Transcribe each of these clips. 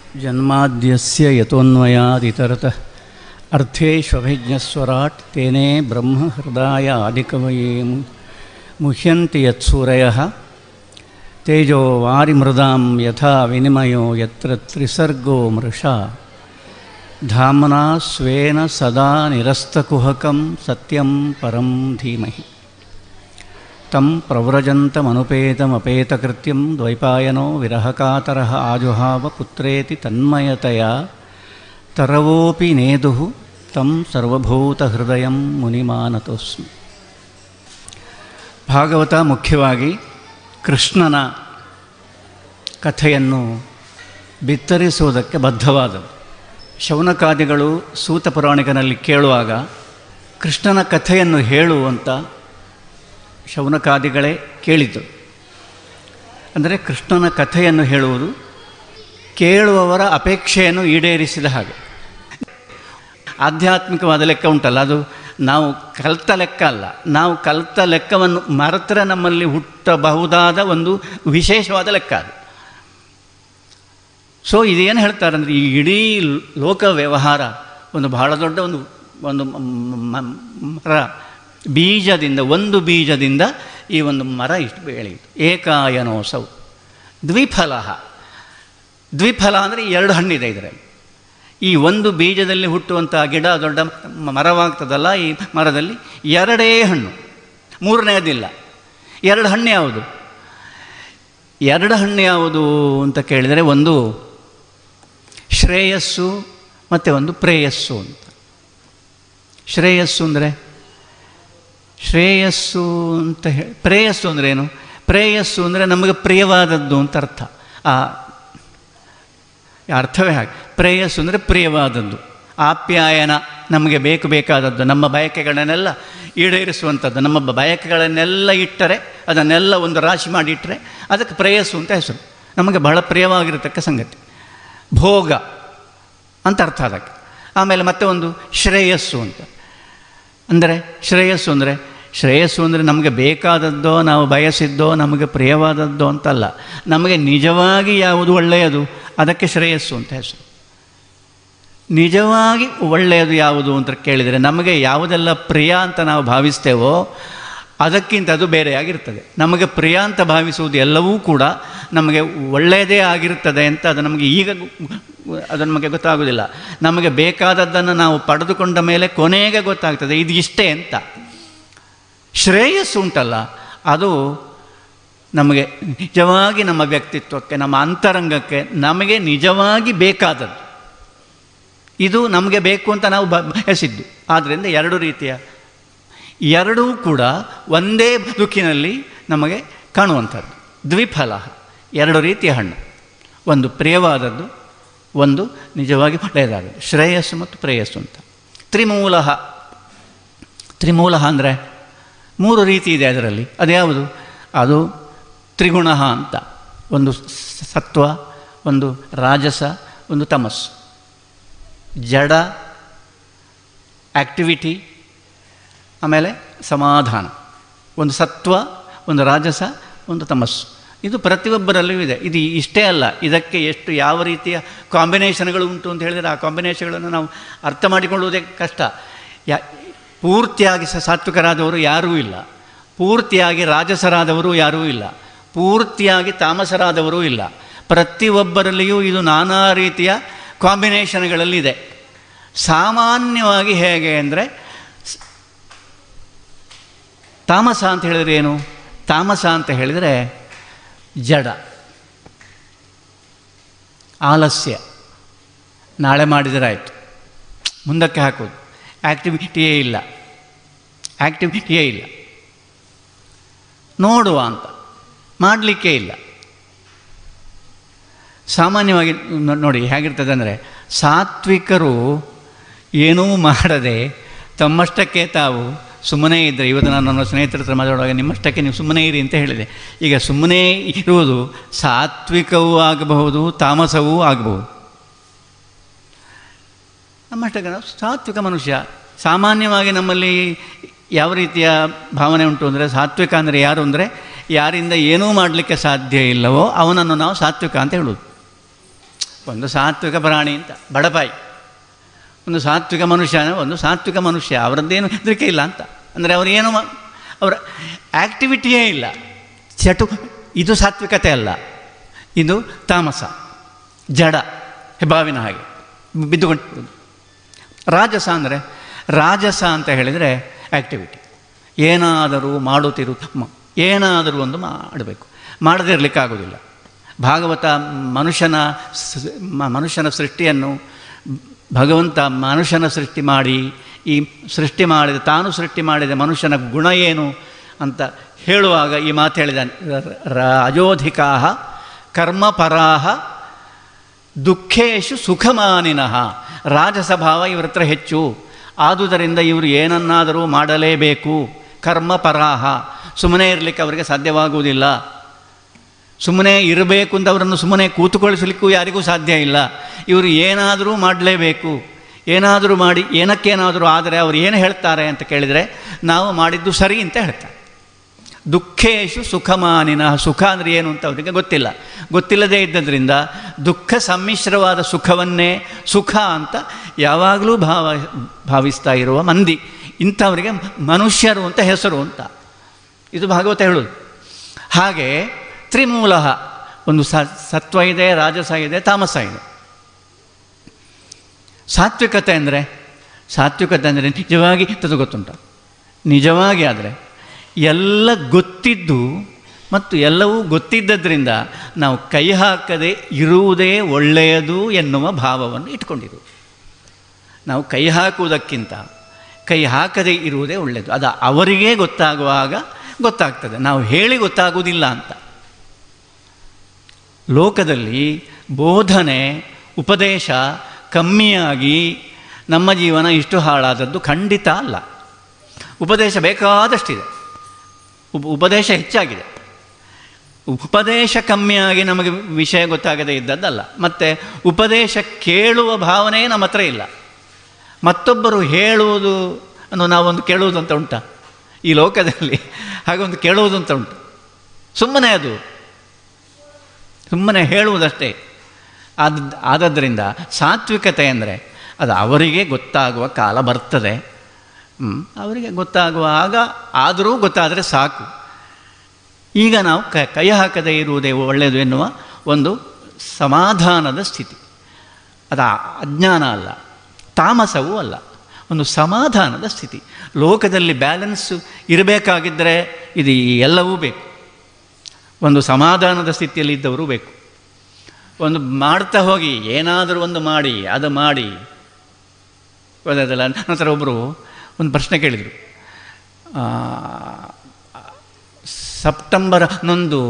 ಜನ್ಮಾದ್ಯಸ್ಯ ಯತೋನ್ಮಯಾದಿತರತಃ ಅರ್ಥೇಷ್ವಭಿಜ್ಞಸ್ವರಾಟ್ ತೇನೇ ಬ್ರಹ್ಮ ಹೃದಯ ಆದಿಕವಯೇ ಮು- ಮುಹ್ಯಂತಿ ಯತ್ಸೂರಯಃ ತೇಜೋ ವಾರಿಮೃದಾಂ ಯಥಾ ವಿನಿಮಯೋ ಯತ್ರ ತ್ರಿಸರ್ಗೋ ಮೃಷಾ ಧಾಮ್ನಾ ಸ್ವೇನ ಸದಾ ನಿರಸ್ತಕುಹಕಂ ಸತ್ಯಂ ಪರಂ ಧೀಮಹಿ तं प्रव्रजन्तमनुपेतमपेतकृत्यं द्वैपायनो विरहकातरः आजुहाव पुत्रेति तन्मयतया तरवोऽपि नेदुः तं ಸರ್ವಭೂತಹೃದಯಂ ಮುನಿಮಾನತೋಸ್ಮಿ ಭಾಗವತ ಮುಖ್ಯವಾಗಿ ಕೃಷ್ಣನ ಕಥೆಯನ್ನು ಬಿತ್ತರಿಸುವುದಕ್ಕೆ ಬದ್ಧವಾದದ್ದು ಶೌನಕಾದಿಗಳು ಸೂತ ಪುರಾಣಿಕನಲ್ಲಿ ಕೇಳುವಾಗ ಕೃಷ್ಣನ ಕಥೆಯನ್ನು ಹೇಳುವಂತ ಶೌನಕಾದಿಗಳೇ ಕೇಳಿತು ಅಂದರೆ ಕೃಷ್ಣನ ಕಥೆಯನ್ನು ಹೇಳುವುದು ಕೇಳುವವರ ಅಪೇಕ್ಷೆಯನ್ನು ಈಡೇರಿಸಿದ ಹಾಗೆ ಆಧ್ಯಾತ್ಮಿಕವಾದ ಲೆಕ್ಕ ಉಂಟಲ್ಲ ಅದು ನಾವು ಕಲಿತ ಲೆಕ್ಕ ಅಲ್ಲ ನಾವು ಕಲಿತ ಲೆಕ್ಕವನ್ನು ಮರೆತರೆ ನಮ್ಮಲ್ಲಿ ಹುಟ್ಟಬಹುದಾದ ಒಂದು ವಿಶೇಷವಾದ ಲೆಕ್ಕ ಅದು ಸೊ ಇದೇನು ಹೇಳ್ತಾರೆ ಅಂದರೆ ಈ ಇಡೀ ಲೋಕ ವ್ಯವಹಾರ ಒಂದು ಬಹಳ ದೊಡ್ಡ ಒಂದು ಒಂದು ಮ- ಮ- ಮರ ಬೀಜದಿಂದ ಒಂದು ಬೀಜದಿಂದ ಈ ಒಂದು ಮರ ಇಷ್ಟು ಬೆಳೆಯಿತು ಏಕಾಯನೋಸೌ ದ್ವಿಫಲ ದ್ವಿಫಲ ಅಂದರೆ ಎರಡು ಹಣ್ಣಿದೆ ಇದರಲ್ಲಿ ಈ ಒಂದು ಬೀಜದಲ್ಲಿ ಹುಟ್ಟುವಂಥ ಗಿಡ ದೊಡ್ಡ ಮ- ಮರವಾಗ್ತದಲ್ಲ ಈ ಮರದಲ್ಲಿ ಎರಡೇ ಹಣ್ಣು ಮೂರನೇದಿಲ್ಲ ಎರಡು ಹಣ್ಣು ಯಾವುದು ಎರಡು ಹಣ್ಣು ಯಾವುದು ಅಂತ ಕೇಳಿದರೆ ಒಂದು ಶ್ರೇಯಸ್ಸು ಮತ್ತು ಒಂದು ಪ್ರೇಯಸ್ಸು ಅಂತ ಶ್ರೇಯಸ್ಸು ಅಂದರೆ ಶ್ರೇಯಸ್ಸು ಅಂತ ಹೇಳಿ ಪ್ರೇಯಸ್ಸು ಅಂದರೆ ಏನು ಪ್ರೇಯಸ್ಸು ಅಂದರೆ ನಮಗೆ ಪ್ರಿಯವಾದದ್ದು ಅಂತ ಅರ್ಥ ಆ ಅರ್ಥವೇ ಹಾಗೆ ಪ್ರೇಯಸ್ಸು ಅಂದರೆ ಪ್ರಿಯವಾದದ್ದು ಆಪ್ಯಾಯನ ನಮಗೆ ಬೇಕು ಬೇಕಾದದ್ದು ನಮ್ಮ ಬಯಕೆಗಳನ್ನೆಲ್ಲ ಈಡೇರಿಸುವಂಥದ್ದು ನಮ್ಮ ಬಯಕೆಗಳನ್ನೆಲ್ಲ ಇಟ್ಟರೆ ಅದನ್ನೆಲ್ಲ ಒಂದು ರಾಶಿ ಮಾಡಿ ಇಟ್ಟರೆ ಅದಕ್ಕೆ ಪ್ರೇಯಸ್ಸು ಅಂತ ಹೆಸರು ನಮಗೆ ಬಹಳ ಪ್ರಿಯವಾಗಿರತಕ್ಕ ಸಂಗತಿ ಭೋಗ ಅಂತ ಅರ್ಥ ಅದಕ್ಕೆ ಆಮೇಲೆ ಮತ್ತೆ ಒಂದು ಶ್ರೇಯಸ್ಸು ಅಂತ ಅಂದರೆ ಶ್ರೇಯಸ್ಸು ಅಂದರೆ ಶ್ರೇಯಸ್ಸು ಅಂದರೆ ನಮಗೆ ಬೇಕಾದದ್ದೋ ನಾವು ಬಯಸಿದ್ದೋ ನಮಗೆ ಪ್ರಿಯವಾದದ್ದೋ ಅಂತಲ್ಲ ನಮಗೆ ನಿಜವಾಗಿ ಯಾವುದು ಒಳ್ಳೆಯದು ಅದಕ್ಕೆ ಶ್ರೇಯಸ್ಸು ಅಂತ ಹೆಸರು ನಿಜವಾಗಿ ಒಳ್ಳೆಯದು ಯಾವುದು ಅಂತ ಕೇಳಿದರೆ ನಮಗೆ ಯಾವುದೆಲ್ಲ ಪ್ರಿಯ ಅಂತ ನಾವು ಭಾವಿಸ್ತೇವೋ ಅದಕ್ಕಿಂತ ಅದು ಬೇರೆಯಾಗಿರ್ತದೆ ನಮಗೆ ಪ್ರಿಯ ಅಂತ ಭಾವಿಸುವುದು ಎಲ್ಲವೂ ಕೂಡ ನಮಗೆ ಒಳ್ಳೆಯದೇ ಆಗಿರುತ್ತದೆ ಅಂತ ಅದು ನಮಗೆ ಈಗ ಗು- ಅದು ನಮಗೆ ಗೊತ್ತಾಗೋದಿಲ್ಲ ನಮಗೆ ಬೇಕಾದದ್ದನ್ನು ನಾವು ಪಡೆದುಕೊಂಡ ಮೇಲೆ ಕೊನೆಗೆ ಗೊತ್ತಾಗ್ತದೆ ಇದು ಇಷ್ಟೇ ಅಂತ ಶ್ರೇಯಸ್ಸು ಉಂಟಲ್ಲ ಅದು ನಮಗೆ ನಿಜವಾಗಿ ನಮ್ಮ ವ್ಯಕ್ತಿತ್ವಕ್ಕೆ ನಮ್ಮ ಅಂತರಂಗಕ್ಕೆ ನಮಗೆ ನಿಜವಾಗಿ ಬೇಕಾದದ್ದು ಇದು ನಮಗೆ ಬೇಕು ಅಂತ ನಾವು ಬ- ಬಯಸಿದ್ದು ಆದ್ದರಿಂದ ಎರಡು ರೀತಿಯ ಎರಡೂ ಕೂಡ ಒಂದೇ ಬದುಕಿನಲ್ಲಿ ನಮಗೆ ಕಾಣುವಂಥದ್ದು ದ್ವಿಫಲ ಎರಡು ರೀತಿಯ ಹಣ್ಣು ಒಂದು ಪ್ರಿಯವಾದದ್ದು ಒಂದು ನಿಜವಾಗಿ ಒಳ್ಳೆಯದಾದದ್ದು ಶ್ರೇಯಸ್ಸು ಮತ್ತು ಪ್ರೇಯಸ್ಸು ಅಂತ ತ್ರಿಮೂಲ ತ್ರಿಮೂಲ ಅಂದರೆ ಮೂರು ರೀತಿ ಇದೆ ಅದರಲ್ಲಿ ಅದ್ಯಾವುದು ಅದು ತ್ರಿಗುಣ ಅಂತ ಒಂದು ಸ- ಸತ್ವ ಒಂದು ರಾಜಸ ಒಂದು ತಮಸ್ಸು ಜಡ ಆ್ಯಕ್ಟಿವಿಟಿ ಆಮೇಲೆ ಸಮಾಧಾನ ಒಂದು ಸತ್ವ ಒಂದು ರಾಜಸ ಒಂದು ತಮಸ್ಸು ಇದು ಪ್ರತಿಯೊಬ್ಬರಲ್ಲಿಯೂ ಇದೆ ಇದು ಇಷ್ಟೇ ಅಲ್ಲ ಇದಕ್ಕೆ ಎಷ್ಟು ಯಾವ ರೀತಿಯ ಕಾಂಬಿನೇಷನ್ಗಳು ಉಂಟು ಅಂತ ಹೇಳಿದರೆ ಆ ಕಾಂಬಿನೇಷನ್ಗಳನ್ನು ನಾವು ಅರ್ಥ ಮಾಡಿಕೊಳ್ಳುವುದೇ ಕಷ್ಟ ಯಾ ಪೂರ್ತಿಯಾಗಿ ಸ ಸಾತ್ವಿಕರಾದವರು ಯಾರೂ ಇಲ್ಲ ಪೂರ್ತಿಯಾಗಿ ರಾಜಸರಾದವರು ಯಾರೂ ಇಲ್ಲ ಪೂರ್ತಿಯಾಗಿ ತಾಮಸರಾದವರೂ ಇಲ್ಲ ಪ್ರತಿಯೊಬ್ಬರಲ್ಲಿಯೂ ಇದು ನಾನಾ ರೀತಿಯ ಕಾಂಬಿನೇಷನ್ಗಳಲ್ಲಿದೆ ಸಾಮಾನ್ಯವಾಗಿ ಹೇಗೆ ಅಂದರೆ ತಾಮಸ ಅಂತ ಹೇಳಿದರೆ ಏನು ತಾಮಸ ಅಂತ ಹೇಳಿದರೆ ಜಡ ಆಲಸ್ಯ ನಾಳೆ ಮಾಡಿದರೆ ಆಯಿತು ಮುಂದಕ್ಕೆ ಹಾಕೋದು ಆ್ಯಕ್ಟಿವಿಟಿಯೇ ಇಲ್ಲ ಆ್ಯಕ್ಟಿವಿಟಿಯೇ ಇಲ್ಲ ನೋಡುವ ಅಂತ ಮಾಡಲಿಕ್ಕೆ ಇಲ್ಲ ಸಾಮಾನ್ಯವಾಗಿ ನೋ- ನೋಡಿ ಹೇಗಿರ್ತದೆ ಅಂದರೆ ಸಾತ್ವಿಕರು ಏನೂ ಮಾಡದೆ ತಮ್ಮಷ್ಟಕ್ಕೆ ತಾವು ಸುಮ್ಮನೆ ಇದ್ದರೆ ಇವತ್ತು ನಾನು ನನ್ನ ಸ್ನೇಹಿತರ ಹತ್ರ ಮಾತಾಡುವಾಗ ನಿಮ್ಮಷ್ಟಕ್ಕೆ ನೀವು ಸುಮ್ಮನೆ ಇರಿ ಅಂತ ಹೇಳಿದೆ ಈಗ ಸುಮ್ಮನೆ ಇರುವುದು ಸಾತ್ವಿಕವೂ ಆಗಬಹುದು ತಾಮಸವೂ ಆಗಬಹುದು ನಮ್ಮಷ್ಟಕ್ಕೆ ನಾವು ಸಾತ್ವಿಕ ಮನುಷ್ಯ ಸಾಮಾನ್ಯವಾಗಿ ನಮ್ಮಲ್ಲಿ ಯಾವ ರೀತಿಯ ಭಾವನೆ ಉಂಟು ಅಂದರೆ ಸಾತ್ವಿಕ ಅಂದರೆ ಯಾರು ಅಂದರೆ ಯಾರಿಂದ ಏನೂ ಮಾಡಲಿಕ್ಕೆ ಸಾಧ್ಯ ಇಲ್ಲವೋ ಅವನನ್ನು ನಾವು ಸಾತ್ವಿಕ ಅಂತ ಹೇಳೋದು ಒಂದು ಸಾತ್ವಿಕ ಪ್ರಾಣಿ ಅಂತ ಬಡಪಾಯಿ ಒಂದು ಸಾತ್ವಿಕ ಮನುಷ್ಯ ಒಂದು ಸಾತ್ವಿಕ ಮನುಷ್ಯ ಅವರದ್ದೇನು ಹೆದರಿಕೆ ಇಲ್ಲ ಅಂತ ಅಂದರೆ ಅವರೇನು ಮ- ಅವರ ಆ್ಯಕ್ಟಿವಿಟಿಯೇ ಇಲ್ಲ ಚಟು ಇದು ಸಾತ್ವಿಕತೆ ಅಲ್ಲ ಇದು ತಾಮಸ ಜಡ ಹೆಬ್ಬಾವಿನ ಹಾಗೆ ಬಿದ್ದುಕೊಂಡು ರಾಜಸ ಅಂದರೆ ರಾಜಸ ಅಂತ ಹೇಳಿದರೆ ಆ್ಯಕ್ಟಿವಿಟಿ ಏನಾದರೂ ಮಾಡುತ್ತಿರು ಮ- ಏನಾದರೂ ಒಂದು ಮಾಡಬೇಕು ಮಾಡದೇ ಇರಲಿಕ್ಕಾಗೋದಿಲ್ಲ ಭಾಗವತ ಮನುಷ್ಯನ ಸ- ಮ- ಮನುಷ್ಯನ ಸೃಷ್ಟಿಯನ್ನು ಭಗವಂತ ಮನುಷ್ಯನ ಸೃಷ್ಟಿ ಮಾಡಿ ಈ ಸೃಷ್ಟಿ ಮಾಡಿದ ತಾನು ಸೃಷ್ಟಿ ಮಾಡಿದ ಮನುಷ್ಯನ ಗುಣ ಏನು ಅಂತ ಹೇಳುವಾಗ ಈ ಮಾತು ಹೇಳಿದ ರಾಜೋಧಿಕಾ ಕರ್ಮಪರಾಹ ದುಃಖೇಶು ಸುಖಮಾನಿನಃ ರಾಜಸಭಾವ ಇವ್ರ ಹತ್ರ ಹೆಚ್ಚು ಆದುದರಿಂದ ಇವರು ಏನನ್ನಾದರೂ ಮಾಡಲೇಬೇಕು ಕರ್ಮಪರಾಹ ಸುಮ್ಮನೆ ಇರಲಿಕ್ಕೆ ಅವರಿಗೆ ಸಾಧ್ಯವಾಗುವುದಿಲ್ಲ ಸುಮ್ಮನೆ ಇರಬೇಕು ಅಂತ ಅವರನ್ನು ಸುಮ್ಮನೆ ಕೂತುಕೊಳಿಸಲಿಕ್ಕೂ ಯಾರಿಗೂ ಸಾಧ್ಯ ಇಲ್ಲ ಇವರು ಏನಾದರೂ ಮಾಡಲೇಬೇಕು ಏನಾದರೂ ಮಾಡಿ ಏನಕ್ಕೇನಾದರೂ ಆದರೆ ಅವರು ಏನು ಹೇಳ್ತಾರೆ ಅಂತ ಕೇಳಿದರೆ ನಾವು ಮಾಡಿದ್ದು ಸರಿ ಅಂತ ಹೇಳ್ತಾರೆ ದುಃಖೇಶು ಸುಖಮಾನಿನ ಸುಖ ಅಂದರೆ ಏನು ಅಂತ ಅವರಿಗೆ ಗೊತ್ತಿಲ್ಲ ಗೊತ್ತಿಲ್ಲದೇ ಇದ್ದದ್ರಿಂದ ದುಃಖ ಸಮ್ಮಿಶ್ರವಾದ ಸುಖವನ್ನೇ ಸುಖ ಅಂತ ಯಾವಾಗಲೂ ಭಾವ ಭಾವಿಸ್ತಾ ಇರುವ ಮಂದಿ ಇಂಥವರಿಗೆ ಮನುಷ್ಯರು ಅಂತ ಹೆಸರು ಅಂತ ಇದು ಭಾಗವತ ಹೇಳೋದು ಹಾಗೆ ತ್ರಿಮೂಲ ಒಂದು ಸ ಸತ್ವ ಇದೆ ರಾಜಸ ಇದೆ ತಾಮಸ ಇದೆ ಸಾತ್ವಿಕತೆ ಅಂದರೆ ಸಾತ್ವಿಕತೆ ಅಂದರೆ ನಿಜವಾಗಿ ತದು ಗೊತ್ತುಂಟ ನಿಜವಾಗಿ ಆದರೆ ಎಲ್ಲ ಗೊತ್ತಿದ್ದು ಮತ್ತು ಎಲ್ಲವೂ ಗೊತ್ತಿದ್ದದ್ರಿಂದ ನಾವು ಕೈ ಹಾಕದೆ ಇರುವುದೇ ಒಳ್ಳೆಯದು ಎನ್ನುವ ಭಾವವನ್ನು ಇಟ್ಕೊಂಡಿರು ನಾವು ಕೈ ಹಾಕುವುದಕ್ಕಿಂತ ಕೈ ಹಾಕದೇ ಇರುವುದೇ ಒಳ್ಳೆಯದು ಅದು ಅವರಿಗೇ ಗೊತ್ತಾಗುವಾಗ ಗೊತ್ತಾಗ್ತದೆ ನಾವು ಹೇಳಿ ಗೊತ್ತಾಗುವುದಿಲ್ಲ ಅಂತ ಲೋಕದಲ್ಲಿ ಬೋಧನೆ ಉಪದೇಶ ಕಮ್ಮಿಯಾಗಿ ನಮ್ಮ ಜೀವನ ಇಷ್ಟು ಹಾಳಾದದ್ದು ಖಂಡಿತ ಅಲ್ಲ ಉಪದೇಶ ಬೇಕಾದಷ್ಟಿದೆ ಉಪ ಉಪದೇಶ ಹೆಚ್ಚಾಗಿದೆ ಉಪದೇಶ ಕಮ್ಮಿಯಾಗಿ ನಮಗೆ ವಿಷಯ ಗೊತ್ತಾಗದೇ ಇದ್ದದ್ದಲ್ಲ ಮತ್ತು ಉಪದೇಶ ಕೇಳುವ ಭಾವನೆ ನಮ್ಮ ಹತ್ರ ಇಲ್ಲ ಮತ್ತೊಬ್ಬರು ಹೇಳುವುದು ಅನ್ನೋ ನಾವೊಂದು ಕೇಳುವುದು ಅಂತ ಉಂಟಾ ಈ ಲೋಕದಲ್ಲಿ ಹಾಗೊಂದು ಕೇಳುವುದು ಅಂತ ಉಂಟು ಸುಮ್ಮನೆ ಅದು ಸುಮ್ಮನೆ ಹೇಳುವುದಷ್ಟೇ ಆದ ಆದದ್ದರಿಂದ ಸಾತ್ವಿಕತೆ ಅಂದರೆ ಅದು ಅವರಿಗೆ ಗೊತ್ತಾಗುವ ಕಾಲ ಬರ್ತದೆ ಹ್ಮ್, ಅವರಿಗೆ ಗೊತ್ತಾಗುವಾಗ ಆದರೂ ಗೊತ್ತಾದರೆ ಸಾಕು ಈಗ ನಾವು ಕ ಕೈ ಹಾಕದೇ ಇರುವುದೇ ಒಳ್ಳೆಯದು ಎನ್ನುವ ಒಂದು ಸಮಾಧಾನದ ಸ್ಥಿತಿ ಅದು ಅಜ್ಞಾನ ಅಲ್ಲ ತಾಮಸವೂ ಅಲ್ಲ ಒಂದು ಸಮಾಧಾನದ ಸ್ಥಿತಿ ಲೋಕದಲ್ಲಿ ಬ್ಯಾಲೆನ್ಸ್ ಇರಬೇಕಾಗಿದ್ದರೆ ಇದು ಎಲ್ಲವೂ ಬೇಕು ಒಂದು ಸಮಾಧಾನದ ಸ್ಥಿತಿಯಲ್ಲಿ ಇದ್ದವರು ಬೇಕು ಒಂದು ಮಾಡ್ತಾ ಹೋಗಿ ಏನಾದರೂ ಒಂದು ಮಾಡಿ ಅದು ಮಾಡಿ ಗೊತ್ತಾಯ್ತಲ್ಲ ನಂತರ ಒಬ್ಬರು ಒಂದು ಪ್ರಶ್ನೆ ಕೇಳಿದರು ಸೆಪ್ಟೆಂಬರ್ ಹನ್ನೊಂದು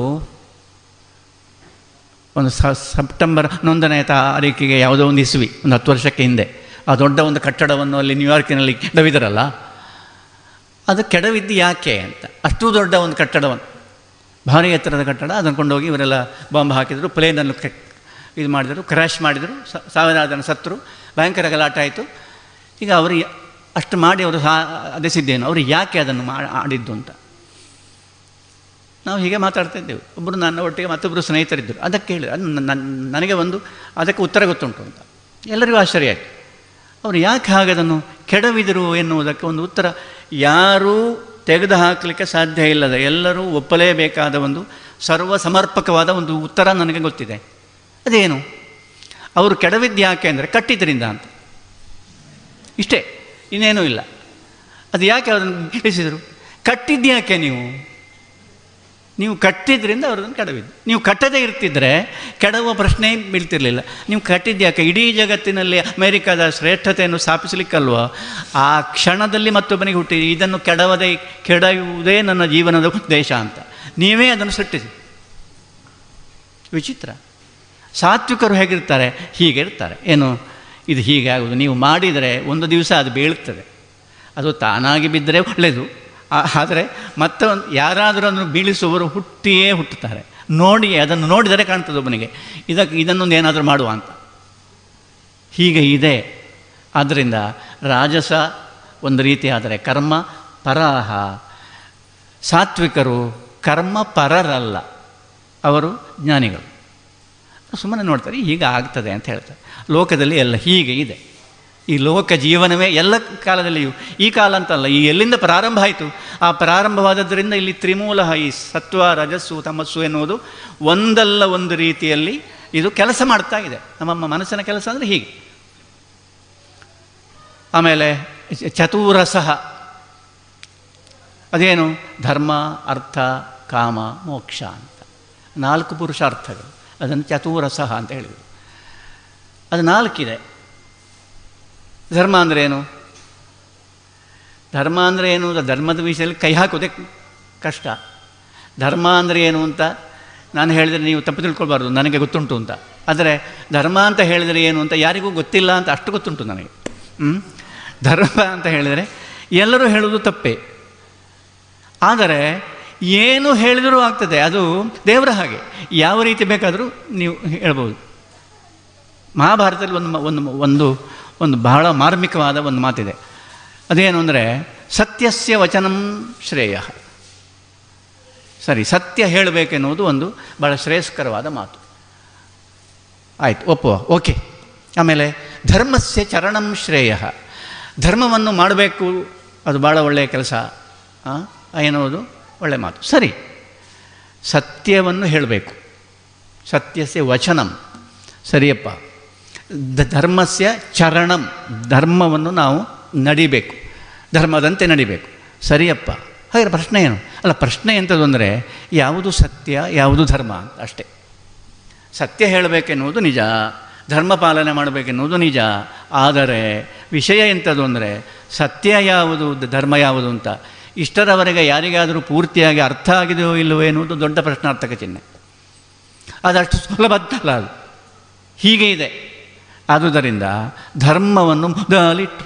ಒಂದು ಸ ಸೆಪ್ಟೆಂಬರ್ ಹನ್ನೊಂದನೇ ತಾರೀಕಿಗೆ ಯಾವುದೋ ಒಂದು ಇಸ್ವಿ ಒಂದು ಹತ್ತು ವರ್ಷಕ್ಕೆ ಹಿಂದೆ ಆ ದೊಡ್ಡ ಒಂದು ಕಟ್ಟಡವನ್ನು ಅಲ್ಲಿ ನ್ಯೂಯಾರ್ಕಿನಲ್ಲಿ ಕೆಡವಿದರಲ್ಲ ಅದು ಕೆಡವಿದ್ದು ಯಾಕೆ ಅಂತ ಅಷ್ಟು ದೊಡ್ಡ ಒಂದು ಕಟ್ಟಡವನ್ನು ಭಾರಿ ಎತ್ತರದ ಕಟ್ಟಡ ಅದನ್ನು ಕೊಂಡೋಗಿ ಇವರೆಲ್ಲ ಬಾಂಬ್ ಹಾಕಿದರು ಪ್ಲೇನನ್ನು ಕೆ ಇದು ಮಾಡಿದರು ಕ್ರ್ಯಾಶ್ ಮಾಡಿದರು ಸ- ಸಾವಿರಾರು ಜನ ಸತ್ತರು ಭಯಂಕರ ಗಲಾಟೆ ಆಯಿತು ಈಗ ಅವರು ಯ- ಅಷ್ಟು ಮಾಡಿ ಅವರು ಸಾ ಅದೆಸಿದ್ದೇನು ಅವರು ಯಾಕೆ ಅದನ್ನು ಮಾ ಆಡಿದ್ದು ಅಂತ ನಾವು ಹೀಗೆ ಮಾತಾಡ್ತಾ ಇದ್ದೆವು ಒಬ್ಬರು ನನ್ನ ಒಟ್ಟಿಗೆ ಮತ್ತೊಬ್ಬರು ಸ್ನೇಹಿತರಿದ್ದರು ಅದಕ್ಕೆ ಹೇಳಿ ಅದು ನನ್ನ- ನನ್ನ- ನನಗೆ ಒಂದು ಅದಕ್ಕೆ ಉತ್ತರ ಗೊತ್ತುಂಟು ಅಂತ ಎಲ್ಲರಿಗೂ ಆಶ್ಚರ್ಯ ಆಯಿತು ಅವರು ಯಾಕೆ ಹಾಗೆ ಅದನ್ನು ಕೆಡವಿದರು ಎನ್ನುವುದಕ್ಕೆ ಒಂದು ಉತ್ತರ ಯಾರೂ ತೆಗೆದು ಹಾಕಲಿಕ್ಕೆ ಸಾಧ್ಯ ಇಲ್ಲದ ಎಲ್ಲರೂ ಒಪ್ಪಲೇಬೇಕಾದ ಒಂದು ಸರ್ವ ಸಮರ್ಪಕವಾದ ಒಂದು ಉತ್ತರ ನನಗೆ ಗೊತ್ತಿದೆ ಅದೇನು ಅವರು ಕೆಡವಿದ್ದು ಯಾಕೆ ಅಂದರೆ ಕಟ್ಟಿದ್ರಿಂದ ಅಂತ ಇಷ್ಟೇ ಇನ್ನೇನೂ ಇಲ್ಲ ಅದು ಯಾಕೆ ಅದನ್ನು ಇಳಿಸಿದರು ಕಟ್ಟಿದ್ದು ಯಾಕೆ ನೀವು ನೀವು ಕಟ್ಟಿದ್ರಿಂದ ಅವ್ರದನ್ನು ಕೆಡವಿದ್ದು ನೀವು ಕಟ್ಟದೇ ಇರ್ತಿದ್ರೆ ಕೆಡವುವ ಪ್ರಶ್ನೆ ಬೀಳ್ತಿರ್ಲಿಲ್ಲ ನೀವು ಕಟ್ಟಿದ್ದು ಯಾಕೆ ಇಡೀ ಜಗತ್ತಿನಲ್ಲಿ ಅಮೇರಿಕಾದ ಶ್ರೇಷ್ಠತೆಯನ್ನು ಸ್ಥಾಪಿಸಲಿಕ್ಕಲ್ವ ಆ ಕ್ಷಣದಲ್ಲಿ ಮತ್ತೊಬ್ಬನಿಗೆ ಹುಟ್ಟಿ ಇದನ್ನು ಕೆಡವದೆ ಕೆಡವುವುದೇ ನನ್ನ ಜೀವನದ ಉದ್ದೇಶ ಅಂತ ನೀವೇ ಅದನ್ನು ಸೃಷ್ಟಿಸಿ ವಿಚಿತ್ರ ಸಾತ್ವಿಕರು ಹೇಗಿರ್ತಾರೆ ಹೀಗೆ ಇರ್ತಾರೆ ಏನು ಇದು ಹೀಗೆ ಆಗೋದು ನೀವು ಮಾಡಿದರೆ ಒಂದು ದಿವಸ ಅದು ಬೀಳುತ್ತದೆ ಅದು ತಾನಾಗಿ ಬಿದ್ದರೆ ಒಳ್ಳೆಯದು ಆ- ಆದರೆ ಮತ್ತೆ ಒಂದು ಯಾರಾದರೂ ಅದನ್ನು ಬೀಳಿಸುವವರು ಹುಟ್ಟಿಯೇ ಹುಟ್ಟುತ್ತಾರೆ ನೋಡಿ ಅದನ್ನು ನೋಡಿದರೆ ಕಾಣ್ತದೆ ಒಬ್ಬನಿಗೆ ಇದಕ್ಕೆ ಇದನ್ನೊಂದು ಏನಾದರೂ ಮಾಡುವ ಅಂತ ಹೀಗೆ ಇದೆ ಆದ್ದರಿಂದ ರಾಜಸ ಒಂದು ರೀತಿ ಆದರೆ ಕರ್ಮ ಪರಾಹ ಸಾತ್ವಿಕರು ಕರ್ಮ ಪರರಲ್ಲ ಅವರು ಜ್ಞಾನಿಗಳು ಸುಮ್ಮನೆ ನೋಡ್ತಾರೆ ಹೀಗೆ ಆಗ್ತದೆ ಅಂತ ಹೇಳ್ತಾರೆ ಲೋಕದಲ್ಲಿ ಎಲ್ಲ ಹೀಗೆ ಇದೆ ಈ ಲೋಕ ಜೀವನವೇ ಎಲ್ಲ ಕಾಲದಲ್ಲಿಯೂ ಈ ಕಾಲ ಅಂತಲ್ಲ ಈ ಎಲ್ಲಿಂದ ಪ್ರಾರಂಭ ಆಯಿತು ಆ ಪ್ರಾರಂಭವಾದದ್ದರಿಂದ ಇಲ್ಲಿ ತ್ರಿಮೂಲ ಈ ಸತ್ವ ರಜಸ್ಸು ತಮಸ್ಸು ಎನ್ನುವುದು ಒಂದಲ್ಲ ಒಂದು ರೀತಿಯಲ್ಲಿ ಇದು ಕೆಲಸ ಮಾಡ್ತಾ ಇದೆ ನಮ್ಮ ಮನಸ್ಸಿನ ಕೆಲಸ ಅಂದರೆ ಹೀಗೆ ಆಮೇಲೆ ಚ- ಚತುರಸಃ ಅದೇನು ಧರ್ಮ ಅರ್ಥ ಕಾಮ ಮೋಕ್ಷ ಅಂತ ನಾಲ್ಕು ಪುರುಷಾರ್ಥಗಳು ಅದನ್ನು ಚತುರಸಃ ಅಂತ ಹೇಳಿದರು ಅದು ನಾಲ್ಕಿದೆ ಧರ್ಮ ಅಂದರೆ ಏನು ಧರ್ಮ ಅಂದರೆ ಏನು ಅಂತ ಧರ್ಮದ ವಿಷಯದಲ್ಲಿ ಕೈ ಹಾಕೋದೇ ಕಷ್ಟ ಧರ್ಮ ಅಂದರೆ ಏನು ಅಂತ ನಾನು ಹೇಳಿದರೆ ನೀವು ತಪ್ಪು ತಿಳ್ಕೊಳ್ಬಾರ್ದು ನನಗೆ ಗೊತ್ತುಂಟು ಅಂತ ಆದರೆ ಧರ್ಮ ಅಂತ ಹೇಳಿದರೆ ಏನು ಅಂತ ಯಾರಿಗೂ ಗೊತ್ತಿಲ್ಲ ಅಂತ ಅಷ್ಟು ಗೊತ್ತುಂಟು ನನಗೆ ಹ್ಮ್? ಧರ್ಮ ಅಂತ ಹೇಳಿದರೆ ಎಲ್ಲರೂ ಹೇಳೋದು ತಪ್ಪೇ ಆದರೆ ಏನು ಹೇಳಿದರೂ ಆಗ್ತದೆ ಅದು ದೇವರ ಹಾಗೆ ಯಾವ ರೀತಿ ಬೇಕಾದರೂ ನೀವು ಹೇಳ್ಬೋದು ಮಹಾಭಾರತದಲ್ಲಿ ಒಂದು ಮ- ಒಂದು ಒಂದು ಒಂದು ಬಹಳ ಮಾರ್ಮಿಕವಾದ ಒಂದು ಮಾತಿದೆ ಅದೇನು ಅಂದರೆ ಸತ್ಯಸ್ಯ ವಚನಂ ಶ್ರೇಯ ಸರಿ ಸತ್ಯ ಹೇಳಬೇಕೆನ್ನುವುದು ಒಂದು ಬಹಳ ಶ್ರೇಯಸ್ಕರವಾದ ಮಾತು ಆಯಿತು ಒಪ್ಪುವ ಓಕೆ ಆಮೇಲೆ ಧರ್ಮಸ್ಯ ಚರಣಂ ಶ್ರೇಯ ಧರ್ಮವನ್ನು ಮಾಡಬೇಕು ಅದು ಭಾಳ ಒಳ್ಳೆಯ ಕೆಲಸ ಆ, ಎನ್ನುವುದು ಒಳ್ಳೆಯ ಮಾತು ಸರಿ ಸತ್ಯವನ್ನು ಹೇಳಬೇಕು ಸತ್ಯಸ್ಯ ವಚನಂ ಸರಿಯಪ್ಪ ದ ಧರ್ಮಸ್ಯ ಚರಣಂ ಧರ್ಮವನ್ನು ನಾವು ನಡಿಬೇಕು ಧರ್ಮದಂತೆ ನಡಿಬೇಕು ಸರಿಯಪ್ಪ ಹಾಗಾದ್ರೆ ಪ್ರಶ್ನೆ ಏನು ಅಲ್ಲ ಪ್ರಶ್ನೆ ಎಂಥದ್ದು ಅಂದರೆ ಯಾವುದು ಸತ್ಯ ಯಾವುದು ಧರ್ಮ ಅಂತ ಅಷ್ಟೇ ಸತ್ಯ ಹೇಳಬೇಕೆನ್ನುವುದು ನಿಜ ಧರ್ಮ ಪಾಲನೆ ಮಾಡಬೇಕೆನ್ನುವುದು ನಿಜ ಆದರೆ ವಿಷಯ ಎಂಥದ್ದು ಅಂದರೆ ಸತ್ಯ ಯಾವುದು ದ- ಧರ್ಮ ಯಾವುದು ಅಂತ ಇಷ್ಟರವರೆಗೆ ಯಾರಿಗಾದರೂ ಪೂರ್ತಿಯಾಗಿ ಅರ್ಥ ಆಗಿದೆಯೋ ಇಲ್ಲವೋ ಎನ್ನುವುದು ದೊಡ್ಡ ಪ್ರಶ್ನಾರ್ಥಕ ಚಿಹ್ನೆ ಅದಷ್ಟು ಸುಲಭದ್ದಲ್ಲ ಅದು ಹೀಗೆ ಇದೆ ಆದುದರಿಂದ ಧರ್ಮವನ್ನು ಮೊದಲಿಟ್ಟು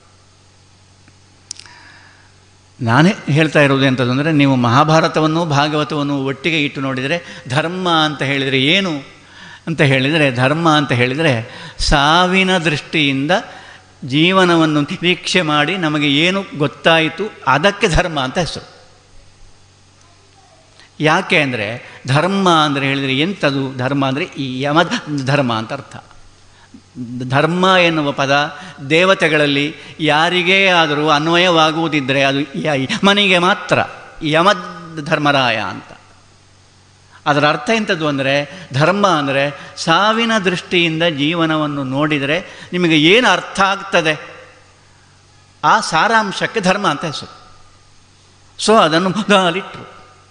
ನಾನೇ ಹೇಳ್ತಾ ಇರೋದು ಎಂಥದ್ದು ಅಂದರೆ ನೀವು ಮಹಾಭಾರತವನ್ನು ಭಾಗವತವನ್ನು ಒಟ್ಟಿಗೆ ಇಟ್ಟು ನೋಡಿದರೆ ಧರ್ಮ ಅಂತ ಹೇಳಿದರೆ ಏನು ಅಂತ ಹೇಳಿದರೆ ಧರ್ಮ ಅಂತ ಹೇಳಿದರೆ ಸಾವಿನ ದೃಷ್ಟಿಯಿಂದ ಜೀವನವನ್ನು ನಿರೀಕ್ಷೆ ಮಾಡಿ ನಮಗೆ ಏನು ಗೊತ್ತಾಯಿತು ಅದಕ್ಕೆ ಧರ್ಮ ಅಂತ ಹೆಸರು ಯಾಕೆ ಅಂದರೆ ಧರ್ಮ ಅಂದರೆ ಹೇಳಿದರೆ ಎಂಥದು ಧರ್ಮ ಅಂದರೆ ಈ ಯಮ ಧರ್ಮ ಅಂತ ಅರ್ಥ ಧರ್ಮ ಎನ್ನುವ ಪದ ದೇವತೆಗಳಲ್ಲಿ ಯಾರಿಗೇ ಆದರೂ ಅನ್ವಯವಾಗುವುದಿದ್ದರೆ ಅದು ಯ- ಯಮನಿಗೆ ಮಾತ್ರ ಯಮ ಧರ್ಮರಾಯ ಅಂತ ಅದರ ಅರ್ಥ ಎಂಥದ್ದು ಅಂದರೆ ಧರ್ಮ ಅಂದರೆ ಸಾವಿನ ದೃಷ್ಟಿಯಿಂದ ಜೀವನವನ್ನು ನೋಡಿದರೆ ನಿಮಗೆ ಏನು ಅರ್ಥ ಆಗ್ತದೆ ಆ ಸಾರಾಂಶಕ್ಕೆ ಧರ್ಮ ಅಂತ ಹೆಸರು ಸೊ ಅದನ್ನು ಮೊದಲಿಟ್ಟರು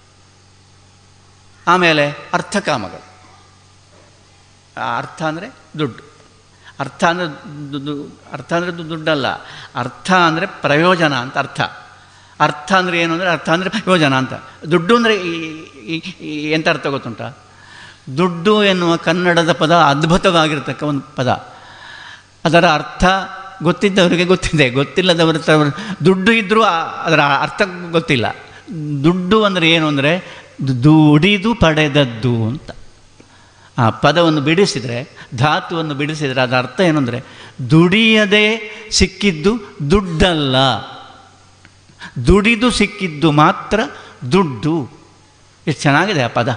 ಆಮೇಲೆ ಅರ್ಥಕಾಮಗಳು ಆ ಅರ್ಥ ಅಂದರೆ ದುಡ್ಡು ಅರ್ಥ ಅಂದರೆ ದುಡ್ಡು ಅರ್ಥ ಅಂದರೆ ದುಡ್ಡಲ್ಲ ಅರ್ಥ ಅಂದರೆ ಪ್ರಯೋಜನ ಅಂತ ಅರ್ಥ ಅರ್ಥ ಅಂದರೆ ಏನು ಅಂದರೆ ಅರ್ಥ ಅಂದರೆ ಪ್ರಯೋಜನ ಅಂತ ದುಡ್ಡು ಅಂದರೆ ಎಂಥ ಅರ್ಥ ಗೊತ್ತುಂಟ ದುಡ್ಡು ಎನ್ನುವ ಕನ್ನಡದ ಪದ ಅದ್ಭುತವಾಗಿರ್ತಕ್ಕ ಒಂದು ಪದ ಅದರ ಅರ್ಥ ಗೊತ್ತಿದ್ದವರಿಗೆ ಗೊತ್ತಿದೆ ಗೊತ್ತಿಲ್ಲದವರ ಹತ್ರ ದುಡ್ಡು ಇದ್ದರೂ ಆ- ಅದರ ಅರ್ಥ ಗೊತ್ತಿಲ್ಲ ದುಡ್ಡು ಅಂದರೆ ಏನು ಅಂದರೆ ದುಡಿದು ಪಡೆದದ್ದು ಅಂತ ಆ ಪದವನ್ನು ಬಿಡಿಸಿದರೆ ಧಾತುವನ್ನು ಬಿಡಿಸಿದರೆ ಅದರ ಅರ್ಥ ಏನು ಅಂದರೆ ದುಡಿಯದೆ ಸಿಕ್ಕಿದ್ದು ದುಡ್ಡಲ್ಲ ದುಡಿದು ಸಿಕ್ಕಿದ್ದು ಮಾತ್ರ ದುಡ್ಡು ಎಷ್ಟು ಚೆನ್ನಾಗಿದೆ ಆ ಪದ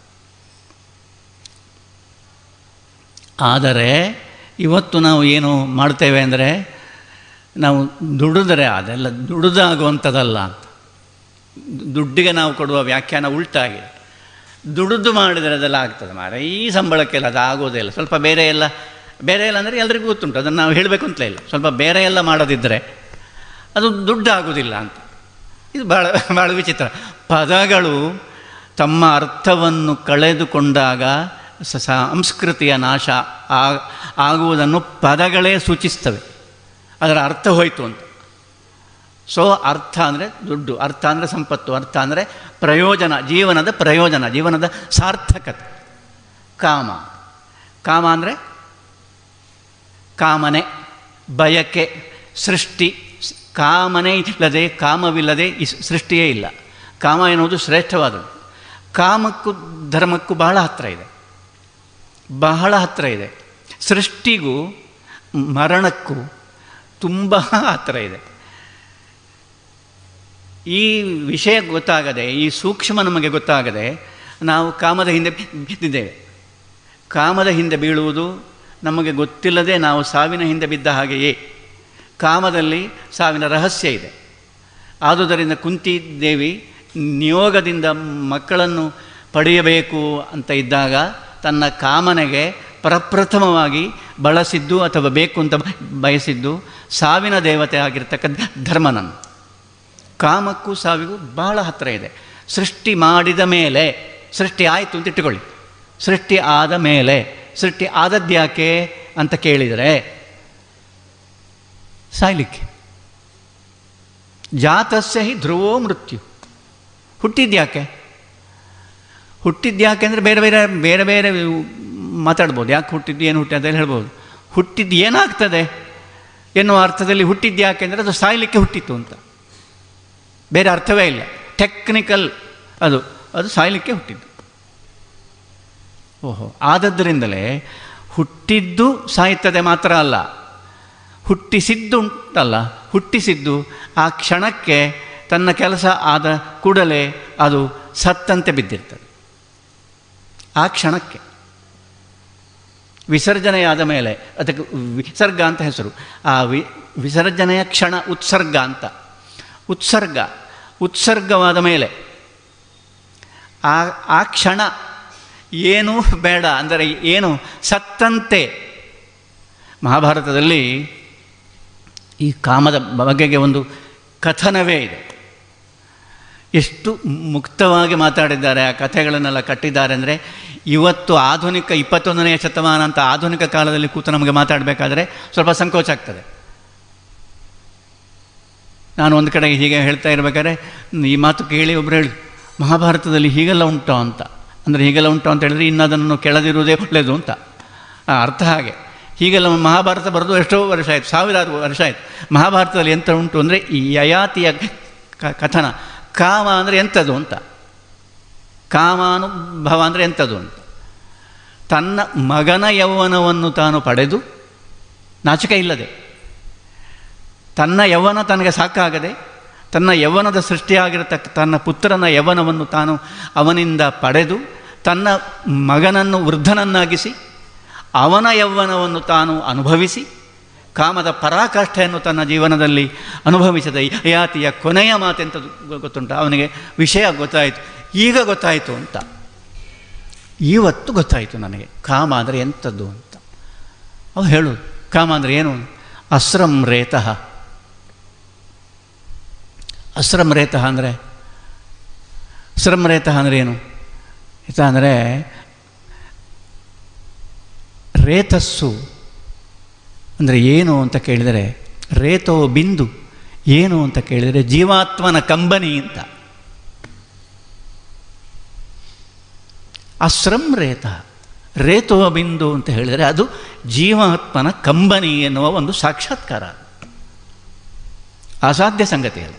ಆದರೆ ಇವತ್ತು ನಾವು ಏನು ಮಾಡ್ತೇವೆ ಅಂದರೆ ನಾವು ದುಡಿದ್ರೆ ಅದೆಲ್ಲ ದುಡಿದಾಗುವಂಥದ್ದಲ್ಲ ಅಂತ ದುಡ್ಡಿಗೆ ನಾವು ಕೊಡುವ ವ್ಯಾಖ್ಯಾನ ಉಲ್ಟಾಗಿದೆ ದುಡಿದು ಮಾಡಿದರೆ ಅದೆಲ್ಲ ಆಗ್ತದೆ ಮಾರ ಈ ಸಂಬಳಕ್ಕೆಲ್ಲ ಅದು ಆಗೋದೇ ಇಲ್ಲ ಸ್ವಲ್ಪ ಬೇರೆ ಎಲ್ಲ ಬೇರೆ ಎಲ್ಲ ಅಂದರೆ ಎಲ್ರಿಗೂ ಗೊತ್ತುಂಟು ಅದನ್ನು ನಾವು ಹೇಳಬೇಕು ಅಂತಲೇ ಇಲ್ಲ ಸ್ವಲ್ಪ ಬೇರೆ ಎಲ್ಲ ಮಾಡೋದಿದ್ದರೆ ಅದು ದುಡ್ಡು ಆಗೋದಿಲ್ಲ ಅಂತ ಇದು ಭಾಳ ಭಾಳ ವಿಚಿತ್ರ ಪದಗಳು ತಮ್ಮ ಅರ್ಥವನ್ನು ಕಳೆದುಕೊಂಡಾಗ ಸ- ಸಂಸ್ಕೃತಿಯ ನಾಶ ಆ- ಆಗುವುದನ್ನು ಪದಗಳೇ ಸೂಚಿಸ್ತವೆ ಅದರ ಅರ್ಥ ಹೋಯಿತು ಅಂತ ಸೊ ಅರ್ಥ ಅಂದರೆ ದುಡ್ಡು ಅರ್ಥ ಅಂದರೆ ಸಂಪತ್ತು ಅರ್ಥ ಅಂದರೆ ಪ್ರಯೋಜನ ಜೀವನದ ಪ್ರಯೋಜನ ಜೀವನದ ಸಾರ್ಥಕತೆ ಕಾಮ ಕಾಮ ಅಂದರೆ ಕಾಮನೆ ಬಯಕೆ ಸೃಷ್ಟಿ ಸ್- ಕಾಮನೆ ಇಲ್ಲದೆ ಕಾಮವಿಲ್ಲದೆ ಈ ಸ್- ಸೃಷ್ಟಿಯೇ ಇಲ್ಲ ಕಾಮ ಎನ್ನುವುದು ಶ್ರೇಷ್ಠವಾದದ್ದು ಕಾಮಕ್ಕೂ ಧರ್ಮಕ್ಕೂ ಬಹಳ ಹತ್ತಿರ ಇದೆ ಬಹಳ ಹತ್ತಿರ ಇದೆ ಸೃಷ್ಟಿಗೂ ಮರಣಕ್ಕೂ ತುಂಬ ಹತ್ತಿರ ಇದೆ ಈ ವಿಷಯ ಗೊತ್ತಾಗದೆ ಈ ಸೂಕ್ಷ್ಮ ನಮಗೆ ಗೊತ್ತಾಗದೆ ನಾವು ಕಾಮದ ಹಿಂದೆ ಬಿದ್ದಿದ್ದೇವೆ ಕಾಮದ ಹಿಂದೆ ಬೀಳುವುದು ನಮಗೆ ಗೊತ್ತಿಲ್ಲದೆ ನಾವು ಸಾವಿನ ಹಿಂದೆ ಬಿದ್ದ ಹಾಗೆಯೇ ಕಾಮದಲ್ಲಿ ಸಾವಿನ ರಹಸ್ಯ ಇದೆ ಆದುದರಿಂದ ಕುಂತಿ ದೇವಿ ನಿಯೋಗದಿಂದ ಮಕ್ಕಳನ್ನು ಪಡೆಯಬೇಕು ಅಂತ ಇದ್ದಾಗ ತನ್ನ ಕಾಮನೆಗೆ ಪ್ರಪ್ರಥಮವಾಗಿ ಬಳಸಿದ್ದು ಅಥವಾ ಬೇಕು ಅಂತ ಬಯಸಿದ್ದು ಸಾವಿನ ದೇವತೆ ಆಗಿರ್ತಕ್ಕಂಥ ಧರ್ಮನನ್ನು ಕಾಮಕ್ಕೂ ಸಾವಿಗೂ ಬಹಳ ಹತ್ತಿರ ಇದೆ ಸೃಷ್ಟಿ ಮಾಡಿದ ಮೇಲೆ ಸೃಷ್ಟಿ ಆಯಿತು ಅಂತ ಇಟ್ಟುಕೊಳ್ಳಿ ಸೃಷ್ಟಿ ಆದ ಮೇಲೆ ಸೃಷ್ಟಿ ಆದದ್ಯಾಕೆ ಅಂತ ಕೇಳಿದರೆ ಸಾಯ್ಲಿಕ್ಕೆ ಜಾತಸ್ಯ ಹಿ ಧ್ರುವೋ ಮೃತ್ಯು ಹುಟ್ಟಿದ್ಯಾಕೆ ಹುಟ್ಟಿದ್ಯಾಕೆ ಅಂದರೆ ಬೇರೆ ಬೇರೆ ಬೇರೆ ಬೇರೆ ಮಾತಾಡ್ಬೋದು ಯಾಕೆ ಹುಟ್ಟಿದ್ದು ಏನು ಹುಟ್ಟಿ ಅಂತ ಹೇಳ್ಬೋದು ಹುಟ್ಟಿದ್ದು ಏನಾಗ್ತದೆ ಎನ್ನುವ ಅರ್ಥದಲ್ಲಿ ಹುಟ್ಟಿದ್ಯಾಕೆ ಅಂದರೆ ಅದು ಸಾಯ್ಲಿಕ್ಕೆ ಹುಟ್ಟಿತ್ತು ಅಂತ ಬೇರೆ ಅರ್ಥವೇ ಇಲ್ಲ ಟೆಕ್ನಿಕಲ್ ಅದು ಅದು ಸಾಯ್ಲಿಕ್ಕೆ ಹುಟ್ಟಿದ್ದು ಓಹೋ ಆದದ್ದರಿಂದಲೇ ಹುಟ್ಟಿದ್ದು ಸಾಯ್ತದೆ ಮಾತ್ರ ಅಲ್ಲ ಹುಟ್ಟಿಸಿದ್ದು ಉಂಟಲ್ಲ ಹುಟ್ಟಿಸಿದ್ದು ಆ ಕ್ಷಣಕ್ಕೆ ತನ್ನ ಕೆಲಸ ಆದ ಕೂಡಲೇ ಅದು ಸತ್ತಂತೆ ಬಿದ್ದಿರ್ತದೆ ಆ ಕ್ಷಣಕ್ಕೆ ವಿಸರ್ಜನೆಯಾದ ಮೇಲೆ ಅದಕ್ಕೆ ವಿಸರ್ಗ ಅಂತ ಹೆಸರು ಆ ವಿ ವಿಸರ್ಜನೆಯ ಕ್ಷಣ ಉತ್ಸರ್ಗ ಅಂತ ಉತ್ಸರ್ಗ ಉತ್ಸರ್ಗವಾದ ಮೇಲೆ ಆ ಆ ಕ್ಷಣ ಏನೂ ಬೇಡ ಅಂದರೆ ಏನು ಸತ್ತಂತೆ ಮಹಾಭಾರತದಲ್ಲಿ ಈ ಕಾಮದ ಬಗೆಗೆ ಒಂದು ಕಥನವೇ ಇದೆ ಎಷ್ಟು ಮುಕ್ತವಾಗಿ ಮಾತಾಡಿದ್ದಾರೆ ಆ ಕಥೆಗಳನ್ನೆಲ್ಲ ಕಟ್ಟಿದ್ದಾರೆ ಅಂದರೆ ಇವತ್ತು ಆಧುನಿಕ ಇಪ್ಪತ್ತೊಂದನೆಯ ಶತಮಾನ ಅಂತ ಆಧುನಿಕ ಕಾಲದಲ್ಲಿ ಕೂತು ನಮಗೆ ಮಾತಾಡಬೇಕಾದ್ರೆ ಸ್ವಲ್ಪ ಸಂಕೋಚ ಆಗ್ತದೆ ನಾನು ಒಂದು ಕಡೆ ಹೀಗೆ ಹೇಳ್ತಾ ಇರಬೇಕಾದ್ರೆ ಈ ಮಾತು ಕೇಳಿ ಒಬ್ಬರು ಹೇಳಿ ಮಹಾಭಾರತದಲ್ಲಿ ಹೀಗೆಲ್ಲ ಉಂಟು ಅಂತ ಅಂದರೆ ಹೀಗೆಲ್ಲ ಉಂಟು ಅಂತ ಹೇಳಿದ್ರೆ ಇನ್ನು ಅದನ್ನು ಕೆಳದಿರುವುದೇ ಒಳ್ಳೆಯದು ಅಂತ ಆ ಅರ್ಥ ಹಾಗೆ ಹೀಗೆಲ್ಲ ಮಹಾಭಾರತ ಬರೆದು ಎಷ್ಟೋ ವರ್ಷ ಆಯಿತು ಸಾವಿರಾರು ವರ್ಷ ಆಯಿತು ಮಹಾಭಾರತದಲ್ಲಿ ಎಂಥ ಉಂಟು ಅಂದರೆ ಈ ಯಯಾತಿಯ ಕ- ಕಥನ ಕಾಮ ಅಂದರೆ ಎಂಥದ್ದು ಅಂತ ಕಾಮಾನುಭವ ಅಂದರೆ ಎಂಥದ್ದು ಅಂತ ತನ್ನ ಮಗನ ಯೌವನವನ್ನು ತಾನು ಪಡೆದು ನಾಚಿಕೆ ಇಲ್ಲದೆ ತನ್ನ ಯೌವನ ತನಗೆ ಸಾಕಾಗದೆ ತನ್ನ ಯೌವನದ ಸೃಷ್ಟಿಯಾಗಿರತಕ್ಕ ತನ್ನ ಪುತ್ರನ ಯೌವನವನ್ನು ತಾನು ಅವನಿಂದ ಪಡೆದು ತನ್ನ ಮಗನನ್ನು ವೃದ್ಧನನ್ನಾಗಿಸಿ ಅವನ ಯೌವನವನ್ನು ತಾನು ಅನುಭವಿಸಿ ಕಾಮದ ಪರಾಕಾಷ್ಠೆಯನ್ನು ತನ್ನ ಜೀವನದಲ್ಲಿ ಅನುಭವಿಸಿದ ಯಯಾತಿಯ ಕೊನೆಯ ಮಾತೆಂಥದ್ದು ಗೊತ್ತುಂಟ ಅವನಿಗೆ ವಿಷಯ ಗೊತ್ತಾಯಿತು ಈಗ ಗೊತ್ತಾಯಿತು ಅಂತ ಇವತ್ತು ಗೊತ್ತಾಯಿತು ನನಗೆ ಕಾಮ ಅಂದರೆ ಎಂಥದ್ದು ಅಂತ ಅವು ಹೇಳು ಕಾಮ ಅಂದರೆ ಏನು ಅಸ್ರಂ ರೇತಃ ಅಸ್ರಂ ರೇತಃ ಅಂದರೆ ಅಸ್ರಂ ರೇತಃ ಅಂದರೆ ಏನು ಹಿತ ಅಂದರೆ ರೇತಸ್ಸು ಅಂದರೆ ಏನು ಅಂತ ಕೇಳಿದರೆ ರೇತೋ ಬಿಂದು ಏನು ಅಂತ ಕೇಳಿದರೆ ಜೀವಾತ್ಮನ ಕಂಬನಿ ಅಂತ ಅಸ್ರಂ ರೇತ ರೇತೋ ಬಿಂದು ಅಂತ ಹೇಳಿದರೆ ಅದು ಜೀವಾತ್ಮನ ಕಂಬನಿ ಎನ್ನುವ ಒಂದು ಸಾಕ್ಷಾತ್ಕಾರ ಅಸಾಧ್ಯ ಸಂಗತಿ ಅದು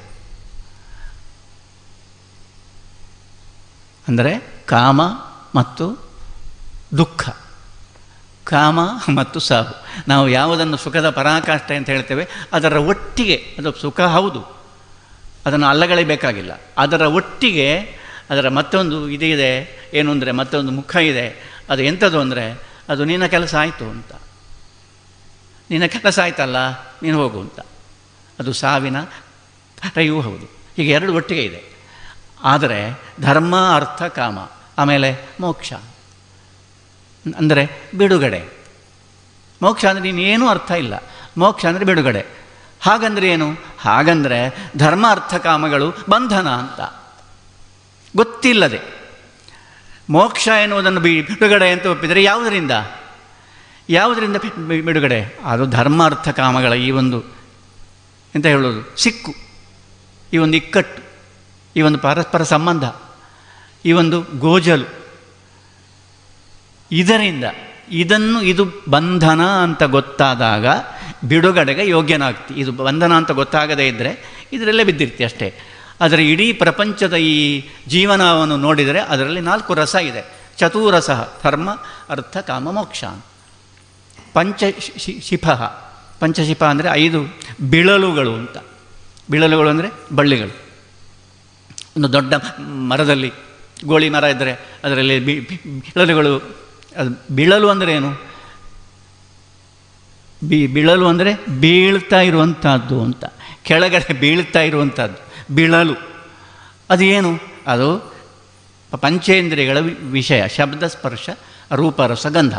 ಅಂದರೆ ಕಾಮ ಮತ್ತು ದುಃಖ ಕಾಮ ಮತ್ತು ಸಾವು ನಾವು ಯಾವುದನ್ನು ಸುಖದ ಪರಾಕಾಷ್ಠೆ ಅಂತ ಹೇಳ್ತೇವೆ ಅದರ ಒಟ್ಟಿಗೆ ಅದು ಸುಖ ಹೌದು ಅದನ್ನು ಅಲ್ಲಗಳೆಯಬೇಕಾಗಿಲ್ಲ ಅದರ ಒಟ್ಟಿಗೆ ಅದರ ಮತ್ತೊಂದು ಇದಿದೆ ಏನು ಅಂದರೆ ಮತ್ತೊಂದು ಮುಖ ಇದೆ ಅದು ಎಂಥದ್ದು ಅಂದರೆ ಅದು ನಿನ್ನ ಕೆಲಸ ಆಯಿತು ಅಂತ ನಿನ್ನ ಕೆಲಸ ಆಯ್ತಲ್ಲ ನೀನು ಹೋಗು ಅಂತ ಅದು ಸಾವಿನ ರೈಯೂ ಹೌದು ಹೀಗೆ ಎರಡು ಒಟ್ಟಿಗೆ ಇದೆ ಆದರೆ ಧರ್ಮ ಅರ್ಥ ಕಾಮ ಆಮೇಲೆ ಮೋಕ್ಷ ಅಂದರೆ ಬಿಡುಗಡೆ ಮೋಕ್ಷ ಅಂದರೆ ಇನ್ನೇನೂ ಅರ್ಥ ಇಲ್ಲ ಮೋಕ್ಷ ಅಂದರೆ ಬಿಡುಗಡೆ ಹಾಗಂದ್ರೆ ಏನು ಹಾಗಂದರೆ ಧರ್ಮ ಅರ್ಥ ಕಾಮಗಳು ಬಂಧನ ಅಂತ ಗೊತ್ತಿಲ್ಲದೆ ಮೋಕ್ಷ ಎನ್ನುವುದನ್ನು ಬಿ ಬಿಡುಗಡೆ ಅಂತ ಒಪ್ಪಿದರೆ ಯಾವುದರಿಂದ ಯಾವುದರಿಂದ ಬಿ- ಬಿಡುಗಡೆ ಅದು ಧರ್ಮ ಅರ್ಥ ಕಾಮಗಳ ಈ ಒಂದು ಎಂತ ಹೇಳೋದು ಸಿಕ್ಕು ಈ ಒಂದು ಇಕ್ಕಟ್ಟು ಈ ಒಂದು ಪರಸ್ಪರ ಸಂಬಂಧ ಈ ಒಂದು ಗೋಜಲು ಇದರಿಂದ ಇದನ್ನು ಇದು ಬಂಧನ ಅಂತ ಗೊತ್ತಾದಾಗ ಬಿಡುಗಡೆಗೆ ಯೋಗ್ಯನಾಗ್ತಿ ಇದು ಬಂಧನ ಅಂತ ಗೊತ್ತಾಗದೇ ಇದ್ದರೆ ಇದರಲ್ಲೇ ಬಿದ್ದಿರ್ತಿ ಅಷ್ಟೇ ಆದರೆ ಇಡೀ ಪ್ರಪಂಚದ ಈ ಜೀವನವನ್ನು ನೋಡಿದರೆ ಅದರಲ್ಲಿ ನಾಲ್ಕು ರಸ ಇದೆ ಚತುರಸ ಧರ್ಮ ಅರ್ಥ ಕಾಮ ಮೋಕ್ಷ ಪಂಚ ಶಿ- ಶಿಫ ಪಂಚಶಿಫ ಅಂದರೆ ಐದು ಬಿಳಲುಗಳು ಅಂತ ಬಿಳಲುಗಳು ಅಂದರೆ ಬಳ್ಳಿಗಳು ಒಂದು ದೊಡ್ಡ ಮರದಲ್ಲಿ ಗೋಳಿ ಮರ ಇದ್ದರೆ ಅದರಲ್ಲಿ ಬಿ ಬಿ- ಬಿಳಲುಗಳು ಅದು ಬೀಳಲು ಅಂದರೆ ಏನು ಬಿ ಬೀಳಲು ಅಂದರೆ ಬೀಳ್ತಾ ಇರುವಂಥದ್ದು ಅಂತ ಕೆಳಗಡೆ ಬೀಳ್ತಾ ಇರುವಂಥದ್ದು ಬೀಳಲು ಅದು ಏನು ಅದು ಪಂಚೇಂದ್ರಿಯಗಳ ವಿ- ವಿಷಯ ಶಬ್ದ ಸ್ಪರ್ಶ ರೂಪರಸ ಗಂಧ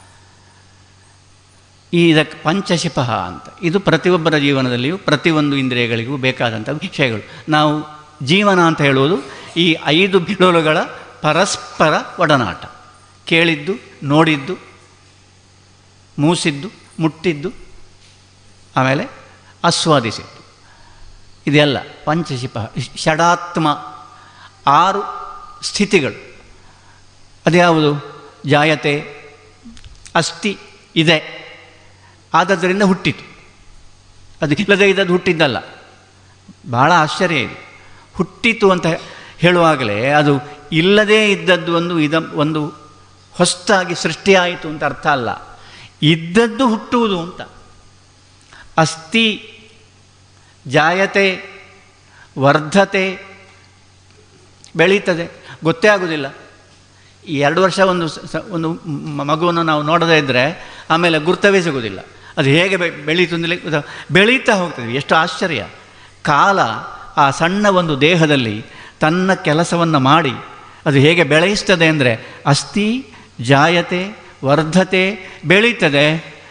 ಈ ಇದಕ್ಕೆ ಪಂಚಶಿಪಃ ಅಂತ ಇದು ಪ್ರತಿಯೊಬ್ಬರ ಜೀವನದಲ್ಲಿಯೂ ಪ್ರತಿಯೊಂದು ಇಂದ್ರಿಯಗಳಿಗೂ ಬೇಕಾದಂಥ ವಿಷಯಗಳು ನಾವು ಜೀವನ ಅಂತ ಹೇಳುವುದು ಈ ಐದು ಬಿಡೋಲುಗಳ ಪರಸ್ಪರ ಒಡನಾಟ ಕೇಳಿದ್ದು ನೋಡಿದ್ದು ಮೂಸಿದ್ದು ಮುಟ್ಟಿದ್ದು ಆಮೇಲೆ ಆಸ್ವಾದಿಸಿದ್ದು ಇದೆಲ್ಲ ಪಂಚಶಿಪ ಷಡಾತ್ಮ ಆರು ಸ್ಥಿತಿಗಳು ಅದ್ಯಾವುದು ಜಾಯತೆ ಅಸ್ಥಿ ಇದೆ ಆದದ್ದರಿಂದ ಹುಟ್ಟಿತು ಅದು ಇಲ್ಲದೆ ಇದ್ದದ್ದು ಹುಟ್ಟಿದ್ದಲ್ಲ ಬಹಳ ಆಶ್ಚರ್ಯ ಇದೆ ಹುಟ್ಟಿತು ಅಂತ ಹೇಳುವಾಗಲೇ ಅದು ಇಲ್ಲದೇ ಇದ್ದದ್ದು ಒಂದು ಇದ ಒಂದು ಹೊಸದಾಗಿ ಸೃಷ್ಟಿಯಾಯಿತು ಅಂತ ಅರ್ಥ ಅಲ್ಲ ಇದ್ದದ್ದು ಹುಟ್ಟುವುದು ಅಂತ ಅಸ್ಥಿ ಜಾಯತೆ ವರ್ಧತೆ ಬೆಳೀತದೆ ಗೊತ್ತೇ ಆಗೋದಿಲ್ಲ ಈ ಎರಡು ವರ್ಷ ಒಂದು ಸ- ಸ- ಒಂದು ಮ- ಮಗುವನ್ನು ನಾವು ನೋಡದೇ ಇದ್ದರೆ ಆಮೇಲೆ ಗುರ್ತವೇ ಸಿಗೋದಿಲ್ಲ ಅದು ಹೇಗೆ ಬೆ ಬೆಳೀತು ಅಂದರೆ ಗೊತ್ತಾ? ಬೆಳೀತಾ ಹೋಗ್ತದೆ ಎಷ್ಟು ಆಶ್ಚರ್ಯ ಕಾಲ ಆ ಸಣ್ಣ ಒಂದು ದೇಹದಲ್ಲಿ ತನ್ನ ಕೆಲಸವನ್ನು ಮಾಡಿ ಅದು ಹೇಗೆ ಬೆಳೆಯಿಸ್ತದೆ ಅಂದರೆ ಅಸ್ಥಿ ಜಾಯತೆ ವರ್ಧತೆ ಬೆಳೀತದೆ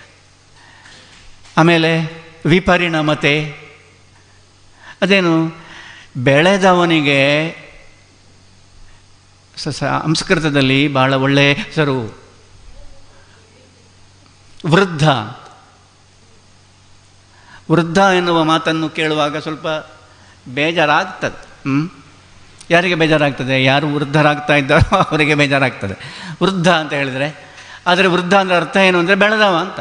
ಆಮೇಲೆ ವಿಪರಿಣಮತೆ ಅದೇನು ಬೆಳೆದವನಿಗೆ ಸ ಸ- ಸಂಸ್ಕೃತದಲ್ಲಿ ಭಾಳ ಒಳ್ಳೆಯ ಹೆಸರು ವೃದ್ಧ ವೃದ್ಧ ಎನ್ನುವ ಮಾತನ್ನು ಕೇಳುವಾಗ ಸ್ವಲ್ಪ ಬೇಜಾರಾಗ್ತದೆ ಹ್ಞೂ ಯಾರಿಗೆ ಬೇಜಾರಾಗ್ತದೆ ಯಾರು ವೃದ್ಧರಾಗ್ತಾ ಇದ್ದಾರೋ ಅವರಿಗೆ ಬೇಜಾರಾಗ್ತದೆ ವೃದ್ಧ ಅಂತ ಹೇಳಿದರೆ ಆದರೆ ವೃದ್ಧ ಅಂದರೆ ಅರ್ಥ ಏನು ಅಂದರೆ ಬೆಳೆದವ ಅಂತ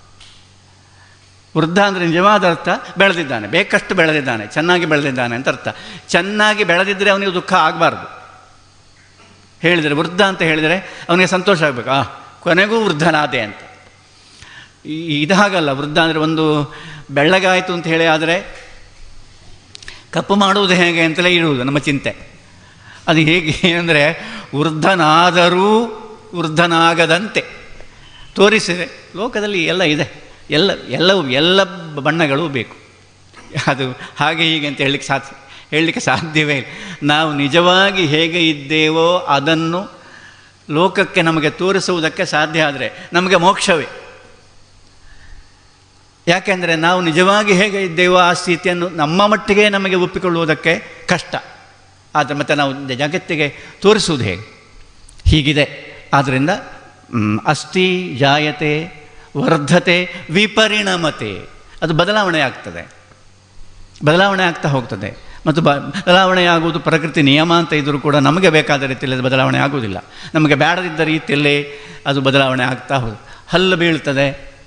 ವೃದ್ಧ ಅಂದರೆ ನಿಜವಾದ ಅರ್ಥ ಬೆಳೆದಿದ್ದಾನೆ ಬೇಕಷ್ಟು ಬೆಳೆದಿದ್ದಾನೆ ಚೆನ್ನಾಗಿ ಬೆಳೆದಿದ್ದಾನೆ ಅಂತ ಅರ್ಥ ಚೆನ್ನಾಗಿ ಬೆಳೆದಿದ್ದರೆ ಅವನಿಗೆ ದುಃಖ ಆಗಬಾರ್ದು ಹೇಳಿದರೆ ವೃದ್ಧ ಅಂತ ಹೇಳಿದರೆ ಅವನಿಗೆ ಸಂತೋಷ ಆಗಬೇಕು ಆ ಕೊನೆಗೂ ವೃದ್ಧನಾದೆ ಅಂತ ಈ- ಇದು ಹಾಗಲ್ಲ ವೃದ್ಧ ಅಂದರೆ ಒಂದು ಬೆಳ್ಳಗಾಯಿತು ಅಂತ ಹೇಳಿ ಆದರೆ ಕಪ್ಪು ಮಾಡುವುದು ಹೇಗೆ ಅಂತಲೇ ಇರುವುದು ನಮ್ಮ ಚಿಂತೆ ಅದು ಹೇಗೆ ಅಂದರೆ ವೃದ್ಧನಾದರೂ ವೃದ್ಧನಾಗದಂತೆ ತೋರಿಸಿದೆ ಲೋಕದಲ್ಲಿ ಎಲ್ಲ ಇದೆ ಎಲ್ಲ ಎಲ್ಲವೂ ಎಲ್ಲ ಬಣ್ಣಗಳು ಬೇಕು ಅದು ಹಾಗೆ ಹೀಗೆ ಅಂತ ಹೇಳಲಿಕ್ಕೆ ಸಾಧ್ಯ ಹೇಳಲಿಕ್ಕೆ ಸಾಧ್ಯವೇ ಇಲ್ಲ ನಾವು ನಿಜವಾಗಿ ಹೇಗೆ ಇದ್ದೇವೋ ಅದನ್ನು ಲೋಕಕ್ಕೆ ನಮಗೆ ತೋರಿಸುವುದಕ್ಕೆ ಸಾಧ್ಯ ಆದರೆ ನಮಗೆ ಮೋಕ್ಷವೇ ಯಾಕೆಂದರೆ ನಾವು ನಿಜವಾಗಿ ಹೇಗೆ ಇದ್ದೇವೋ ಆ ಸ್ಥಿತಿಯನ್ನು ನಮ್ಮ ಮಟ್ಟಿಗೆ ನಮಗೆ ಒಪ್ಪಿಕೊಳ್ಳುವುದಕ್ಕೆ ಕಷ್ಟ ಆದರೆ ಮತ್ತು ನಾವು ಜಗತ್ತಿಗೆ ತೋರಿಸುವುದು ಹೇಗೆ ಹೀಗಿದೆ ಆದ್ದರಿಂದ ಮ್, ಅಸ್ಥಿ ಜಾಯತೆ ವರ್ಧತೆ ವಿಪರಿಣಮತೆ ಅದು ಬದಲಾವಣೆ ಆಗ್ತದೆ ಬದಲಾವಣೆ ಆಗ್ತಾ ಹೋಗ್ತದೆ ಮತ್ತು ಬ ಬದಲಾವಣೆ ಆಗುವುದು ಪ್ರಕೃತಿ ನಿಯಮ ಅಂತ ಇದ್ದರೂ ಕೂಡ ನಮಗೆ ಬೇಕಾದ ರೀತಿಯಲ್ಲಿ ಅದು ಬದಲಾವಣೆ ಆಗುವುದಿಲ್ಲ ನಮಗೆ ಬೇಡದಿದ್ದ ರೀತಿಯಲ್ಲೇ ಅದು ಬದಲಾವಣೆ ಆಗ್ತಾ ಹೋಗುದು ಹಲ್ಲು ಬೀಳ್ತದೆ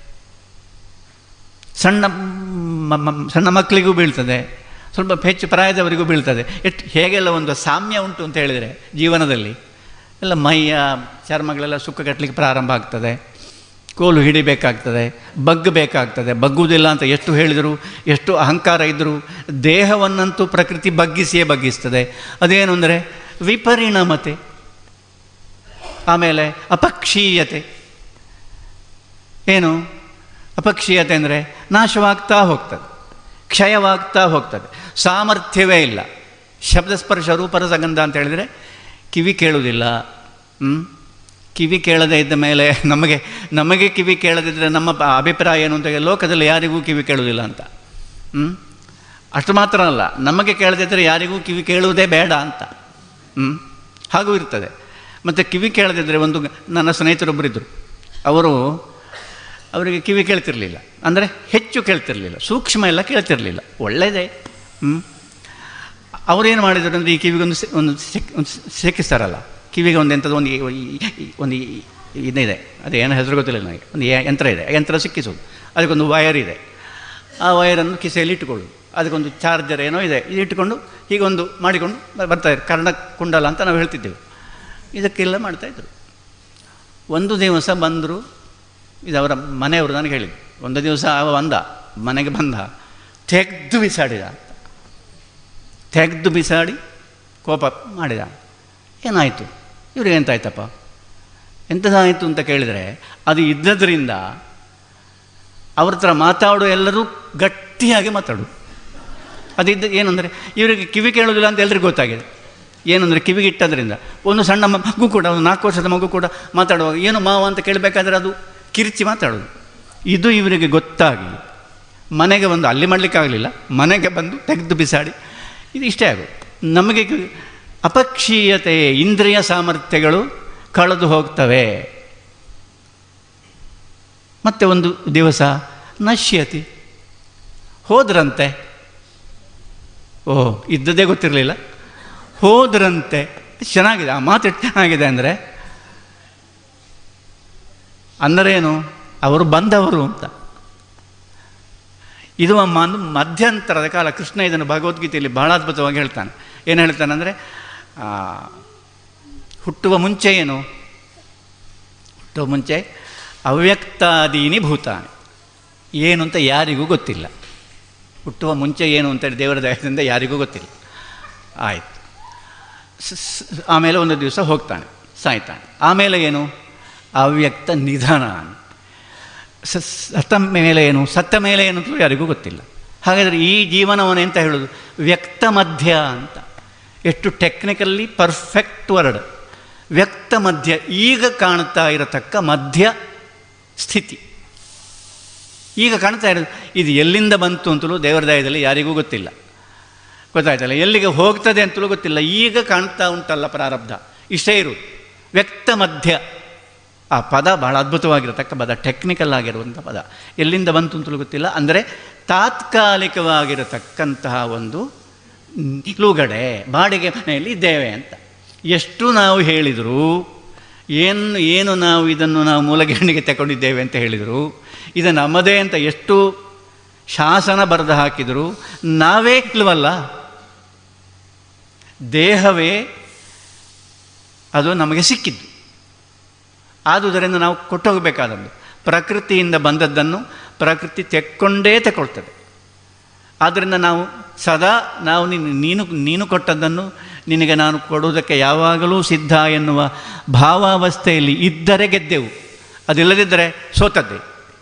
ಸಣ್ಣ ಮ- ಮ- ಸಣ್ಣ ಮಕ್ಕಳಿಗೂ ಬೀಳ್ತದೆ ಸ್ವಲ್ಪ ಹೆಚ್ಚು ಪ್ರಾಯದವರಿಗೂ ಬೀಳ್ತದೆ ಎಷ್ಟು ಹೇಗೆಲ್ಲ ಒಂದು ಸಾಮ್ಯ ಉಂಟು ಅಂತ ಹೇಳಿದರೆ ಜೀವನದಲ್ಲಿ ಎಲ್ಲ ಮೈಯ ಚರ್ಮಗಳೆಲ್ಲ ಸುಕ್ಕಗಟ್ಟಲಿಕ್ಕೆ ಪ್ರಾರಂಭ ಆಗ್ತದೆ ಕೋಲು ಹಿಡಿಬೇಕಾಗ್ತದೆ ಬಗ್ಗಬೇಕಾಗ್ತದೆ ಬಗ್ಗುವುದಿಲ್ಲ ಅಂತ ಎಷ್ಟು ಹೇಳಿದರು ಎಷ್ಟು ಅಹಂಕಾರ ಇದ್ದರೂ ದೇಹವನ್ನಂತೂ ಪ್ರಕೃತಿ ಬಗ್ಗಿಸಿಯೇ ಬಗ್ಗಿಸ್ತದೆ ಅದೇನು ಅಂದರೆ ವಿಪರಿಣಮತೆ ಆಮೇಲೆ ಅಪಕ್ಷೀಯತೆ ಏನು ಅಪಕ್ಷೀಯತೆ ಅಂದರೆ ನಾಶವಾಗ್ತಾ ಹೋಗ್ತದೆ ಕ್ಷಯವಾಗ್ತಾ ಹೋಗ್ತದೆ ಸಾಮರ್ಥ್ಯವೇ ಇಲ್ಲ ಶಬ್ದಸ್ಪರ್ಶ ರೂಪರಸಗಂಧ ಅಂತ ಹೇಳಿದರೆ ಕಿವಿ ಕೇಳುವುದಿಲ್ಲ ಹ್ಮ್? ಕಿವಿ ಕೇಳದೇ ಇದ್ದ ಮೇಲೆ ನಮಗೆ ನಮಗೆ ಕಿವಿ ಕೇಳದಿದ್ದರೆ ನಮ್ಮ ಪ- ಅಭಿಪ್ರಾಯ ಏನು ಅಂತ ಲೋಕದಲ್ಲಿ ಯಾರಿಗೂ ಕಿವಿ ಕೇಳುವುದಿಲ್ಲ ಅಂತ ಹ್ಮ್? ಅಷ್ಟು ಮಾತ್ರ ಅಲ್ಲ ನಮಗೆ ಕೇಳದಿದ್ದರೆ ಯಾರಿಗೂ ಕಿವಿ ಕೇಳುವುದೇ ಬೇಡ ಅಂತ ಹ್ಮ್? ಹಾಗೂ ಇರ್ತದೆ ಮತ್ತು ಕಿವಿ ಕೇಳದಿದ್ದರೆ ಒಂದು ನನ್ನ ಸ್ನೇಹಿತರೊಬ್ಬರಿದ್ದರು ಅವರು ಅವರಿಗೆ ಕಿವಿ ಕೇಳ್ತಿರ್ಲಿಲ್ಲ ಅಂದರೆ ಹೆಚ್ಚು ಕೇಳ್ತಿರ್ಲಿಲ್ಲ ಸೂಕ್ಷ್ಮ ಎಲ್ಲ ಕೇಳ್ತಿರ್ಲಿಲ್ಲ ಒಳ್ಳೆಯದೇ ಹ್ಞೂ ಅವರೇನು ಮಾಡಿದರು ಅಂದರೆ ಈ ಕಿವಿಗೊಂದು ಸೆ- ಒಂದು ಸೆಕ್ ಒಂದು ಸೆಕ್ಕಿಸ್ತಾರಲ್ಲ ಕಿವಿಗೆ ಒಂದು ಎಂಥದ್ದು ಒಂದು ಈ- ಈ- ಈ- ಒಂದು ಈ- ಇದಿದೆ ಅದು ಏನು ಹೆಸರು ಗೊತ್ತಿಲ್ಲ ನನಗೆ ಒಂದು ಯ- ಯಂತ್ರ ಇದೆ ಆ ಯಂತ್ರ ಸಿಕ್ಕಿಸೋದು ಅದಕ್ಕೊಂದು ವಯರ್ ಇದೆ ಆ ವಯರನ್ನು ಕಿಸೆಯಲ್ಲಿ ಇಟ್ಟುಕೊಳ್ಳೋದು ಅದಕ್ಕೊಂದು ಚಾರ್ಜರ್ ಏನೋ ಇದೆ ಇದು ಇಟ್ಟುಕೊಂಡು ಹೀಗೊಂದು ಮಾಡಿಕೊಂಡು ಬ- ಬರ್ತಾರೆ ಕರ್ಣ ಕುಂಡಲ ಅಂತ ನಾವು ಹೇಳ್ತಿದ್ದೆವು ಇದಕ್ಕೆಲ್ಲ ಮಾಡ್ತಾಯಿದ್ರು ಒಂದು ದಿವಸ ಬಂದರು ಇದು ಅವರ ಮನೆಯವರು ನನಗೆ ಹೇಳಿದ್ರು ಒಂದು ದಿವಸ ಅವ ಬಂದ ಮನೆಗೆ ಬಂದ ತೆಗೆದು ಬಿಸಾಡಿದ ತೆಗೆದು ಬಿಸಾಡಿ ಕೋಪ ಮಾಡಿದ ಏನಾಯಿತು ಇವ್ರಿಗೆ ಎಂತಾಯ್ತಪ್ಪ ಎಂಥದ್ದಾಯಿತು ಅಂತ ಕೇಳಿದರೆ ಅದು ಇದ್ದದ್ರಿಂದ ಅವ್ರ ಹತ್ರ ಮಾತಾಡೋ ಎಲ್ಲರೂ ಗಟ್ಟಿಯಾಗಿ ಮಾತಾಡು ಅದಿದ್ದ ಏನಂದರೆ ಇವರಿಗೆ ಕಿವಿ ಕೇಳೋದಿಲ್ಲ ಅಂತ ಎಲ್ರಿಗೂ ಗೊತ್ತಾಗಿದೆ ಏನಂದರೆ ಕಿವಿಗೆ ಇಟ್ಟದ್ರಿಂದ ಒಂದು ಸಣ್ಣ ಮಗು ಕೂಡ ಒಂದು ನಾಲ್ಕು ವರ್ಷದ ಮಗು ಕೂಡ ಮಾತಾಡುವಾಗ ಏನು ಮಾವ ಅಂತ ಕೇಳಬೇಕಾದ್ರೆ ಅದು ಕಿರಿಚಿ ಮಾತಾಡೋದು ಇದು ಇವರಿಗೆ ಗೊತ್ತಾಗಿ ಮನೆಗೆ ಬಂದು ಅಲ್ಲಿ ಮಾಡಲಿಕ್ಕಾಗಲಿಲ್ಲ ಮನೆಗೆ ಬಂದು ತೆಗೆದು ಬಿಸಾಡಿ ಇದು ಇಷ್ಟೇ ಆಗೋದು ನಮಗೆ ಕ- ಅಪಕ್ಷೀಯತೆ ಇಂದ್ರಿಯ ಸಾಮರ್ಥ್ಯಗಳು ಕಳೆದು ಹೋಗ್ತವೆ ಮತ್ತೆ ಒಂದು ದಿವಸ ನಶ್ಯತಿ ಹೋದ್ರಂತೆ ಓ ಇದ್ದದ್ದೇ ಗೊತ್ತಿರಲಿಲ್ಲ ಹೋದ್ರಂತೆ ಚೆನ್ನಾಗಿದೆ ಆ ಮಾತು ಎಷ್ಟು ಚೆನ್ನಾಗಿದೆ ಅಂದರೆ ಅಂದರೇನು ಅವರು ಬಂದವರು ಅಂತ ಇದು ಒಂದು ಮಧ್ಯಂತರದ ಕಾಲ ಕೃಷ್ಣ ಇದನ್ನು ಭಗವದ್ಗೀತೆಯಲ್ಲಿ ಬಹಳ ಅದ್ಭುತವಾಗಿ ಹೇಳ್ತಾನೆ ಏನು ಹೇಳ್ತಾನೆ ಅಂದರೆ ಹುಟ್ಟುವ ಮುಂಚೆ ಏನು ಹುಟ್ಟುವ ಮುಂಚೆ ಅವ್ಯಕ್ತಾದೀನಿ ಭೂತಾನಿ ಏನು ಅಂತ ಯಾರಿಗೂ ಗೊತ್ತಿಲ್ಲ ಹುಟ್ಟುವ ಮುಂಚೆ ಏನು ಅಂತೇಳಿ ದೇವರ ದಯದಿಂದ ಯಾರಿಗೂ ಗೊತ್ತಿಲ್ಲ ಆಯಿತು ಸ- ಸ- ಆಮೇಲೆ ಒಂದು ದಿವಸ ಹೋಗ್ತಾನೆ ಸಾಯ್ತಾನೆ ಆಮೇಲೆ ಏನು ಅವ್ಯಕ್ತ ನಿಧನ ಸ- ಸತ್ತ ಮೇಲೆ ಏನು ಸತ್ತ ಮೇಲೆ ಏನು ಅಂತಲೂ ಯಾರಿಗೂ ಗೊತ್ತಿಲ್ಲ ಹಾಗಾದರೆ ಈ ಜೀವನವನ್ನು ಎಂತ ಹೇಳೋದು ವ್ಯಕ್ತ ಮಧ್ಯ ಅಂತ ಎಷ್ಟು ಟೆಕ್ನಿಕಲ್ಲಿ ಪರ್ಫೆಕ್ಟ್ ವರ್ಡ್ ವ್ಯಕ್ತ ಮಧ್ಯ ಈಗ ಕಾಣ್ತಾ ಇರತಕ್ಕ ಮಧ್ಯ ಸ್ಥಿತಿ ಈಗ ಕಾಣ್ತಾ ಇರೋದು ಇದು ಎಲ್ಲಿಂದ ಬಂತು ಅಂತಲೂ ದೇವರ ದಯದಲ್ಲಿ ಯಾರಿಗೂ ಗೊತ್ತಿಲ್ಲ ಗೊತ್ತಾಯ್ತಲ್ಲ ಎಲ್ಲಿಗೆ ಹೋಗ್ತದೆ ಅಂತಲೂ ಗೊತ್ತಿಲ್ಲ ಈಗ ಕಾಣ್ತಾ ಉಂಟಲ್ಲ ಪ್ರಾರಬ್ಧ ಇಷ್ಟೇ ಇರುವುದು ವ್ಯಕ್ತ ಮಧ್ಯ ಆ ಪದ ಬಹಳ ಅದ್ಭುತವಾಗಿರತಕ್ಕ ಪದ ಟೆಕ್ನಿಕಲ್ ಆಗಿರುವಂಥ ಪದ ಎಲ್ಲಿಂದ ಬಂತು ಅಂತಲೂ ಗೊತ್ತಿಲ್ಲ ಅಂದರೆ ತಾತ್ಕಾಲಿಕವಾಗಿರತಕ್ಕಂತಹ ಒಂದು ನಿಲುಗಡೆ ಬಾಡಿಗೆ ಮನೆಯಲ್ಲಿ ಇದ್ದೇವೆ ಅಂತ ಎಷ್ಟು ನಾವು ಹೇಳಿದರೂ ಏನು ಏನು ನಾವು ಇದನ್ನು ನಾವು ಮೂಲಗಿರಣಿಗೆ ತಗೊಂಡಿದ್ದೇವೆ ಅಂತ ಹೇಳಿದರು ಇದು ನಮ್ಮದೇ ಅಂತ ಎಷ್ಟು ಶಾಸನ ಬರೆದು ಹಾಕಿದರು ನಾವೇ ಇಲ್ವಲ್ಲ ದೇಹವೇ ಅದು ನಮಗೆ ಸಿಕ್ಕಿದ್ದು ಆದುದರಿಂದ ನಾವು ಕೊಟ್ಟೋಗಬೇಕಾದದ್ದು ಪ್ರಕೃತಿಯಿಂದ ಬಂದದ್ದನ್ನು ಪ್ರಕೃತಿ ತೆಕ್ಕೊಂಡೇ ತಗೊಳ್ತದೆ ಆದ್ದರಿಂದ ನಾವು ಸದಾ ನಾವು ನೀನು ನೀನು ನೀನು ಕೊಟ್ಟದ್ದನ್ನು ನಿನಗೆ ನಾನು ಕೊಡುವುದಕ್ಕೆ ಯಾವಾಗಲೂ ಸಿದ್ಧ ಎನ್ನುವ ಭಾವಾವಸ್ಥೆಯಲ್ಲಿ ಇದ್ದರೆ ಗೆದ್ದೆವು ಅದಿಲ್ಲದಿದ್ದರೆ ಸೋತದ್ದೇ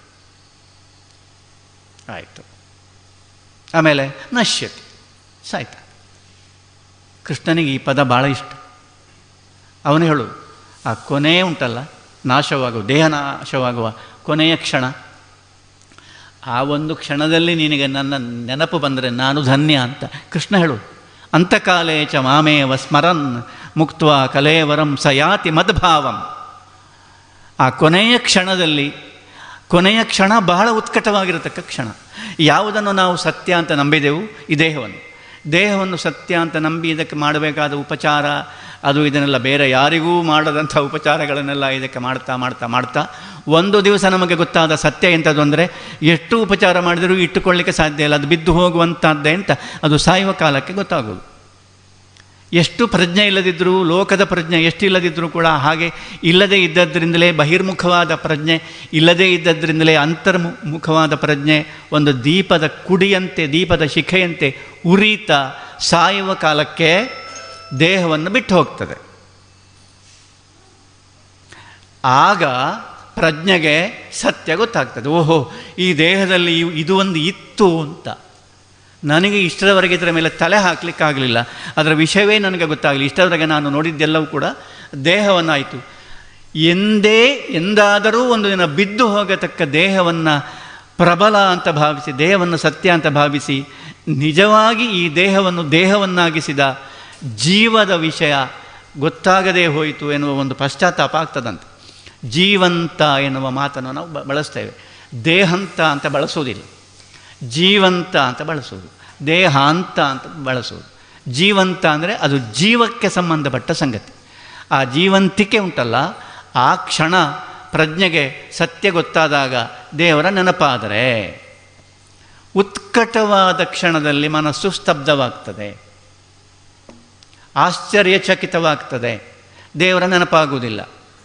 ಆಯಿತು ಆಮೇಲೆ ನಶ್ಯತಿ ಸಾಯ್ತ ಕೃಷ್ಣನಿಗೆ ಈ ಪದ ಭಾಳ ಇಷ್ಟ ಅವನು ಹೇಳು ಆ ಕೊನೆ ಉಂಟಲ್ಲ ನಾಶವಾಗುವ ದೇಹ ನಾಶವಾಗುವ ಕೊನೆಯ ಕ್ಷಣ ಆ ಒಂದು ಕ್ಷಣದಲ್ಲಿ ನಿನಗೆ ನನ್ನ ನೆನಪು ಬಂದರೆ ನಾನು ಧನ್ಯ ಅಂತ ಕೃಷ್ಣ ಹೇಳು ಅಂತಕಾಲೇ ಚ ಮಾಮೇವ ಸ್ಮರನ್ ಮುಕ್ತ ಕಲೇವರಂ ಸಯಾತಿ ಮದ್ಭಾವಂ ಆ ಕೊನೆಯ ಕ್ಷಣದಲ್ಲಿ ಕೊನೆಯ ಕ್ಷಣ ಬಹಳ ಉತ್ಕಟವಾಗಿರತಕ್ಕ ಕ್ಷಣ ಯಾವುದನ್ನು ನಾವು ಸತ್ಯ ಅಂತ ನಂಬಿದೆವು ಈ ದೇಹವನ್ನು ದೇಹವನ್ನು ಸತ್ಯ ಅಂತ ನಂಬಿ ಇದಕ್ಕೆ ಮಾಡಬೇಕಾದ ಉಪಚಾರ ಅದು ಇದನ್ನೆಲ್ಲ ಬೇರೆ ಯಾರಿಗೂ ಮಾಡದಂಥ ಉಪಚಾರಗಳನ್ನೆಲ್ಲ ಇದಕ್ಕೆ ಮಾಡ್ತಾ ಮಾಡ್ತಾ ಮಾಡ್ತಾ ಒಂದು ದಿವಸ ನಮಗೆ ಗೊತ್ತಾದ ಸತ್ಯ ಎಂಥದ್ದು ಅಂದರೆ ಎಷ್ಟು ಉಪಚಾರ ಮಾಡಿದರೂ ಇಟ್ಟುಕೊಳ್ಳಿಕ್ಕೆ ಸಾಧ್ಯ ಇಲ್ಲ ಅದು ಬಿದ್ದು ಹೋಗುವಂಥದ್ದೇ ಅಂತ ಅದು ಸಾಯುವ ಕಾಲಕ್ಕೆ ಗೊತ್ತಾಗೋದು ಎಷ್ಟು ಪ್ರಜ್ಞೆ ಇಲ್ಲದಿದ್ದರೂ ಲೋಕದ ಪ್ರಜ್ಞೆ ಎಷ್ಟು ಇಲ್ಲದಿದ್ದರೂ ಕೂಡ ಹಾಗೆ ಇಲ್ಲದೇ ಇದ್ದದ್ರಿಂದಲೇ ಬಹಿರ್ಮುಖವಾದ ಪ್ರಜ್ಞೆ ಇಲ್ಲದೇ ಇದ್ದದ್ರಿಂದಲೇ ಅಂತರ್ಮುಖವಾದ ಪ್ರಜ್ಞೆ ಒಂದು ದೀಪದ ಕುಡಿಯಂತೆ ದೀಪದ ಶಿಖೆಯಂತೆ ಉರಿತ ಸಾಯುವ ಕಾಲಕ್ಕೆ ದೇಹವನ್ನು ಬಿಟ್ಟು ಹೋಗ್ತದೆ ಆಗ ಪ್ರಜ್ಞೆಗೆ ಸತ್ಯ ಗೊತ್ತಾಗ್ತದೆ ಓಹೋ ಈ ದೇಹದಲ್ಲಿ ಇವ್- ಇದು ಒಂದು ಇತ್ತು ಅಂತ ನನಗೆ ಇಷ್ಟರವರೆಗೆ ಇದರ ಮೇಲೆ ತಲೆ ಹಾಕಲಿಕ್ಕಾಗಲಿಲ್ಲ ಅದರ ವಿಷಯವೇ ನನಗೆ ಗೊತ್ತಾಗಲಿ ಇಷ್ಟರವರೆಗೆ ನಾನು ನೋಡಿದ್ದೆಲ್ಲವೂ ಕೂಡ ದೇಹವನ್ನಾಯಿತು ಎಂದೇ ಎಂದಾದರೂ ಒಂದು ದಿನ ಬಿದ್ದು ಹೋಗತಕ್ಕ ದೇಹವನ್ನು ಪ್ರಬಲ ಅಂತ ಭಾವಿಸಿ ದೇಹವನ್ನು ಸತ್ಯ ಅಂತ ಭಾವಿಸಿ ನಿಜವಾಗಿ ಈ ದೇಹವನ್ನು ದೇಹವನ್ನಾಗಿಸಿದ ಜೀವದ ವಿಷಯ ಗೊತ್ತಾಗದೇ ಹೋಯಿತು ಎನ್ನುವ ಒಂದು ಪಶ್ಚಾತ್ತಾಪ ಆಗ್ತದಂತೆ ಜೀವಂತ ಎನ್ನುವ ಮಾತನ್ನು ನಾವು ಬ- ಬಳಸ್ತೇವೆ ದೇಹಂತ ಅಂತ ಬಳಸೋದಿಲ್ಲ ಜೀವಂತ ಅಂತ ಬಳಸೋದು ದೇಹಾಂತ ಅಂತ ಬಳಸೋದು ಜೀವಂತ ಅಂದರೆ ಅದು ಜೀವಕ್ಕೆ ಸಂಬಂಧಪಟ್ಟ ಸಂಗತಿ ಆ ಜೀವಂತಿಕೆ ಉಂಟಲ್ಲ ಆ ಕ್ಷಣ ಪ್ರಜ್ಞೆಗೆ ಸತ್ಯ ಗೊತ್ತಾದಾಗ ದೇವರ ನೆನಪಾದರೆ ಉತ್ಕಟವಾದ ಕ್ಷಣದಲ್ಲಿ ಮನಸ್ಸು ಸ್ತಬ್ಧವಾಗ್ತದೆ ಆಶ್ಚರ್ಯಚಕಿತವಾಗ್ತದೆ ದೇವರ ನೆನಪಾಗುವುದಿಲ್ಲ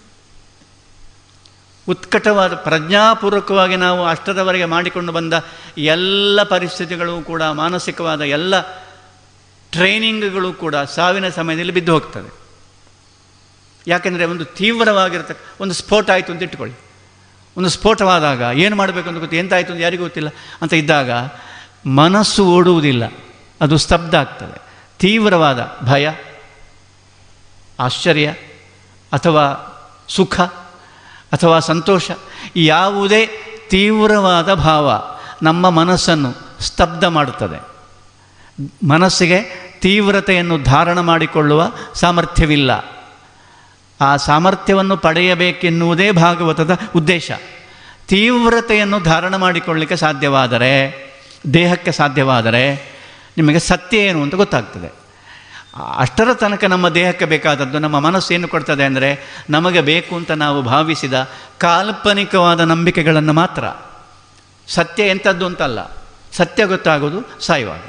ಉತ್ಕಟವಾದ ಪ್ರಜ್ಞಾಪೂರ್ವಕವಾಗಿ ನಾವು ಅಷ್ಟದವರೆಗೆ ಮಾಡಿಕೊಂಡು ಬಂದ ಎಲ್ಲ ಪರಿಸ್ಥಿತಿಗಳು ಕೂಡ ಮಾನಸಿಕವಾದ ಎಲ್ಲ ಟ್ರೈನಿಂಗ್ಗಳು ಕೂಡ ಸಾವಿನ ಸಮಯದಲ್ಲಿ ಬಿದ್ದು ಹೋಗ್ತದೆ ಯಾಕೆಂದರೆ ಒಂದು ತೀವ್ರವಾಗಿರತಕ್ಕ ಒಂದು ಸ್ಫೋಟ ಆಯಿತು ಅಂತ ಇಟ್ಕೊಳ್ಳಿ ಒಂದು ಸ್ಫೋಟವಾದಾಗ ಏನು ಮಾಡಬೇಕು ಅಂತ ಗೊತ್ತು ಎಂತಾಯಿತು ಅಂತ ಯಾರಿಗೂ ಗೊತ್ತಿಲ್ಲ ಅಂತ ಇದ್ದಾಗ ಮನಸ್ಸು ಓಡುವುದಿಲ್ಲ ಅದು ಸ್ತಬ್ಧ ಆಗ್ತದೆ ತೀವ್ರವಾದ ಭಯ ಆಶ್ಚರ್ಯ ಅಥವಾ ಸುಖ ಅಥವಾ ಸಂತೋಷ ಯಾವುದೇ ತೀವ್ರವಾದ ಭಾವ ನಮ್ಮ ಮನಸ್ಸನ್ನು ಸ್ತಬ್ಧ ಮಾಡುತ್ತದೆ ಮನಸ್ಸಿಗೆ ತೀವ್ರತೆಯನ್ನು ಧಾರಣ ಮಾಡಿಕೊಳ್ಳುವ ಸಾಮರ್ಥ್ಯವಿಲ್ಲ ಆ ಸಾಮರ್ಥ್ಯವನ್ನು ಪಡೆಯಬೇಕೆನ್ನುವುದೇ ಭಾಗವತದ ಉದ್ದೇಶ ತೀವ್ರತೆಯನ್ನು ಧಾರಣ ಮಾಡಿಕೊಳ್ಳಲಿಕ್ಕೆ ಸಾಧ್ಯವಾದರೆ ದೇಹಕ್ಕೆ ಸಾಧ್ಯವಾದರೆ ನಿಮಗೆ ಸತ್ಯ ಏನು ಅಂತ ಗೊತ್ತಾಗ್ತದೆ ಅಷ್ಟರ ತನಕ ನಮ್ಮ ದೇಹಕ್ಕೆ ಬೇಕಾದದ್ದು ನಮ್ಮ ಮನಸ್ಸು ಏನು ಕೊಡ್ತದೆ ಅಂದರೆ ನಮಗೆ ಬೇಕು ಅಂತ ನಾವು ಭಾವಿಸಿದ ಕಾಲ್ಪನಿಕವಾದ ನಂಬಿಕೆಗಳನ್ನು ಮಾತ್ರ ಸತ್ಯ ಎಂಥದ್ದು ಅಂತಲ್ಲ ಸತ್ಯ ಗೊತ್ತಾಗೋದು ಸಾಯುವಾಗ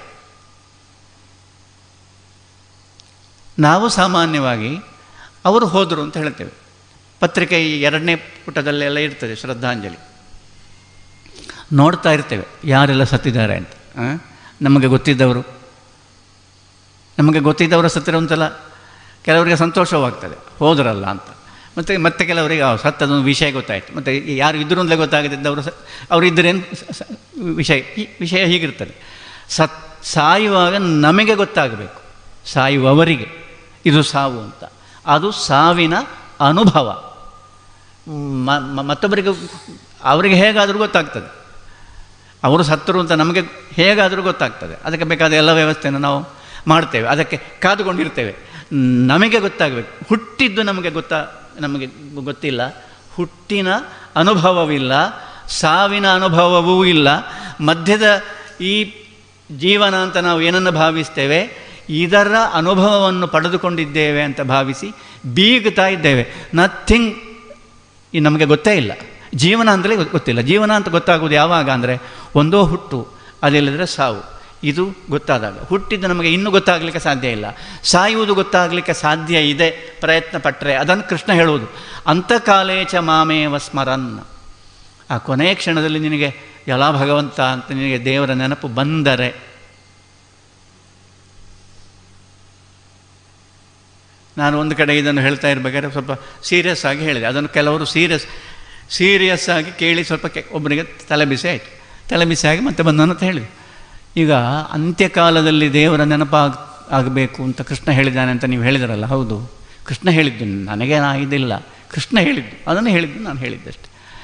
ನಾವು ಸಾಮಾನ್ಯವಾಗಿ ಅವರು ಹೋದರು ಅಂತ ಹೇಳ್ತೇವೆ ಪತ್ರಿಕೆ ಈ ಎರಡನೇ ಪುಟದಲ್ಲೆಲ್ಲ ಇರ್ತದೆ ಶ್ರದ್ಧಾಂಜಲಿ ನೋಡ್ತಾ ಇರ್ತೇವೆ ಯಾರೆಲ್ಲ ಸತ್ತಿದ್ದಾರೆ ಅಂತ ಆ? ನಮಗೆ ಗೊತ್ತಿದ್ದವರು ನಮಗೆ ಗೊತ್ತಿದ್ದವರು ಸತ್ತಿರೋ ಒಂದ್ಸಲ ಕೆಲವರಿಗೆ ಸಂತೋಷವಾಗ್ತದೆ ಹೋದ್ರಲ್ಲ ಅಂತ ಮತ್ತು ಮತ್ತೆ ಕೆಲವರಿಗೆ ಆ, ಸತ್ತದೊಂದು ವಿಷಯ ಗೊತ್ತಾಯಿತು ಮತ್ತು ಯಾರು ಇದ್ದರು ಅಂತಲೇ ಗೊತ್ತಾಗದಿದ್ದವರು ಸ ಅವರು ಇದ್ದರೇನು ಸ- ಸ- ವಿಷಯ ಈ ವಿಷಯ ಹೀಗಿರ್ತದೆ ಸತ್ ಸಾಯುವಾಗ ನಮಗೆ ಗೊತ್ತಾಗಬೇಕು ಸಾಯುವವರಿಗೆ ಇದು ಸಾವು ಅಂತ ಅದು ಸಾವಿನ ಅನುಭವ ಮ- ಮ- ಮತ್ತೊಬ್ಬರಿಗೆ ಅವರಿಗೆ ಹೇಗಾದರೂ ಗೊತ್ತಾಗ್ತದೆ ಅವರು ಸತ್ತರು ಅಂತ ನಮಗೆ ಹೇಗಾದರೂ ಗೊತ್ತಾಗ್ತದೆ ಅದಕ್ಕೆ ಬೇಕಾದ ಎಲ್ಲ ವ್ಯವಸ್ಥೆಯನ್ನು ನಾವು ಮಾಡ್ತೇವೆ ಅದಕ್ಕೆ ಕಾದುಕೊಂಡಿರ್ತೇವೆ ನಮಗೆ ಗೊತ್ತಾಗಬೇಕು ಹುಟ್ಟಿದ್ದು ನಮಗೆ ಗೊತ್ತಾ ನಮಗೆ ಗೊತ್ತಿಲ್ಲ ಹುಟ್ಟಿನ ಅನುಭವವಿಲ್ಲ ಸಾವಿನ ಅನುಭವವೂ ಇಲ್ಲ ಮಧ್ಯದ ಈ ಜೀವನ ಅಂತ ನಾವು ಏನನ್ನು ಭಾವಿಸ್ತೇವೆ ಇದರ ಅನುಭವವನ್ನು ಪಡೆದುಕೊಂಡಿದ್ದೇವೆ ಅಂತ ಭಾವಿಸಿ ಬೀಗುತ್ತಾ ಇದ್ದೇವೆ ನಥಿಂಗ್ ಈ ನಮಗೆ ಗೊತ್ತೇ ಇಲ್ಲ ಜೀವನ ಅಂತಲೇ ಗೊ- ಗೊತ್ತಿಲ್ಲ ಜೀವನ ಅಂತ ಗೊತ್ತಾಗೋದು ಯಾವಾಗ ಅಂದರೆ ಒಂದೋ ಹುಟ್ಟು ಅದಿಲ್ಲದ್ರೆ ಸಾವು ಇದು ಗೊತ್ತಾದಾಗ ಹುಟ್ಟಿದ್ದು ನಮಗೆ ಇನ್ನೂ ಗೊತ್ತಾಗಲಿಕ್ಕೆ ಸಾಧ್ಯ ಇಲ್ಲ ಸಾಯುವುದು ಗೊತ್ತಾಗಲಿಕ್ಕೆ ಸಾಧ್ಯ ಇದೆ ಪ್ರಯತ್ನ ಪಟ್ಟರೆ ಅದನ್ನು ಕೃಷ್ಣ ಹೇಳುವುದು ಅಂತಕಾಲೇಚ ಮಾಮೇವ ಸ್ಮರನ್ ಆ ಕೊನೆಯ ಕ್ಷಣದಲ್ಲಿ ನಿನಗೆ ಎಲ್ಲ ಭಗವಂತ ಅಂತ ನಿನಗೆ ದೇವರ ನೆನಪು ಬಂದರೆ ನಾನು ಒಂದು ಕಡೆ ಇದನ್ನು ಹೇಳ್ತಾ ಇರಬೇಕಾದ್ರೆ ಸ್ವಲ್ಪ ಸೀರಿಯಸ್ ಆಗಿ ಹೇಳಿದೆ ಅದನ್ನು ಕೆಲವರು ಸೀರಿಯಸ್ ಸೀರಿಯಸ್ ಆಗಿ ಕೇಳಿ ಸ್ವಲ್ಪ ಕೆ ಒಬ್ಬನಿಗೆ ತಲೆ ಬಿಸಿ ಆಯಿತು ತಲೆ ಬಿಸಿ ಆಗಿ ಮತ್ತೆ ಬಂದನು ಅಂತ ಹೇಳಿದೆ ಈಗ ಅಂತ್ಯಕಾಲದಲ್ಲಿ ದೇವರ ನೆನಪಾಗ ಆಗಬೇಕು ಅಂತ ಕೃಷ್ಣ ಹೇಳಿದ್ದಾನೆ ಅಂತ ನೀವು ಹೇಳಿದ್ರಲ್ಲ ಹೌದು ಕೃಷ್ಣ ಹೇಳಿದ್ದು ನನಗೆ ನಾ ಇದಿಲ್ಲ ಕೃಷ್ಣ ಹೇಳಿದ್ದು ಅದನ್ನು ಹೇಳಿದ್ದು ನಾನು ಹೇಳಿದ್ದಷ್ಟೆ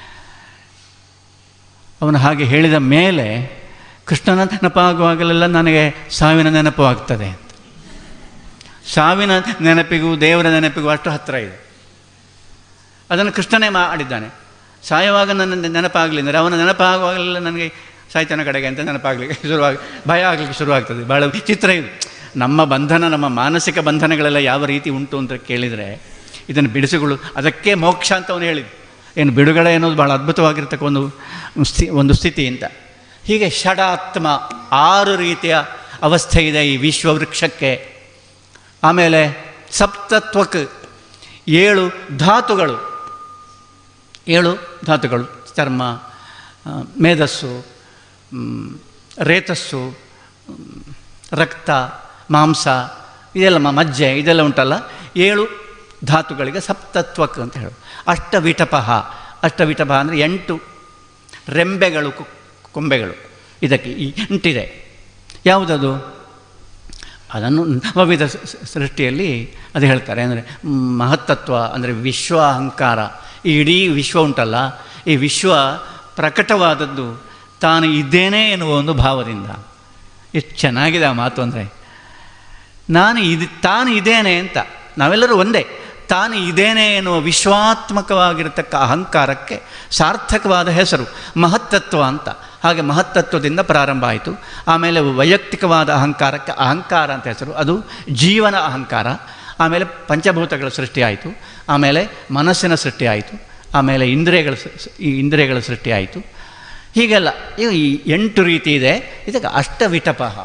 ಅವನು ಹಾಗೆ ಹೇಳಿದ ಮೇಲೆ ಕೃಷ್ಣನ ನೆನಪಾಗುವಾಗಲೆಲ್ಲ ನನಗೆ ಸಾವಿನ ನೆನಪು ಆಗ್ತದೆ ಅಂತ ಸಾವಿನ ನೆನಪಿಗೂ ದೇವರ ನೆನಪಿಗೂ ಅಷ್ಟು ಹತ್ತಿರ ಇದೆ ಅದನ್ನು ಕೃಷ್ಣನೇ ಮಾಡಿದ್ದಾನೆ ಸಾಯುವಾಗ ನನ್ನ ನೆನಪಾಗಲಿ ಅಂದರೆ ಅವನ ನೆನಪಾಗುವಾಗಲೆಲ್ಲ ನನಗೆ ಸಾಯ್ತನ ಕಡೆಗೆ ಅಂತ ನೆನಪಾಗಲಿಕ್ಕೆ ಶುರುವಾಗಿ ಭಯ ಆಗಲಿಕ್ಕೆ ಶುರುವಾಗ್ತದೆ ಭಾಳ ವಿಚಿತ್ರ ಇದು ನಮ್ಮ ಬಂಧನ ನಮ್ಮ ಮಾನಸಿಕ ಬಂಧನಗಳೆಲ್ಲ ಯಾವ ರೀತಿ ಉಂಟು ಅಂತ ಕೇಳಿದರೆ ಇದನ್ನು ಬಿಡಿಸಿಗಳು ಅದಕ್ಕೆ ಮೋಕ್ಷ ಅಂತ ಅವನು ಹೇಳಿದ್ದು ಏನು ಬಿಡುಗಡೆ ಅನ್ನೋದು ಭಾಳ ಅದ್ಭುತವಾಗಿರ್ತಕ್ಕ ಒಂದು ಸ್ಥಿ ಒಂದು ಸ್ಥಿತಿ ಅಂತ ಹೀಗೆ ಷಡಾತ್ಮ ಆರು ರೀತಿಯ ಅವಸ್ಥೆ ಇದೆ ಈ ವಿಶ್ವವೃಕ್ಷಕ್ಕೆ ಆಮೇಲೆ ಸಪ್ತತ್ವಕ್ ಏಳು ಧಾತುಗಳು ಏಳು ಧಾತುಗಳು ಚರ್ಮ ಆ, ಮೇಧಸ್ಸು ಮ್, ರೇತಸ್ಸು ಮ್, ರಕ್ತ ಮಾಂಸ ಇದೆಲ್ಲ ಮ- ಮಜ್ಜೆ ಇದೆಲ್ಲ ಉಂಟಲ್ಲ ಏಳು ಧಾತುಗಳಿಗೆ ಸಪ್ತತ್ವಕ್ ಅಂತ ಹೇಳೋದು ಅಷ್ಟವಿಟಪಃ ಅಷ್ಟವಿಟಪಃ ಅಂದರೆ ಎಂಟು ರೆಂಬೆಗಳು ಕು- ಕೊಂಬೆಗಳು ಇದಕ್ಕೆ ಈ ಎಂಟಿದೆ ಯಾವುದದು ಅದನ್ನು ನವವಿಧ ಸ- ಸ- ಸೃಷ್ಟಿಯಲ್ಲಿ ಅದು ಹೇಳ್ತಾರೆ ಅಂದರೆ ಮಹತ್ತತ್ವ ಅಂದರೆ ವಿಶ್ವ ಅಹಂಕಾರ ಈ ಇಡೀ ವಿಶ್ವ ಉಂಟಲ್ಲ ಈ ವಿಶ್ವ ಪ್ರಕಟವಾದದ್ದು ತಾನು ಇದ್ದೇನೆ ಎನ್ನುವ ಒಂದು ಭಾವದಿಂದ ಎಷ್ಟು ಚೆನ್ನಾಗಿದೆ ಆ ಮಾತು ಅಂದರೆ ನಾನು ಇದು ತಾನು ಇದ್ದೇನೆ ಅಂತ ನಾವೆಲ್ಲರೂ ಒಂದೇ ತಾನು ಇದೇನೆ ಎನ್ನುವ ವಿಶ್ವಾತ್ಮಕವಾಗಿರತಕ್ಕ ಅಹಂಕಾರಕ್ಕೆ ಸಾರ್ಥಕವಾದ ಹೆಸರು ಮಹತ್ತತ್ವ ಅಂತ ಹಾಗೆ ಮಹತ್ತತ್ವದಿಂದ ಪ್ರಾರಂಭ ಆಯಿತು ಆಮೇಲೆ ವೈಯಕ್ತಿಕವಾದ ಅಹಂಕಾರಕ್ಕೆ ಅಹಂಕಾರ ಅಂತ ಹೆಸರು ಅದು ಜೀವನ ಅಹಂಕಾರ ಆಮೇಲೆ ಪಂಚಭೂತಗಳ ಸೃಷ್ಟಿಯಾಯಿತು ಆಮೇಲೆ ಮನಸ್ಸಿನ ಸೃಷ್ಟಿಯಾಯಿತು ಆಮೇಲೆ ಇಂದ್ರಿಯಗಳ ಸ- ಸ- ಈ ಇಂದ್ರಿಯಗಳ ಸೃಷ್ಟಿಯಾಯಿತು ಹೀಗೆಲ್ಲ ಇವು ಈ ಎಂಟು ರೀತಿ ಇದೆ ಇದಕ್ಕೆ ಅಷ್ಟವಿಟಪಃ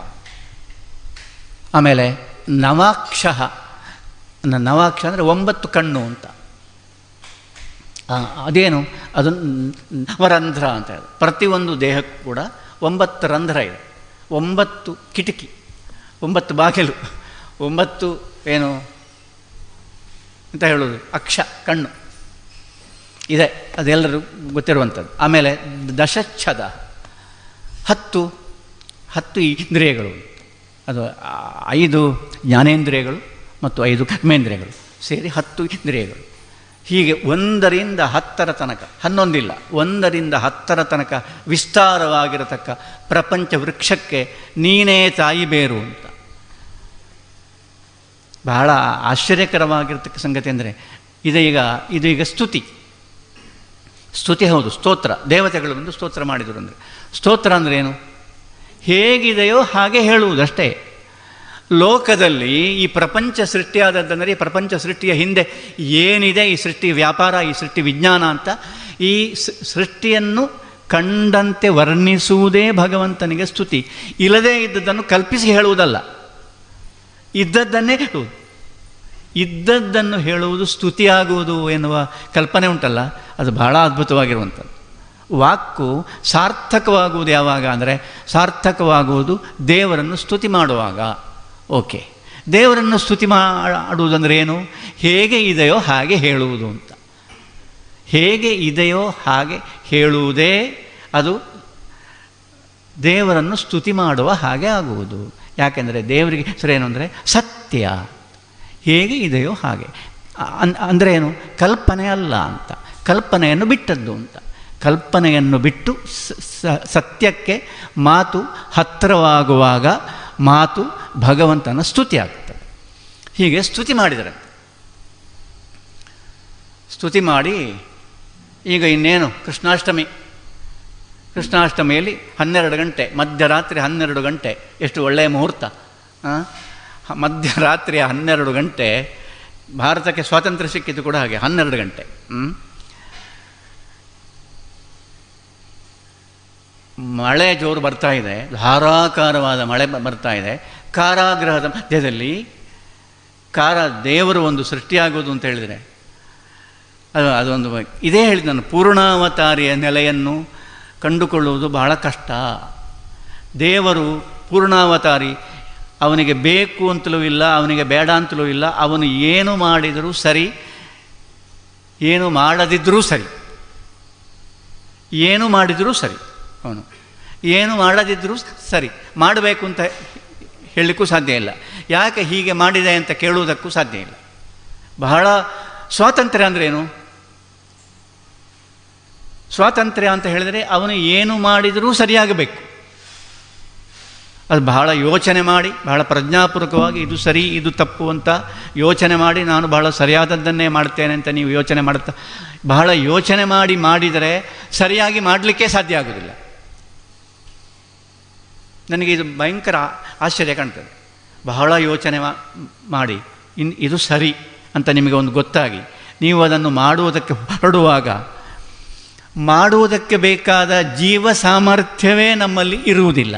ಆಮೇಲೆ ನವಾಕ್ಷ ನ- ನವಾಕ್ಷ ಅಂದರೆ ಒಂಬತ್ತು ಕಣ್ಣು ಅಂತ ಆ, ಅದೇನು ಅದು ನವರಂಧ್ರ ಅಂತ ಹೇಳಿ ಪ್ರತಿಯೊಂದು ದೇಹಕ್ಕೂ ಕೂಡ ಒಂಬತ್ತು ರಂಧ್ರ ಇದೆ ಒಂಬತ್ತು ಕಿಟಕಿ ಒಂಬತ್ತು ಬಾಗಿಲು ಒಂಬತ್ತು ಏನು ಅಂತ ಹೇಳೋದು ಅಕ್ಷ ಕಣ್ಣು ಇದೆ ಅದೆಲ್ಲರೂ ಗೊತ್ತಿರುವಂಥದ್ದು ಆಮೇಲೆ ದಶಚ್ಛದ ಹತ್ತು ಹತ್ತು ಇಂದ್ರಿಯಗಳು ಅದು ಆ, ಐದು ಜ್ಞಾನೇಂದ್ರಿಯಗಳು ಮತ್ತು ಐದು ಕರ್ಮೇಂದ್ರಿಯಗಳು ಸೇರಿ ಹತ್ತು ಇಂದ್ರಿಯಗಳು ಹೀಗೆ ಒಂದರಿಂದ ಹತ್ತರ ತನಕ ಹನ್ನೊಂದಿಲ್ಲ ಒಂದರಿಂದ ಹತ್ತರ ತನಕ ವಿಸ್ತಾರವಾಗಿರತಕ್ಕ ಪ್ರಪಂಚ ವೃಕ್ಷಕ್ಕೆ ನೀನೇ ತಾಯಿ ಬೇರು ಅಂತ ಬಹಳ ಆಶ್ಚರ್ಯಕರವಾಗಿರ್ತಕ್ಕ ಸಂಗತಿ ಅಂದರೆ ಇದೀಗ ಇದು ಈಗ ಸ್ತುತಿ ಸ್ತುತಿ ಹೌದು ಸ್ತೋತ್ರ ದೇವತೆಗಳು ಬಂದು ಸ್ತೋತ್ರ ಮಾಡಿದರು ಅಂದರೆ ಸ್ತೋತ್ರ ಅಂದರೆ ಏನು ಹೇಗಿದೆಯೋ ಹಾಗೆ ಹೇಳುವುದಷ್ಟೇ ಲೋಕದಲ್ಲಿ ಈ ಪ್ರಪಂಚ ಸೃಷ್ಟಿಯಾದದ್ದಂದರೆ ಈ ಪ್ರಪಂಚ ಸೃಷ್ಟಿಯ ಹಿಂದೆ ಏನಿದೆ ಈ ಸೃಷ್ಟಿ ವ್ಯಾಪಾರ ಈ ಸೃಷ್ಟಿ ವಿಜ್ಞಾನ ಅಂತ ಈ ಸ- ಸೃಷ್ಟಿಯನ್ನು ಕಂಡಂತೆ ವರ್ಣಿಸುವುದೇ ಭಗವಂತನಿಗೆ ಸ್ತುತಿ ಇಲ್ಲದೇ ಇದ್ದದ್ದನ್ನು ಕಲ್ಪಿಸಿ ಹೇಳುವುದಲ್ಲ ಇದ್ದದ್ದನ್ನೇ ಹೇಳುವುದು ಇದ್ದದ್ದನ್ನು ಹೇಳುವುದು ಸ್ತುತಿಯಾಗುವುದು ಎನ್ನುವ ಕಲ್ಪನೆ ಉಂಟಲ್ಲ ಅದು ಬಹಳ ಅದ್ಭುತವಾಗಿರುವಂಥದ್ದು ವಾಕು ಸಾರ್ಥಕವಾಗುವುದು ಯಾವಾಗ ಅಂದರೆ ಸಾರ್ಥಕವಾಗುವುದು ದೇವರನ್ನು ಸ್ತುತಿ ಮಾಡುವಾಗ ಓಕೆ ದೇವರನ್ನು ಸ್ತುತಿ ಮಾಡುವುದಂದ್ರೆ ಏನು ಹೇಗೆ ಇದೆಯೋ ಹಾಗೆ ಹೇಳುವುದು ಅಂತ ಹೇಗೆ ಇದೆಯೋ ಹಾಗೆ ಹೇಳುವುದೇ ಅದು ದೇವರನ್ನು ಸ್ತುತಿ ಮಾಡುವ ಹಾಗೆ ಆಗುವುದು ಯಾಕೆಂದರೆ ದೇವರಿಗೆ ಹೆಸರೇನು ಅಂದರೆ ಸತ್ಯ ಹೇಗೆ ಇದೆಯೋ ಹಾಗೆ ಅನ್ ಅಂದರೆ ಏನು ಕಲ್ಪನೆ ಅಲ್ಲ ಅಂತ ಕಲ್ಪನೆಯನ್ನು ಬಿಟ್ಟದ್ದು ಅಂತ ಕಲ್ಪನೆಯನ್ನು ಬಿಟ್ಟು ಸ- ಸ- ಸತ್ಯಕ್ಕೆ ಮಾತು ಹತ್ತಿರವಾಗುವಾಗ ಮಾತು ಭಗವಂತನ ಸ್ತುತಿ ಆಗ್ತದೆ ಹೀಗೆ ಸ್ತುತಿ ಮಾಡಿದರೆ ಸ್ತುತಿ ಮಾಡಿ ಈಗ ಇನ್ನೇನು ಕೃಷ್ಣಾಷ್ಟಮಿ ಕೃಷ್ಣಾಷ್ಟಮಿಯಲ್ಲಿ ಹನ್ನೆರಡು ಗಂಟೆ ಮಧ್ಯರಾತ್ರಿ ಹನ್ನೆರಡು ಗಂಟೆ ಎಷ್ಟು ಒಳ್ಳೆಯ ಮುಹೂರ್ತ ಆ? ಹ- ಮಧ್ಯರಾತ್ರಿಯ ಹನ್ನೆರಡು ಗಂಟೆ ಭಾರತಕ್ಕೆ ಸ್ವಾತಂತ್ರ್ಯ ಸಿಕ್ಕಿದ್ದು ಕೂಡ ಹಾಗೆ ಹನ್ನೆರಡು ಗಂಟೆ ಹ್ಮ್? ಮಳೆ ಜೋರು ಬರ್ತಾ ಇದೆ ಧಾರಾಕಾರವಾದ ಮಳೆ ಬ- ಬರ್ತಾ ಇದೆ ಕಾರಾಗೃಹದ ಮಧ್ಯದಲ್ಲಿ ಕಾರ ದೇವರು ಒಂದು ಸೃಷ್ಟಿಯಾಗೋದು ಅಂತ ಹೇಳಿದರೆ ಅದು ಅದೊಂದು ಇದೇ ಹೇಳಿದ ನಾನು ಪೂರ್ಣಾವತಾರಿಯ ನೆಲೆಯನ್ನು ಕಂಡುಕೊಳ್ಳುವುದು ಬಹಳ ಕಷ್ಟ ದೇವರು ಪೂರ್ಣಾವತಾರಿ ಅವನಿಗೆ ಬೇಕು ಅಂತಲೂ ಇಲ್ಲ ಅವನಿಗೆ ಬೇಡ ಅಂತಲೂ ಇಲ್ಲ ಅವನು ಏನು ಮಾಡಿದರೂ ಸರಿ ಏನು ಮಾಡದಿದ್ದರೂ ಸರಿ ಏನು ಮಾಡಿದರೂ ಸರಿ ಅವನು ಏನು ಮಾಡದಿದ್ದರೂ ಸರಿ ಮಾಡಬೇಕು ಅಂತ ಹೇಳಲಿಕ್ಕೂ ಸಾಧ್ಯ ಇಲ್ಲ ಯಾಕೆ ಹೀಗೆ ಮಾಡಿದೆ ಅಂತ ಕೇಳುವುದಕ್ಕೂ ಸಾಧ್ಯ ಇಲ್ಲ ಬಹಳ ಸ್ವಾತಂತ್ರ್ಯ ಅಂದರೆ ಏನು ಸ್ವಾತಂತ್ರ್ಯ ಅಂತ ಹೇಳಿದರೆ ಅವನು ಏನು ಮಾಡಿದರೂ ಸರಿಯಾಗಬೇಕು ಅದು ಬಹಳ ಯೋಚನೆ ಮಾಡಿ ಬಹಳ ಪ್ರಜ್ಞಾಪೂರ್ವಕವಾಗಿ ಇದು ಸರಿ ಇದು ತಪ್ಪು ಅಂತ ಯೋಚನೆ ಮಾಡಿ ನಾನು ಬಹಳ ಸರಿಯಾದದ್ದನ್ನೇ ಮಾಡ್ತೇನೆ ಅಂತ ನೀವು ಯೋಚನೆ ಮಾಡುತ್ತಾ ಬಹಳ ಯೋಚನೆ ಮಾಡಿ ಮಾಡಿದರೆ ಸರಿಯಾಗಿ ಮಾಡಲಿಕ್ಕೆ ಸಾಧ್ಯ ಆಗೋದಿಲ್ಲ ನನಗೆ ಇದು ಭಯಂಕರ ಆಶ್ಚರ್ಯ ಕಾಣ್ತದೆ ಬಹಳ ಯೋಚನೆ ಮಾ- ಮಾಡಿ ಇನ್ ಇದು ಸರಿ ಅಂತ ನಿಮಗೆ ಒಂದು ಗೊತ್ತಾಗಿ ನೀವು ಅದನ್ನು ಮಾಡುವುದಕ್ಕೆ ಹೊರಡುವಾಗ ಮಾಡುವುದಕ್ಕೆ ಬೇಕಾದ ಜೀವ ಸಾಮರ್ಥ್ಯವೇ ನಮ್ಮಲ್ಲಿ ಇರುವುದಿಲ್ಲ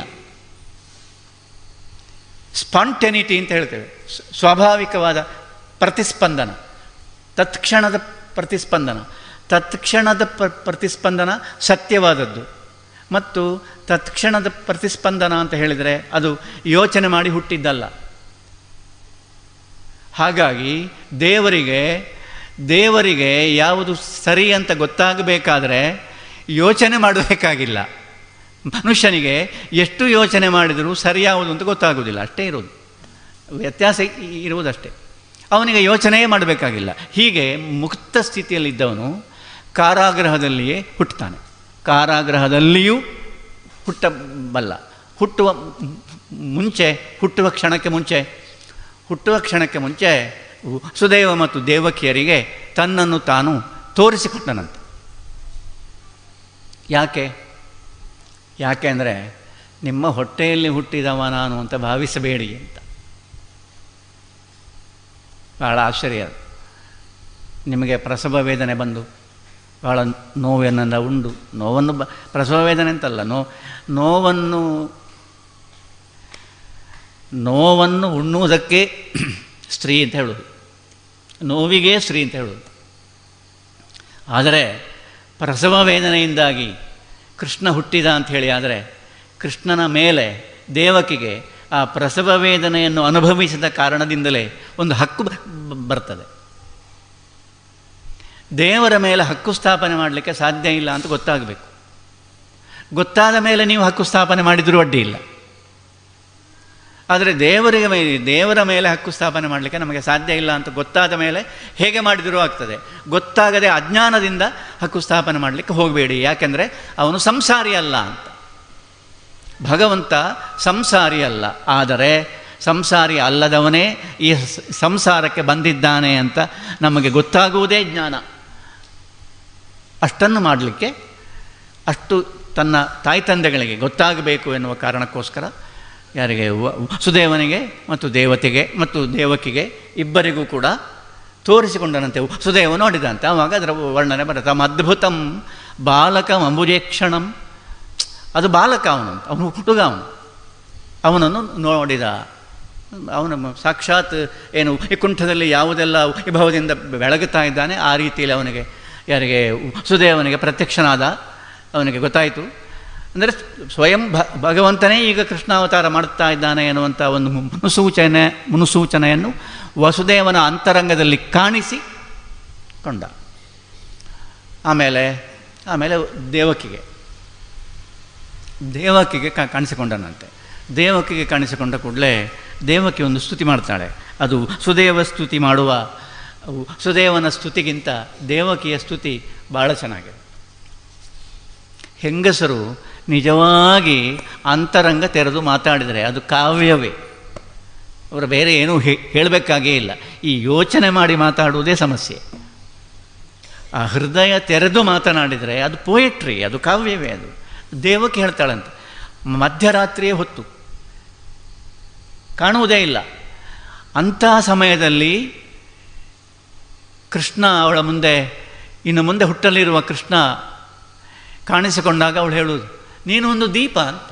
ಸ್ಪಾಂಟೆನಿಟಿ ಅಂತ ಹೇಳ್ತೇವೆ ಸ್- ಸ್ವಾಭಾವಿಕವಾದ ಪ್ರತಿಸ್ಪಂದನ ತತ್ಕ್ಷಣದ ಪ್ರತಿಸ್ಪಂದನ ತತ್ಕ್ಷಣದ ಪ್ರ ಪ್ರತಿಸ್ಪಂದನ ಸತ್ಯವಾದದ್ದು ಮತ್ತು ತತ್ಕ್ಷಣದ ಪ್ರತಿಸ್ಪಂದನ ಅಂತ ಹೇಳಿದರೆ ಅದು ಯೋಚನೆ ಮಾಡಿ ಹುಟ್ಟಿದ್ದಲ್ಲ ಹಾಗಾಗಿ ದೇವರಿಗೆ ದೇವರಿಗೆ ಯಾವುದು ಸರಿ ಅಂತ ಗೊತ್ತಾಗಬೇಕಾದ್ರೆ ಯೋಚನೆ ಮಾಡಬೇಕಾಗಿಲ್ಲ ಮನುಷ್ಯನಿಗೆ ಎಷ್ಟು ಯೋಚನೆ ಮಾಡಿದರೂ ಸರಿ ಯಾವುದು ಅಂತ ಗೊತ್ತಾಗೋದಿಲ್ಲ ಅಷ್ಟೇ ಇರೋದು ವ್ಯತ್ಯಾಸ ಇ- ಇರುವುದಷ್ಟೇ ಅವನಿಗೆ ಯೋಚನೆಯೇ ಮಾಡಬೇಕಾಗಿಲ್ಲ ಹೀಗೆ ಮುಕ್ತ ಸ್ಥಿತಿಯಲ್ಲಿದ್ದವನು ಕಾರಾಗೃಹದಲ್ಲಿಯೇ ಹುಟ್ಟುತ್ತಾನೆ ಕಾರಾಗೃಹದಲ್ಲಿಯೂ ಹುಟ್ಟಬಲ್ಲ ಹುಟ್ಟುವ ಮುಂಚೆ ಹುಟ್ಟುವ ಕ್ಷಣಕ್ಕೆ ಮುಂಚೆ ಹುಟ್ಟುವ ಕ್ಷಣಕ್ಕೆ ಮುಂಚೆ ಸುದೇವ ಮತ್ತು ದೇವಕಿಯರಿಗೆ ತನ್ನನ್ನು ತಾನು ತೋರಿಸಿಕೊಟ್ಟನಂತೆ ಯಾಕೆ ಯಾಕೆ ಅಂದರೆ ನಿಮ್ಮ ಹೊಟ್ಟೆಯಲ್ಲಿ ಹುಟ್ಟಿದವ ನಾನು ಅಂತ ಭಾವಿಸಬೇಡಿ ಅಂತ ಬಹಳ ಆಶ್ಚರ್ಯ ಅದು. ನಿಮಗೆ ಪ್ರಸವ ವೇದನೆ ಬಂದು ಭಾಳ ನೋವೇನೆಲ್ಲ ಉಂಡು ನೋವನ್ನು ಬ ಪ್ರಸವ ವೇದನೆ ಅಂತಲ್ಲ ನೋ ನೋವನ್ನು ನೋವನ್ನು ಉಣ್ಣುವುದಕ್ಕೆ ಸ್ತ್ರೀ ಅಂತ ಹೇಳೋದು ನೋವಿಗೆ ಸ್ತ್ರೀ ಅಂತ ಹೇಳೋದು ಆದರೆ ಪ್ರಸವ ವೇದನೆಯಿಂದಾಗಿ ಕೃಷ್ಣ ಹುಟ್ಟಿದ ಅಂತ ಹೇಳಿ ಆದರೆ ಕೃಷ್ಣನ ಮೇಲೆ ದೇವಕಿಗೆ ಆ ಪ್ರಸವ ವೇದನೆಯನ್ನು ಅನುಭವಿಸಿದ ಕಾರಣದಿಂದಲೇ ಒಂದು ಹಕ್ಕು ಬ- ಬ- ಬರ್ತದೆ ದೇವರ ಮೇಲೆ ಹಕ್ಕು ಸ್ಥಾಪನೆ ಮಾಡಲಿಕ್ಕೆ ಸಾಧ್ಯ ಇಲ್ಲ ಅಂತ ಗೊತ್ತಾಗಬೇಕು ಗೊತ್ತಾದ ಮೇಲೆ ನೀವು ಹಕ್ಕು ಸ್ಥಾಪನೆ ಮಾಡಿದರೂ ಅಡ್ಡಿ ಇಲ್ಲ ಆದರೆ ದೇವರಿಗೆ ಮೇಲೆ ದೇವರ ಮೇಲೆ ಹಕ್ಕು ಸ್ಥಾಪನೆ ಮಾಡಲಿಕ್ಕೆ ನಮಗೆ ಸಾಧ್ಯ ಇಲ್ಲ ಅಂತ ಗೊತ್ತಾದ ಮೇಲೆ ಹೇಗೆ ಮಾಡಿದರೂ ಆಗ್ತದೆ ಗೊತ್ತಾಗದೆ ಅಜ್ಞಾನದಿಂದ ಹಕ್ಕು ಸ್ಥಾಪನೆ ಮಾಡಲಿಕ್ಕೆ ಹೋಗಬೇಡಿ ಯಾಕೆಂದರೆ ಅವನು ಸಂಸಾರಿ ಅಲ್ಲ ಅಂತ ಭಗವಂತ ಸಂಸಾರಿ ಅಲ್ಲ ಆದರೆ ಸಂಸಾರಿ ಅಲ್ಲದವನೇ ಈ ಸ- ಸಂಸಾರಕ್ಕೆ ಬಂದಿದ್ದಾನೆ ಅಂತ ನಮಗೆ ಗೊತ್ತಾಗುವುದೇ ಜ್ಞಾನ ಅಷ್ಟನ್ನು ಮಾಡಲಿಕ್ಕೆ ಅಷ್ಟು ತನ್ನ ತಾಯಿ ತಂದೆಗಳಿಗೆ ಗೊತ್ತಾಗಬೇಕು ಎನ್ನುವ ಕಾರಣಕ್ಕೋಸ್ಕರ ಯಾರಿಗೆ ವ- ಸುದೇವನಿಗೆ ಮತ್ತು ದೇವತೆಗೆ ಮತ್ತು ದೇವಕಿಗೆ ಇಬ್ಬರಿಗೂ ಕೂಡ ತೋರಿಸಿಕೊಂಡನಂತೆ ಸುದೇವ ನೋಡಿದಂತೆ ಆವಾಗ ಅದರ ವರ್ಣನೆ ಬರುತ್ತೆ ತಮ್ಮ ಅದ್ಭುತಂ ಬಾಲಕಂ ಅಂಬುಜೇಕ್ಷಣಂ ಅದು ಬಾಲಕ ಅವನು ಅವನು ಹುಡುಗ ಅವನು ಅವನನ್ನು ನೋಡಿದ ಅವನ ಸಾಕ್ಷಾತ್ ಏನು ಈ ಕುಂಠದಲ್ಲಿ ಯಾವುದೆಲ್ಲ ವಿಭವದಿಂದ ಬೆಳಗುತ್ತಾ ಇದ್ದಾನೆ ಆ ರೀತಿಯಲ್ಲಿ ಅವನಿಗೆ ಯಾರಿಗೆ ಸುದೇವನಿಗೆ ಪ್ರತ್ಯಕ್ಷನಾದ ಅವನಿಗೆ ಗೊತ್ತಾಯಿತು ಅಂದರೆ ಸ್ವಯಂ ಭ ಭಗವಂತನೇ ಈಗ ಕೃಷ್ಣಾವತಾರ ಮಾಡುತ್ತಾ ಇದ್ದಾನೆ ಎನ್ನುವಂಥ ಒಂದು ಮುನ್ಸೂಚನೆ ಮುನ್ಸೂಚನೆಯನ್ನು ವಸುದೇವನ ಅಂತರಂಗದಲ್ಲಿ ಕಾಣಿಸಿ ಕೊಂಡ ಆಮೇಲೆ ಆಮೇಲೆ ದೇವಕಿಗೆ ದೇವಕಿಗೆ ಕಾ ಕಾಣಿಸಿಕೊಂಡನಂತೆ ದೇವಕಿಗೆ ಕಾಣಿಸಿಕೊಂಡ ಕೂಡಲೇ ದೇವಕಿ ಒಂದು ಸ್ತುತಿ ಮಾಡ್ತಾಳೆ ಅದು ಸುದೇವ ಸ್ತುತಿ ಮಾಡುವ ಅವು ಸುದೇವನ ಸ್ತುತಿಗಿಂತ ದೇವಕಿಯ ಸ್ತುತಿ ಭಾಳ ಚೆನ್ನಾಗಿದೆ ಹೆಂಗಸರು ನಿಜವಾಗಿ ಅಂತರಂಗ ತೆರೆದು ಮಾತಾಡಿದರೆ ಅದು ಕಾವ್ಯವೇ ಅವರ ಬೇರೆ ಏನೂ ಹೇ ಹೇಳಬೇಕಾಗೇ ಇಲ್ಲ ಈ ಯೋಚನೆ ಮಾಡಿ ಮಾತಾಡುವುದೇ ಸಮಸ್ಯೆ ಆ ಹೃದಯ ತೆರೆದು ಮಾತನಾಡಿದರೆ ಅದು ಪೋಯಟ್ರಿ ಅದು ಕಾವ್ಯವೇ ಅದು ದೇವಕ್ಕೆ ಹೇಳ್ತಾಳಂತೆ ಮಧ್ಯರಾತ್ರಿಯೇ ಹೊತ್ತು ಕಾಣುವುದೇ ಇಲ್ಲ ಅಂತಹ ಸಮಯದಲ್ಲಿ ಕೃಷ್ಣ ಅವಳ ಮುಂದೆ ಇನ್ನು ಮುಂದೆ ಹುಟ್ಟಲಿರುವ ಕೃಷ್ಣ ಕಾಣಿಸಿಕೊಂಡಾಗ ಅವಳು ಹೇಳುವುದು ನೀನು ಒಂದು ದೀಪ ಅಂತ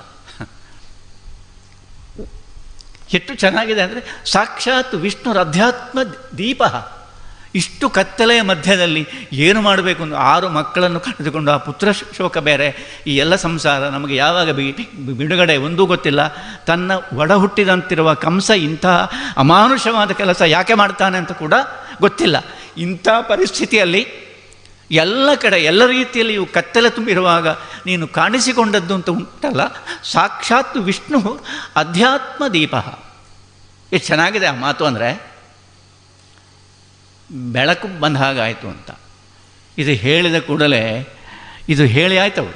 ಎಷ್ಟು ಚೆನ್ನಾಗಿದೆ ಅಂದರೆ ಸಾಕ್ಷಾತ್ ವಿಷ್ಣುರ ಅಧ್ಯಾತ್ಮ ದೀಪ ಇಷ್ಟು ಕತ್ತಲೆಯ ಮಧ್ಯದಲ್ಲಿ ಏನು ಮಾಡಬೇಕು ಅಂತ ಆರು ಮಕ್ಕಳನ್ನು ಕಳೆದುಕೊಂಡು ಆ ಪುತ್ರ ಶೋಕ ಬೇರೆ ಈ ಎಲ್ಲ ಸಂಸಾರ ನಮಗೆ ಯಾವಾಗ ಬಿ ಬಿಡುಗಡೆ ಒಂದೂ ಗೊತ್ತಿಲ್ಲ ತನ್ನ ಒಡ ಹುಟ್ಟಿದಂತಿರುವ ಕಂಸ ಇಂತಹ ಅಮಾನುಷವಾದ ಕೆಲಸ ಯಾಕೆ ಮಾಡ್ತಾನೆ ಅಂತ ಕೂಡ ಗೊತ್ತಿಲ್ಲ ಇಂಥ ಪರಿಸ್ಥಿತಿಯಲ್ಲಿ ಎಲ್ಲ ಕಡೆ ಎಲ್ಲ ರೀತಿಯಲ್ಲಿಯೂ ಕತ್ತಲೆ ತುಂಬಿರುವಾಗ ನೀನು ಕಾಣಿಸಿಕೊಂಡದ್ದು ಅಂತ ಉಂಟಲ್ಲ ಸಾಕ್ಷಾತ್ ವಿಷ್ಣು ಅಧ್ಯಾತ್ಮ ದೀಪ ಎಷ್ಟು ಚೆನ್ನಾಗಿದೆ ಆ ಮಾತು ಅಂದರೆ ಬೆಳಕು ಬಂದ ಹಾಗಾಯಿತು ಅಂತ ಇದು ಹೇಳಿದ ಕೂಡಲೇ ಇದು ಹೇಳಿ ಆಯ್ತು ಅವಳು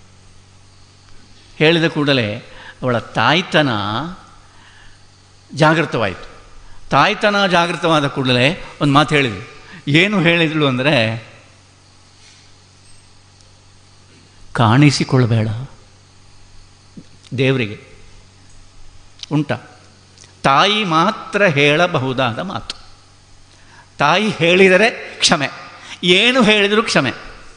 ಹೇಳಿದ ಕೂಡಲೇ ಅವಳ ತಾಯ್ತನ ಜಾಗೃತವಾಯಿತು ತಾಯ್ತನ ಜಾಗೃತವಾದ ಕೂಡಲೇ ಒಂದು ಮಾತು ಹೇಳಿದ್ಳು ಏನು ಹೇಳಿದಳು ಅಂದರೆ ಕಾಣಿಸಿಕೊಳ್ಳಬೇಡ ದೇವರಿಗೆ ಉಂಟ ತಾಯಿ ಮಾತ್ರ ಹೇಳಬಹುದಾದ ಮಾತು ತಾಯಿ ಹೇಳಿದರೆ ಕ್ಷಮೆ ಏನು ಹೇಳಿದರೂ ಕ್ಷಮೆ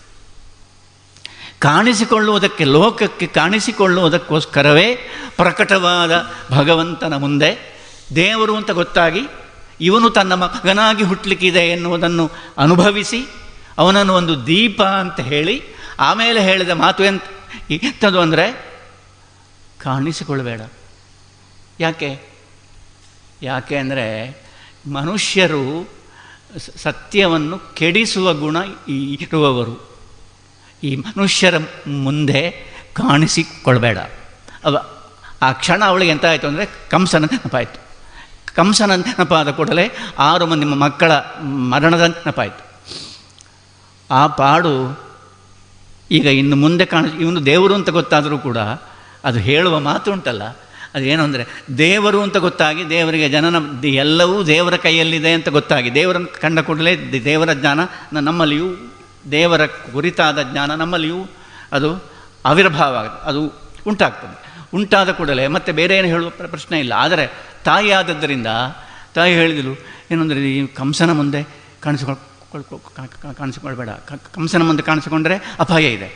ಕಾಣಿಸಿಕೊಳ್ಳುವುದಕ್ಕೆ ಲೋಕಕ್ಕೆ ಕಾಣಿಸಿಕೊಳ್ಳುವುದಕ್ಕೋಸ್ಕರವೇ ಪ್ರಕಟವಾದ ಭಗವಂತನ ಮುಂದೆ ದೇವರು ಅಂತ ಗೊತ್ತಾಗಿ ಇವನು ತನ್ನ ಮಗನಾಗಿ ಹುಟ್ಟಲಿಕ್ಕಿದೆ ಎನ್ನುವುದನ್ನು ಅನುಭವಿಸಿ ಅವನನ್ನು ಒಂದು ದೀಪ ಅಂತ ಹೇಳಿ ಆಮೇಲೆ ಹೇಳಿದ ಮಾತು ಎಂತ ಎಂಥದ್ದು ಅಂದರೆ ಕಾಣಿಸಿಕೊಳ್ಳಬೇಡ ಯಾಕೆ ಯಾಕೆ ಅಂದರೆ ಮನುಷ್ಯರು ಸ- ಸತ್ಯವನ್ನು ಕೆಡಿಸುವ ಗುಣ ಈ- ಇರುವವರು ಈ ಮನುಷ್ಯರ ಮುಂದೆ ಕಾಣಿಸಿಕೊಳ್ಬೇಡ ಅವ ಆ ಕ್ಷಣ ಅವಳಿಗೆ ಎಂತ ಆಯಿತು ಅಂದರೆ ಕಂಸನ ನೆನಪಾಯಿತು ಕಂಸನ ನೆನಪಾದ ಕೂಡಲೇ ಆರು ಮಂದಿ ಮಕ್ಕಳ ಮರಣದ ನೆನಪಾಯಿತು ಆ ಪಾಡು ಈಗ ಇನ್ನು ಮುಂದೆ ಕಾಣ ಇವನು ದೇವರು ಅಂತ ಗೊತ್ತಾದರೂ ಕೂಡ ಅದು ಹೇಳುವ ಮಾತು ಉಂಟಲ್ಲ ಅದೇನು ಅಂದರೆ ದೇವರು ಅಂತ ಗೊತ್ತಾಗಿ ದೇವರಿಗೆ ಜನನ ಎಲ್ಲವೂ ದೇವರ ಕೈಯಲ್ಲಿದೆ ಅಂತ ಗೊತ್ತಾಗಿ ದೇವರನ್ನು ಕಂಡ ಕೂಡಲೇ ದೇ- ದೇವರ ಜ್ಞಾನ ನ- ನಮ್ಮಲ್ಲಿಯೂ ದೇವರ ಕುರಿತಾದ ಜ್ಞಾನ ನಮ್ಮಲ್ಲಿಯೂ ಅದು ಆವಿರ್ಭಾವ ಆಗುತ್ತೆ ಅದು ಉಂಟಾಗ್ತದೆ ಉಂಟಾದ ಕೂಡಲೇ ಮತ್ತೆ ಬೇರೆ ಏನು ಹೇಳುವ ಪ್ರ- ಪ್ರಶ್ನೆ ಇಲ್ಲ ಆದರೆ ತಾಯಿ ಆದದ್ದರಿಂದ ತಾಯಿ ಹೇಳಿದಳು ಏನಂದರೆ ಈ ಕಂಸನ ಮುಂದೆ ಕಾಣಿಸಿಕೊಳ್ ಕೊಳ್- ಕಾ- ಕಾ- ಕಾಣಿಸಿಕೊಳ್ಬೇಡ ಕ- ಕಂಸನ ಮುಂದೆ ಕಾಣಿಸಿಕೊಂಡರೆ ಅಪಾಯ ಇದೆ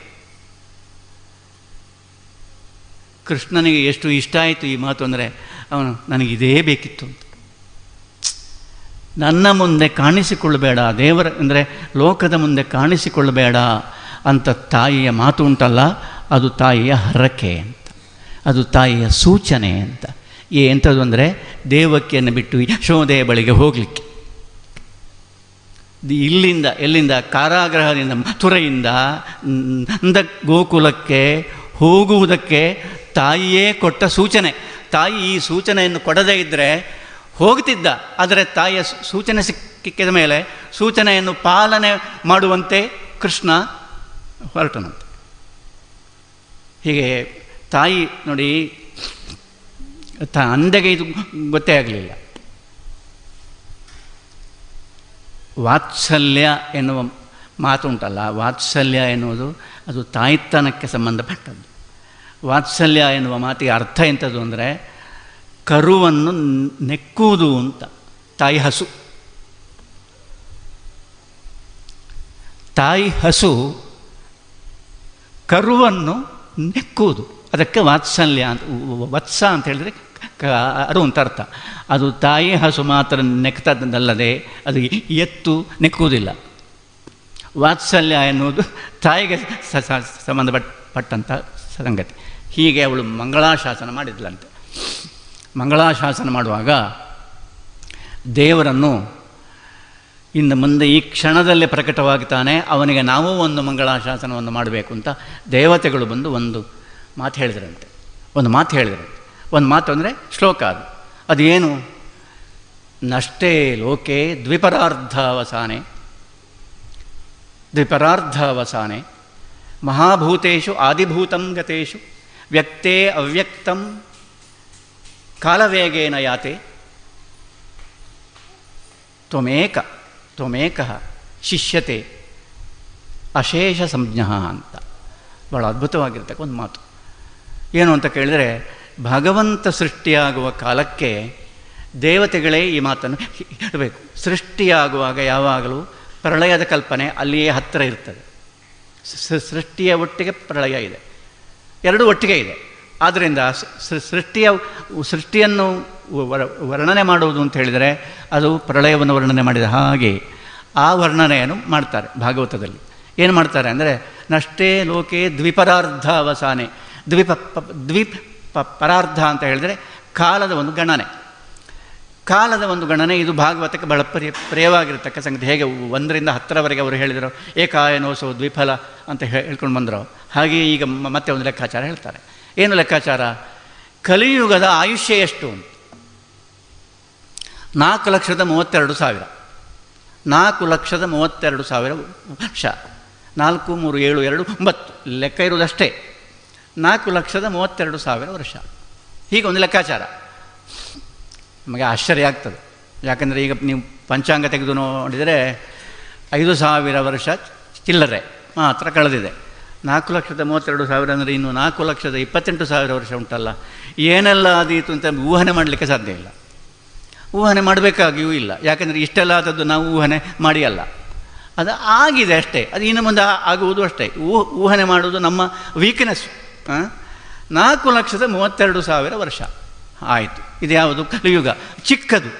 ಕೃಷ್ಣನಿಗೆ ಎಷ್ಟು ಇಷ್ಟ ಆಯಿತು ಈ ಮಾತು ಅಂದರೆ ಅವನು ನನಗೆ ಇದೇ ಬೇಕಿತ್ತು ಅಂತ ನನ್ನ ಮುಂದೆ ಕಾಣಿಸಿಕೊಳ್ಳಬೇಡ ದೇವರ ಅಂದರೆ ಲೋಕದ ಮುಂದೆ ಕಾಣಿಸಿಕೊಳ್ಳಬೇಡ ಅಂತ ತಾಯಿಯ ಮಾತು ಉಂಟಲ್ಲ ಅದು ತಾಯಿಯ ಹರಕೆ ಅಂತ ಅದು ತಾಯಿಯ ಸೂಚನೆ ಅಂತ ಎಂಥದ್ದು ಅಂದರೆ ದೇವಕಿಯನ್ನು ಬಿಟ್ಟು ಯಶೋದೆಯ ಬಳಿಗೆ ಹೋಗಲಿಕ್ಕೆ ದಿ- ಇಲ್ಲಿಂದ ಎಲ್ಲಿಂದ ಕಾರಾಗೃಹದಿಂದ ಮಥುರೆಯಿಂದ ನಂದ ಗೋಕುಲಕ್ಕೆ ಹೋಗುವುದಕ್ಕೆ ತಾಯಿಯೇ ಕೊಟ್ಟ ಸೂಚನೆ ತಾಯಿ ಈ ಸೂಚನೆಯನ್ನು ಕೊಡದೇ ಇದ್ದರೆ ಹೋಗ್ತಿದ್ದ ಆದರೆ ತಾಯಿಯ ಸೂ- ಸೂಚನೆ ಸಿಕ್ಕಿದ ಮೇಲೆ ಸೂಚನೆಯನ್ನು ಪಾಲನೆ ಮಾಡುವಂತೆ ಕೃಷ್ಣ ಹೊರಟನಂತೆ ಹೀಗೆ ತಾಯಿ ನೋಡಿ ತ ಅಂದೆಗೆ ಇದು ಗೊತ್ತೇ ಆಗಲಿಲ್ಲ ವಾತ್ಸಲ್ಯ ಎನ್ನುವ ಮಾತುಂಟಲ್ಲ ವಾತ್ಸಲ್ಯ ಎನ್ನುವುದು ಅದು ತಾಯ್ತನಕ್ಕೆ ಸಂಬಂಧಪಟ್ಟದ್ದು ವಾತ್ಸಲ್ಯ ಎನ್ನುವ ಮಾತಿಗೆ ಅರ್ಥ ಎಂಥದ್ದು ಅಂದರೆ ಕರುವನ್ನು ನೆಕ್ಕುವುದು ಅಂತ ತಾಯಿ ಹಸು ತಾಯಿ ಹಸು ಕರುವನ್ನು ನೆಕ್ಕುವುದು ಅದಕ್ಕೆ ವಾತ್ಸಲ್ಯ ಅಂತ ವತ್ಸ ಅಂತ ಹೇಳಿದರೆ ಅದು ಅಂತ ಅರ್ಥ ಅದು ತಾಯಿ ಹಸು ಮಾತ್ರ ನೆಕ್ತದ್ದಲ್ಲದೆ ಅದು ಎತ್ತು ನೆಕ್ಕುವುದಿಲ್ಲ ವಾತ್ಸಲ್ಯ ಎನ್ನುವುದು ತಾಯಿಗೆ ಸ- ಸ- ಸಂಬಂಧಪಟ್ಟಂಥ ಸಂಗತಿ ಹೀಗೆ ಅವಳು ಮಂಗಳಾಶಾಸನ ಮಾಡಿದ್ಲಂತೆ ಮಂಗಳಾಶಾಸನ ಮಾಡುವಾಗ ದೇವರನ್ನು ಇನ್ನು ಮುಂದೆ ಈ ಕ್ಷಣದಲ್ಲೇ ಪ್ರಕಟವಾಗ್ತಾನೆ ಅವನಿಗೆ ನಾವು ಒಂದು ಮಂಗಳಾಶಾಸನವನ್ನು ಮಾಡಬೇಕು ಅಂತ ದೇವತೆಗಳು ಬಂದು ಒಂದು ಮಾತು ಹೇಳಿದ್ರಂತೆ ಒಂದು ಮಾತು ಹೇಳಿದ್ರಂತೆ ಒಂದು ಮಾತು ಅಂದರೆ ಶ್ಲೋಕ ಅದು ಅದೇನು ನಷ್ಟೇ ಲೋಕೆ ದ್ವಿಪರಾರ್ಧಾವಸಾನೆ ದ್ವಿಪರಾರ್ಧಾವಸಾನೆ ಮಹಾಭೂತೇಷು ಆದಿಭೂತಂ ಗತೇಷು ವ್ಯಕ್ತೇ ಅವ್ಯಕ್ತಂ ಕಾಲವೇಗೇನ ಯಾತೆ ತ್ವಮೇಕ ತ್ವಮೇಕ ಶಿಷ್ಯತೆ ಅಶೇಷ ಸಂಜ್ಞ ಅಂತ ಭಾಳ ಅದ್ಭುತವಾಗಿರ್ತಕ್ಕ ಒಂದು ಮಾತು ಏನು ಅಂತ ಕೇಳಿದರೆ ಭಗವಂತ ಸೃಷ್ಟಿಯಾಗುವ ಕಾಲಕ್ಕೆ ದೇವತೆಗಳೇ ಈ ಮಾತನ್ನು ಹೇಳಬೇಕು ಸೃಷ್ಟಿಯಾಗುವಾಗ ಯಾವಾಗಲೂ ಪ್ರಳಯದ ಕಲ್ಪನೆ ಅಲ್ಲಿಯೇ ಹತ್ತಿರ ಇರ್ತದೆ ಸ- ಸೃಷ್ಟಿಯ ಒಟ್ಟಿಗೆ ಪ್ರಳಯ ಇದೆ ಎರಡೂ ಒಟ್ಟಿಗೆ ಇದೆ ಆದ್ದರಿಂದ ಸ- ಸೃಷ್ಟಿಯ ಸೃಷ್ಟಿಯನ್ನು ವರ- ವರ್ಣನೆ ಮಾಡುವುದು ಅಂತ ಹೇಳಿದರೆ ಅದು ಪ್ರಳಯವನ್ನು ವರ್ಣನೆ ಮಾಡಿದ ಹಾಗೆ ಆ ವರ್ಣನೆಯನ್ನು ಮಾಡ್ತಾರೆ ಭಾಗವತದಲ್ಲಿ ಏನು ಮಾಡ್ತಾರೆ ಅಂದರೆ ನಷ್ಟೇ ಲೋಕೆ ದ್ವಿಪರಾರ್ಧ ಅವಸಾನೆ ದ್ವಿಪ ಪ- ದ್ವಿಪ್ ಪ- ಪರಾರ್ಧ ಅಂತ ಹೇಳಿದರೆ ಕಾಲದ ಒಂದು ಗಣನೆ ಕಾಲದ ಒಂದು ಗಣನೆ ಇದು ಭಾಗವತಕ್ಕೆ ಬಹಳ ಪ್ರಿಯ ಪ್ರಿಯವಾಗಿರತಕ್ಕ ಸಂಗತಿ ಹೇಗೆ ಒಂದರಿಂದ ಹತ್ತರವರೆಗೆ ಅವರು ಹೇಳಿದರು ಏಕಾಯನೋಸೋ ದ್ವಿಫಲ ಅಂತ ಹೇ- ಹೇಳ್ಕೊಂಡು ಬಂದರು ಹಾಗೆಯೇ ಈಗ ಮ- ಮತ್ತೆ ಒಂದು ಲೆಕ್ಕಾಚಾರ ಹೇಳ್ತಾರೆ ಏನು ಲೆಕ್ಕಾಚಾರ ಕಲಿಯುಗದ ಆಯುಷ್ಯ ಎಷ್ಟು ಅಂತ ನಾಲ್ಕು ಲಕ್ಷದ ಮೂವತ್ತೆರಡು ಸಾವಿರ ನಾಲ್ಕು ಲಕ್ಷದ ಮೂವತ್ತೆರಡು ಸಾವಿರ ವರ್ಷ ನಾಲ್ಕು ಮೂರು ಏಳು ಎರಡು ಒಂಬತ್ತು ಲೆಕ್ಕ ಇರುವುದಷ್ಟೇ ನಾಲ್ಕು ಲಕ್ಷದ ಮೂವತ್ತೆರಡು ಸಾವಿರ ವರ್ಷ ಹೀಗೆ ಒಂದು ಲೆಕ್ಕಾಚಾರ ನಮಗೆ ಆಶ್ಚರ್ಯ ಆಗ್ತದೆ ಯಾಕಂದರೆ ಈಗ ನೀವು ಪಂಚಾಂಗ ತೆಗೆದು ನೋಡಿದರೆ ಐದು ಸಾವಿರ ವರ್ಷ ಚಿಲ್ಲರೆ ಮಾತ್ರ ಕಳೆದಿದೆ ನಾಲ್ಕು ಲಕ್ಷದ ಮೂವತ್ತೆರಡು ಸಾವಿರ ಅಂದರೆ ಇನ್ನು ನಾಲ್ಕು ಲಕ್ಷದ ಇಪ್ಪತ್ತೆಂಟು ಸಾವಿರ ವರ್ಷ ಉಂಟಲ್ಲ ಏನೆಲ್ಲ ಆದೀತು ಅಂತ ಊಹನೆ ಮಾಡಲಿಕ್ಕೆ ಸಾಧ್ಯ ಇಲ್ಲ ಊಹನೆ ಮಾಡಬೇಕಾಗಿಯೂ ಇಲ್ಲ ಯಾಕಂದರೆ ಇಷ್ಟೆಲ್ಲ ಆದದ್ದು ನಾವು ಊಹನೆ ಮಾಡಿ ಅಲ್ಲ ಅದು ಆಗಿದೆ ಅಷ್ಟೇ ಅದು ಇನ್ನು ಮುಂದೆ ಆ- ಆಗುವುದು ಅಷ್ಟೇ ಊ ಊಹನೆ ಮಾಡುವುದು ನಮ್ಮ ವೀಕ್ನೆಸ್ ನಾಲ್ಕು ಲಕ್ಷದ ಮೂವತ್ತೆರಡು ಸಾವಿರ ವರ್ಷ ಆಯಿತು ಇದು ಯಾವುದು ಕಲಿಯುಗ ಚಿಕ್ಕದು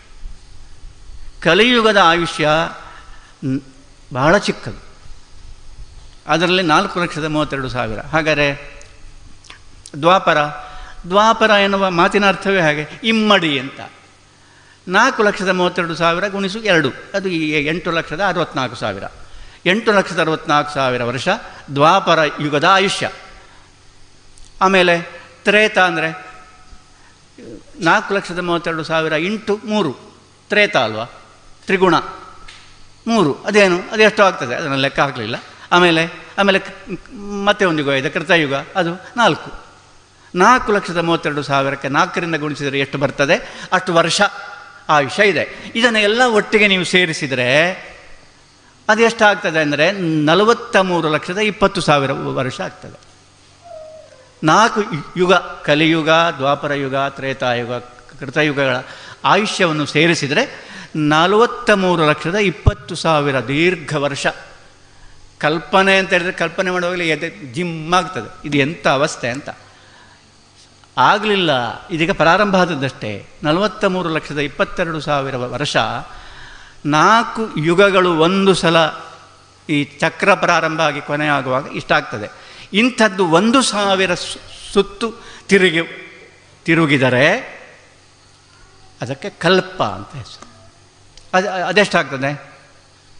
ಕಲಿಯುಗದ ಆಯುಷ್ಯ ನ್- ಬಹಳ ಚಿಕ್ಕದು ಅದರಲ್ಲಿ ನಾಲ್ಕು ಲಕ್ಷದ ಮೂವತ್ತೆರಡು ಸಾವಿರ ಹಾಗಾದರೆ ದ್ವಾಪರ ದ್ವಾಪರ ಎನ್ನುವ ಮಾತಿನ ಅರ್ಥವೇ ಹಾಗೆ ಇಮ್ಮಡಿ ಅಂತ ನಾಲ್ಕು ಲಕ್ಷದ ಮೂವತ್ತೆರಡು ಸಾವಿರ ಗುಣಿಸು ಎರಡು ಅದು ಈ ಎಂಟು ಲಕ್ಷದ ಅರವತ್ನಾಲ್ಕು ಸಾವಿರ ಎಂಟು ಲಕ್ಷದ ಅರವತ್ನಾಲ್ಕು ಸಾವಿರ ವರ್ಷ ದ್ವಾಪರ ಯುಗದ ಆಯುಷ್ಯ ಆಮೇಲೆ ತ್ರೇತ ಅಂದರೆ ನಾಲ್ಕು ಲಕ್ಷದ ಮೂವತ್ತೆರಡು ಸಾವಿರ ಇಂಟು ಮೂರು ತ್ರೇತ ಅಲ್ವಾ ತ್ರಿಗುಣ ಮೂರು ಅದೇನು ಅದೆಷ್ಟು ಆಗ್ತದೆ ಅದನ್ನು ಲೆಕ್ಕ ಹಾಕಲಿಲ್ಲ ಆಮೇಲೆ ಆಮೇಲೆ ಕ- ಮತ್ತೆ ಒಂದು ಯುಗ ಇದೆ ಕೃತಯುಗ ಅದು ನಾಲ್ಕು ನಾಲ್ಕು ಲಕ್ಷದ ಮೂವತ್ತೆರಡು ಸಾವಿರಕ್ಕೆ ನಾಲ್ಕರಿಂದ ಗುಣಿಸಿದರೆ ಎಷ್ಟು ಬರ್ತದೆ ಅಷ್ಟು ವರ್ಷ ಆಯುಷ್ಯ ಇದೆ ಇದನ್ನು ಎಲ್ಲ ಒಟ್ಟಿಗೆ ನೀವು ಸೇರಿಸಿದರೆ ಅದು ಎಷ್ಟಾಗ್ತದೆ ಅಂದರೆ ನಲವತ್ತ ಮೂರು ಲಕ್ಷದ ಇಪ್ಪತ್ತು ಸಾವಿರ ವರ್ಷ ಆಗ್ತದೆ ನಾಲ್ಕು ಯು- ಯುಗ ಕಲಿಯುಗ ದ್ವಾಪರ ಯುಗ ತ್ರೇತಾಯುಗ ಕೃತಯುಗಗಳ ಆಯುಷ್ಯವನ್ನು ಸೇರಿಸಿದರೆ ನಲವತ್ತ ಮೂರು ಲಕ್ಷದ ಇಪ್ಪತ್ತು ಸಾವಿರ ದೀರ್ಘ ವರ್ಷ ಕಲ್ಪನೆ ಅಂತ ಹೇಳಿದರೆ ಕಲ್ಪನೆ ಮಾಡುವಾಗಲೇ ಎದೆ ಜಿಮ್ ಆಗ್ತದೆ ಇದು ಎಂಥ ಅವಸ್ಥೆ ಅಂತ ಆಗಲಿಲ್ಲ ಇದೀಗ ಪ್ರಾರಂಭ ಆದದ್ದಷ್ಟೇ ನಲವತ್ತ ಮೂರು ಲಕ್ಷದ ಇಪ್ಪತ್ತೆರಡು ಸಾವಿರ ವರ್ಷ ನಾಲ್ಕು ಯುಗಗಳು ಒಂದು ಸಲ ಈ ಚಕ್ರ ಪ್ರಾರಂಭ ಆಗಿ ಕೊನೆ ಆಗುವಾಗ ಇಷ್ಟಾಗ್ತದೆ ಇಂಥದ್ದು ಒಂದು ಸಾವಿರ ಸು- ಸುತ್ತು ತಿರುಗಿ ತಿರುಗಿದರೆ ಅದಕ್ಕೆ ಕಲ್ಪ ಅಂತ ಹೆಸರು ಅದು ಅದೆಷ್ಟಾಗ್ತದೆ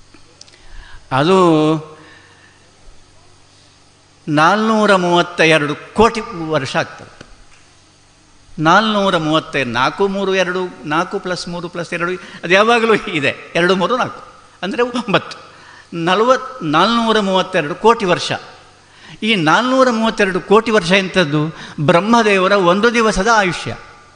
ಅದು ನಾಲ್ನೂರ ಮೂವತ್ತ ಎರಡು ಕೋಟಿ ವರ್ಷ ಆಗ್ತದೆ ನಾಲ್ನೂರ ಮೂವತ್ತೈದು ನಾಲ್ಕು ಮೂರು ಎರಡು ನಾಲ್ಕು ಪ್ಲಸ್ ಮೂರು ಪ್ಲಸ್ ಎರಡು ಅದು ಯಾವಾಗಲೂ ಇದೆ ಎರಡು ಮೂರು ನಾಲ್ಕು ಅಂದರೆ ಒಂಬತ್ತು ನಲವತ್ತು ನಾಲ್ನೂರ ಮೂವತ್ತೆರಡು ಕೋಟಿ ವರ್ಷ ಈ ನಾಲ್ನೂರ ಮೂವತ್ತೆರಡು ಕೋಟಿ ವರ್ಷ ಎಂಥದ್ದು ಬ್ರಹ್ಮದೇವರ ಒಂದು ದಿವಸದ ಆಯುಷ್ಯ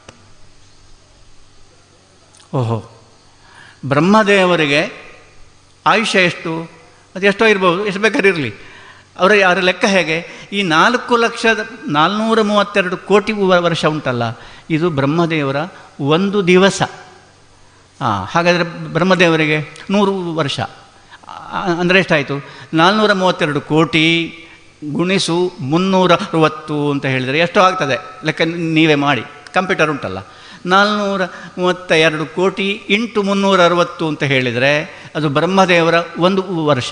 ಓಹೋ ಬ್ರಹ್ಮದೇವರಿಗೆ ಆಯುಷ್ಯ ಎಷ್ಟು ಅದು ಎಷ್ಟೋ ಇರ್ಬೋದು ಎಷ್ಟು ಬೇಕಾದ್ರೆ ಇರಲಿ ಅವರ ಯಾರ ಲೆಕ್ಕ ಹೇಗೆ ಈ ನಾಲ್ಕು ಲಕ್ಷದ ನಾಲ್ನೂರ ಮೂವತ್ತೆರಡು ಕೋಟಿ ವ- ವರ್ಷ ಉಂಟಲ್ಲ ಇದು ಬ್ರಹ್ಮದೇವರ ಒಂದು ದಿವಸ ಹಾಂ ಹಾಗಾದರೆ ಬ್ರಹ್ಮದೇವರಿಗೆ ನೂರು ವರ್ಷ ಆ- ಅಂದರೆ ಎಷ್ಟಾಯಿತು ನಾಲ್ನೂರ ಮೂವತ್ತೆರಡು ಕೋಟಿ ಗುಣಿಸು ಮುನ್ನೂರ ಅರವತ್ತು ಅಂತ ಹೇಳಿದರೆ ಎಷ್ಟು ಆಗ್ತದೆ ಲೆಕ್ಕ ನೀವೇ ಮಾಡಿ ಕಂಪ್ಯೂಟರ್ ಉಂಟಲ್ಲ ನಾಲ್ನೂರ ಮೂವತ್ತ ಎರಡು ಕೋಟಿ ಇಂಟು ಮುನ್ನೂರ ಅರವತ್ತು ಅಂತ ಹೇಳಿದರೆ ಅದು ಬ್ರಹ್ಮದೇವರ ಒಂದು ವರ್ಷ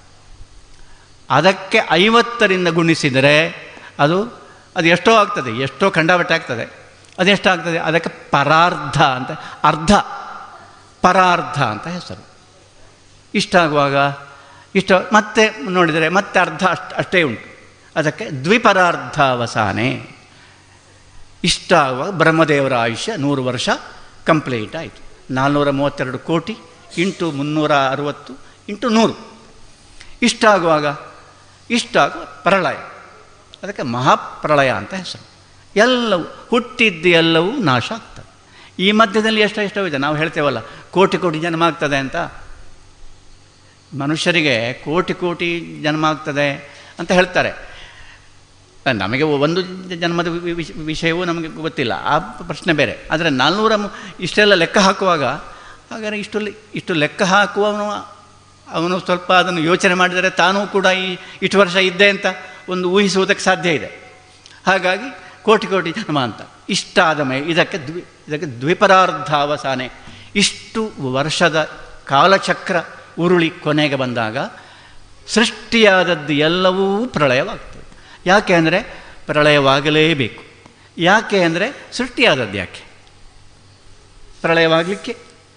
ಅದಕ್ಕೆ ಐವತ್ತರಿಂದ ಗುಣಿಸಿದರೆ ಅದು ಅದು ಎಷ್ಟೋ ಆಗ್ತದೆ ಎಷ್ಟೋ ಖಂಡಾಬಟ್ಟೆ ಆಗ್ತದೆ ಅದೆಷ್ಟಾಗ್ತದೆ ಅದಕ್ಕೆ ಪರಾರ್ಧ ಅಂತ ಅರ್ಧ ಪರಾರ್ಧ ಅಂತ ಹೆಸರು ಇಷ್ಟಾಗುವಾಗ ಇಷ್ಟ ಮತ್ತೆ ನೋಡಿದರೆ ಮತ್ತೆ ಅರ್ಧ ಅಷ್ಟು ಅಷ್ಟೇ ಉಂಟು ಅದಕ್ಕೆ ದ್ವಿಪರಾರ್ಧಾವಸಾನೆ ಇಷ್ಟಾಗುವಾಗ ಬ್ರಹ್ಮದೇವರ ಆಯುಷ್ಯ ನೂರು ವರ್ಷ ಕಂಪ್ಲೀಟ್ ಆಯಿತು ನಾಲ್ನೂರ ಮೂವತ್ತೆರಡು ಕೋಟಿ ಇಂಟು ಮುನ್ನೂರ ಅರುವತ್ತು ಇಂಟು ನೂರು ಇಷ್ಟಾಗುವಾಗ ಇಷ್ಟಾಗುವ ಪ್ರಳಯ ಅದಕ್ಕೆ ಮಹಾಪ್ರಳಯ ಅಂತ ಹೆಸರು ಎಲ್ಲವೂ ಹುಟ್ಟಿದ್ದು ಎಲ್ಲವೂ ನಾಶ ಆಗ್ತದೆ ಈ ಮಧ್ಯದಲ್ಲಿ ಎಷ್ಟೋ ಎಷ್ಟೋ ಇದೆ ನಾವು ಹೇಳ್ತೇವಲ್ಲ ಕೋಟಿ ಕೋಟಿ ಜನ್ಮ ಆಗ್ತದೆ ಅಂತ ಮನುಷ್ಯರಿಗೆ ಕೋಟಿ ಕೋಟಿ ಜನ್ಮ ಆಗ್ತದೆ ಅಂತ ಹೇಳ್ತಾರೆ ನಮಗೆ ಒಂದು ಜನ್ಮದ ವಿ- ವಿ- ವಿಷಯವೂ ನಮಗೆ ಗೊತ್ತಿಲ್ಲ ಆ ಪ್ರಶ್ನೆ ಬೇರೆ ಆದರೆ ನಾಲ್ನೂರ ಮು- ಇಷ್ಟೆಲ್ಲ ಲೆಕ್ಕ ಹಾಕುವಾಗ ಹಾಗಾದರೆ ಇಷ್ಟು ಲೆ- ಇಷ್ಟು ಲೆಕ್ಕ ಹಾಕುವವನು ಅವನು ಸ್ವಲ್ಪ ಅದನ್ನು ಯೋಚನೆ ಮಾಡಿದರೆ ತಾನೂ ಕೂಡ ಈ ಇಷ್ಟು ವರ್ಷ ಇದ್ದೆ ಅಂತ ಒಂದು ಊಹಿಸುವುದಕ್ಕೆ ಸಾಧ್ಯ ಇದೆ ಹಾಗಾಗಿ ಕೋಟಿ ಕೋಟಿ ಜನ್ಮ ಅಂತ ಇಷ್ಟಾದ ಮೇಲೆ ಇದಕ್ಕೆ ದ್ವಿ ಇದಕ್ಕೆ ದ್ವಿಪರಾರ್ಧಾವಸಾನೆ ಇಷ್ಟು ವರ್ಷದ ಕಾಲಚಕ್ರ ಉರುಳಿ ಕೊನೆಗೆ ಬಂದಾಗ ಸೃಷ್ಟಿಯಾದದ್ದು ಎಲ್ಲವೂ ಪ್ರಳಯವಾಗ್ತದೆ ಯಾಕೆ ಅಂದರೆ ಪ್ರಳಯವಾಗಲೇಬೇಕು ಯಾಕೆ ಅಂದರೆ ಸೃಷ್ಟಿಯಾದದ್ದು ಯಾಕೆ ಪ್ರಳಯವಾಗಲಿಕ್ಕೆ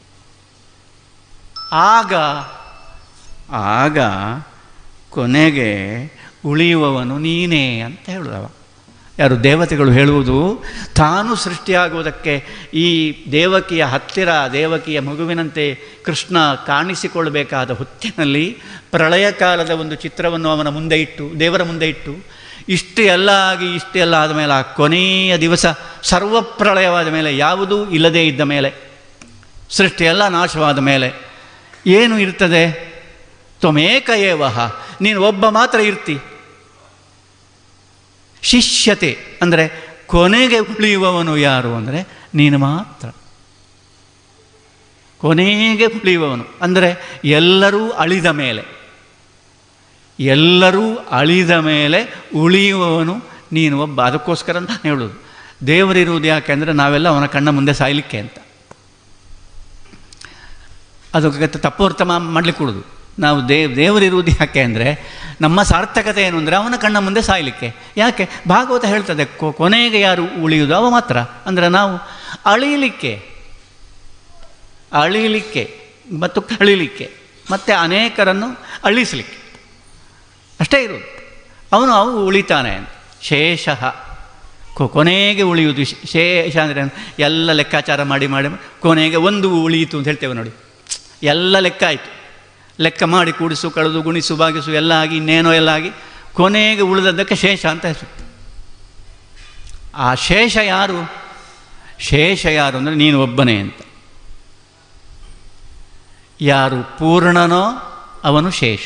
ಆಗ ಆಗ ಕೊನೆಗೆ ಉಳಿಯುವವನು ನೀನೇ ಅಂತ ಹೇಳುದವ ಯಾರು ದೇವತೆಗಳು ಹೇಳುವುದು ತಾನು ಸೃಷ್ಟಿಯಾಗುವುದಕ್ಕೆ ಈ ದೇವಕಿಯ ಹತ್ತಿರ ದೇವಕಿಯ ಮಗುವಿನಂತೆ ಕೃಷ್ಣ ಕಾಣಿಸಿಕೊಳ್ಳಬೇಕಾದ ಹೊತ್ತಿನಲ್ಲಿ ಪ್ರಳಯ ಕಾಲದ ಒಂದು ಚಿತ್ರವನ್ನು ಅವನ ಮುಂದೆ ಇಟ್ಟು ದೇವರ ಮುಂದೆ ಇಟ್ಟು ಇಷ್ಟು ಎಲ್ಲ ಆಗಿ ಇಷ್ಟೆಲ್ಲ ಆದ ಮೇಲೆ ಆ ಕೊನೆಯ ದಿವಸ ಸರ್ವಪ್ರಳಯವಾದ ಮೇಲೆ ಯಾವುದೂ ಇಲ್ಲದೇ ಇದ್ದ ಮೇಲೆ ಸೃಷ್ಟಿಯೆಲ್ಲ ನಾಶವಾದ ಮೇಲೆ ಏನು ಇರ್ತದೆ ತ್ವಮೇಕ ಏವಹ ನೀನು ಒಬ್ಬ ಮಾತ್ರ ಇರ್ತಿ ಶಿಷ್ಯತೆ ಅಂದರೆ ಕೊನೆಗೆ ಉಳಿಯುವವನು ಯಾರು ಅಂದರೆ ನೀನು ಮಾತ್ರ ಕೊನೆಗೆ ಉಳಿಯುವವನು ಅಂದರೆ ಎಲ್ಲರೂ ಅಳಿದ ಮೇಲೆ ಎಲ್ಲರೂ ಅಳಿದ ಮೇಲೆ ಉಳಿಯುವವನು ನೀನು ಒಬ್ಬ ಅದಕ್ಕೋಸ್ಕರ ಅಂತ ಹೇಳೋದು ದೇವರಿರುವುದು ಯಾಕೆ ಅಂದರೆ ನಾವೆಲ್ಲ ಅವನ ಕಣ್ಣ ಮುಂದೆ ಸಾಯಲಿಕ್ಕೆ ಅಂತ ಅದಕ್ಕೆ ತಪ್ಪು ಅರ್ಥ ಮಾಡಲಿಕ್ಕೆ ಕೊಡೋದು ನಾವು ದೇವ್ ದೇವರಿರುವುದು ಯಾಕೆ ಅಂದರೆ ನಮ್ಮ ಸಾರ್ಥಕತೆ ಏನು ಅಂದರೆ ಅವನ ಕಣ್ಣ ಮುಂದೆ ಸಾಯಲಿಕ್ಕೆ ಯಾಕೆ ಭಾಗವತ ಹೇಳ್ತದೆ ಕೊ- ಕೊನೆಗೆ ಯಾರು ಉಳಿಯುವುದು ಅವ ಮಾತ್ರ ಅಂದರೆ ನಾವು ಅಳಿಲಿಕ್ಕೆ ಅಳಿಲಿಕ್ಕೆ ಮತ್ತು ಕಳಿಲಿಕ್ಕೆ ಮತ್ತು ಅನೇಕರನ್ನು ಅಳಿಸಲಿಕ್ಕೆ ಅಷ್ಟೇ ಇರೋದು ಅವನು ಅವು ಉಳಿತಾನೆ ಅಂತ ಶೇಷ ಕೊ- ಕೊನೆಗೆ ಉಳಿಯುವುದು ಶ್- ಶೇಷ ಅಂದರೆ ಎಲ್ಲ ಲೆಕ್ಕಾಚಾರ ಮಾಡಿ ಮಾಡಿ ಕೊನೆಗೆ ಒಂದು ಉಳಿಯಿತು ಅಂತ ಹೇಳ್ತೇವೆ ನೋಡಿ ಎಲ್ಲ ಲೆಕ್ಕ ಆಯಿತು ಲೆಕ್ಕ ಮಾಡಿ ಕೂಡಿಸು ಕಳೆದು ಗುಣಿಸು ಬಾಗಿಸು ಎಲ್ಲ ಆಗಿ ಇನ್ನೇನೋ ಎಲ್ಲ ಆಗಿ ಕೊನೆಗೆ ಉಳಿದದ್ದಕ್ಕೆ ಶೇಷ ಅಂತ ಹೆಸರು ಆ ಶೇಷ ಯಾರು ಶೇಷ ಯಾರು ಅಂದರೆ ನೀನು ಒಬ್ಬನೇ ಅಂತ ಯಾರು ಪೂರ್ಣನೋ ಅವನು ಶೇಷ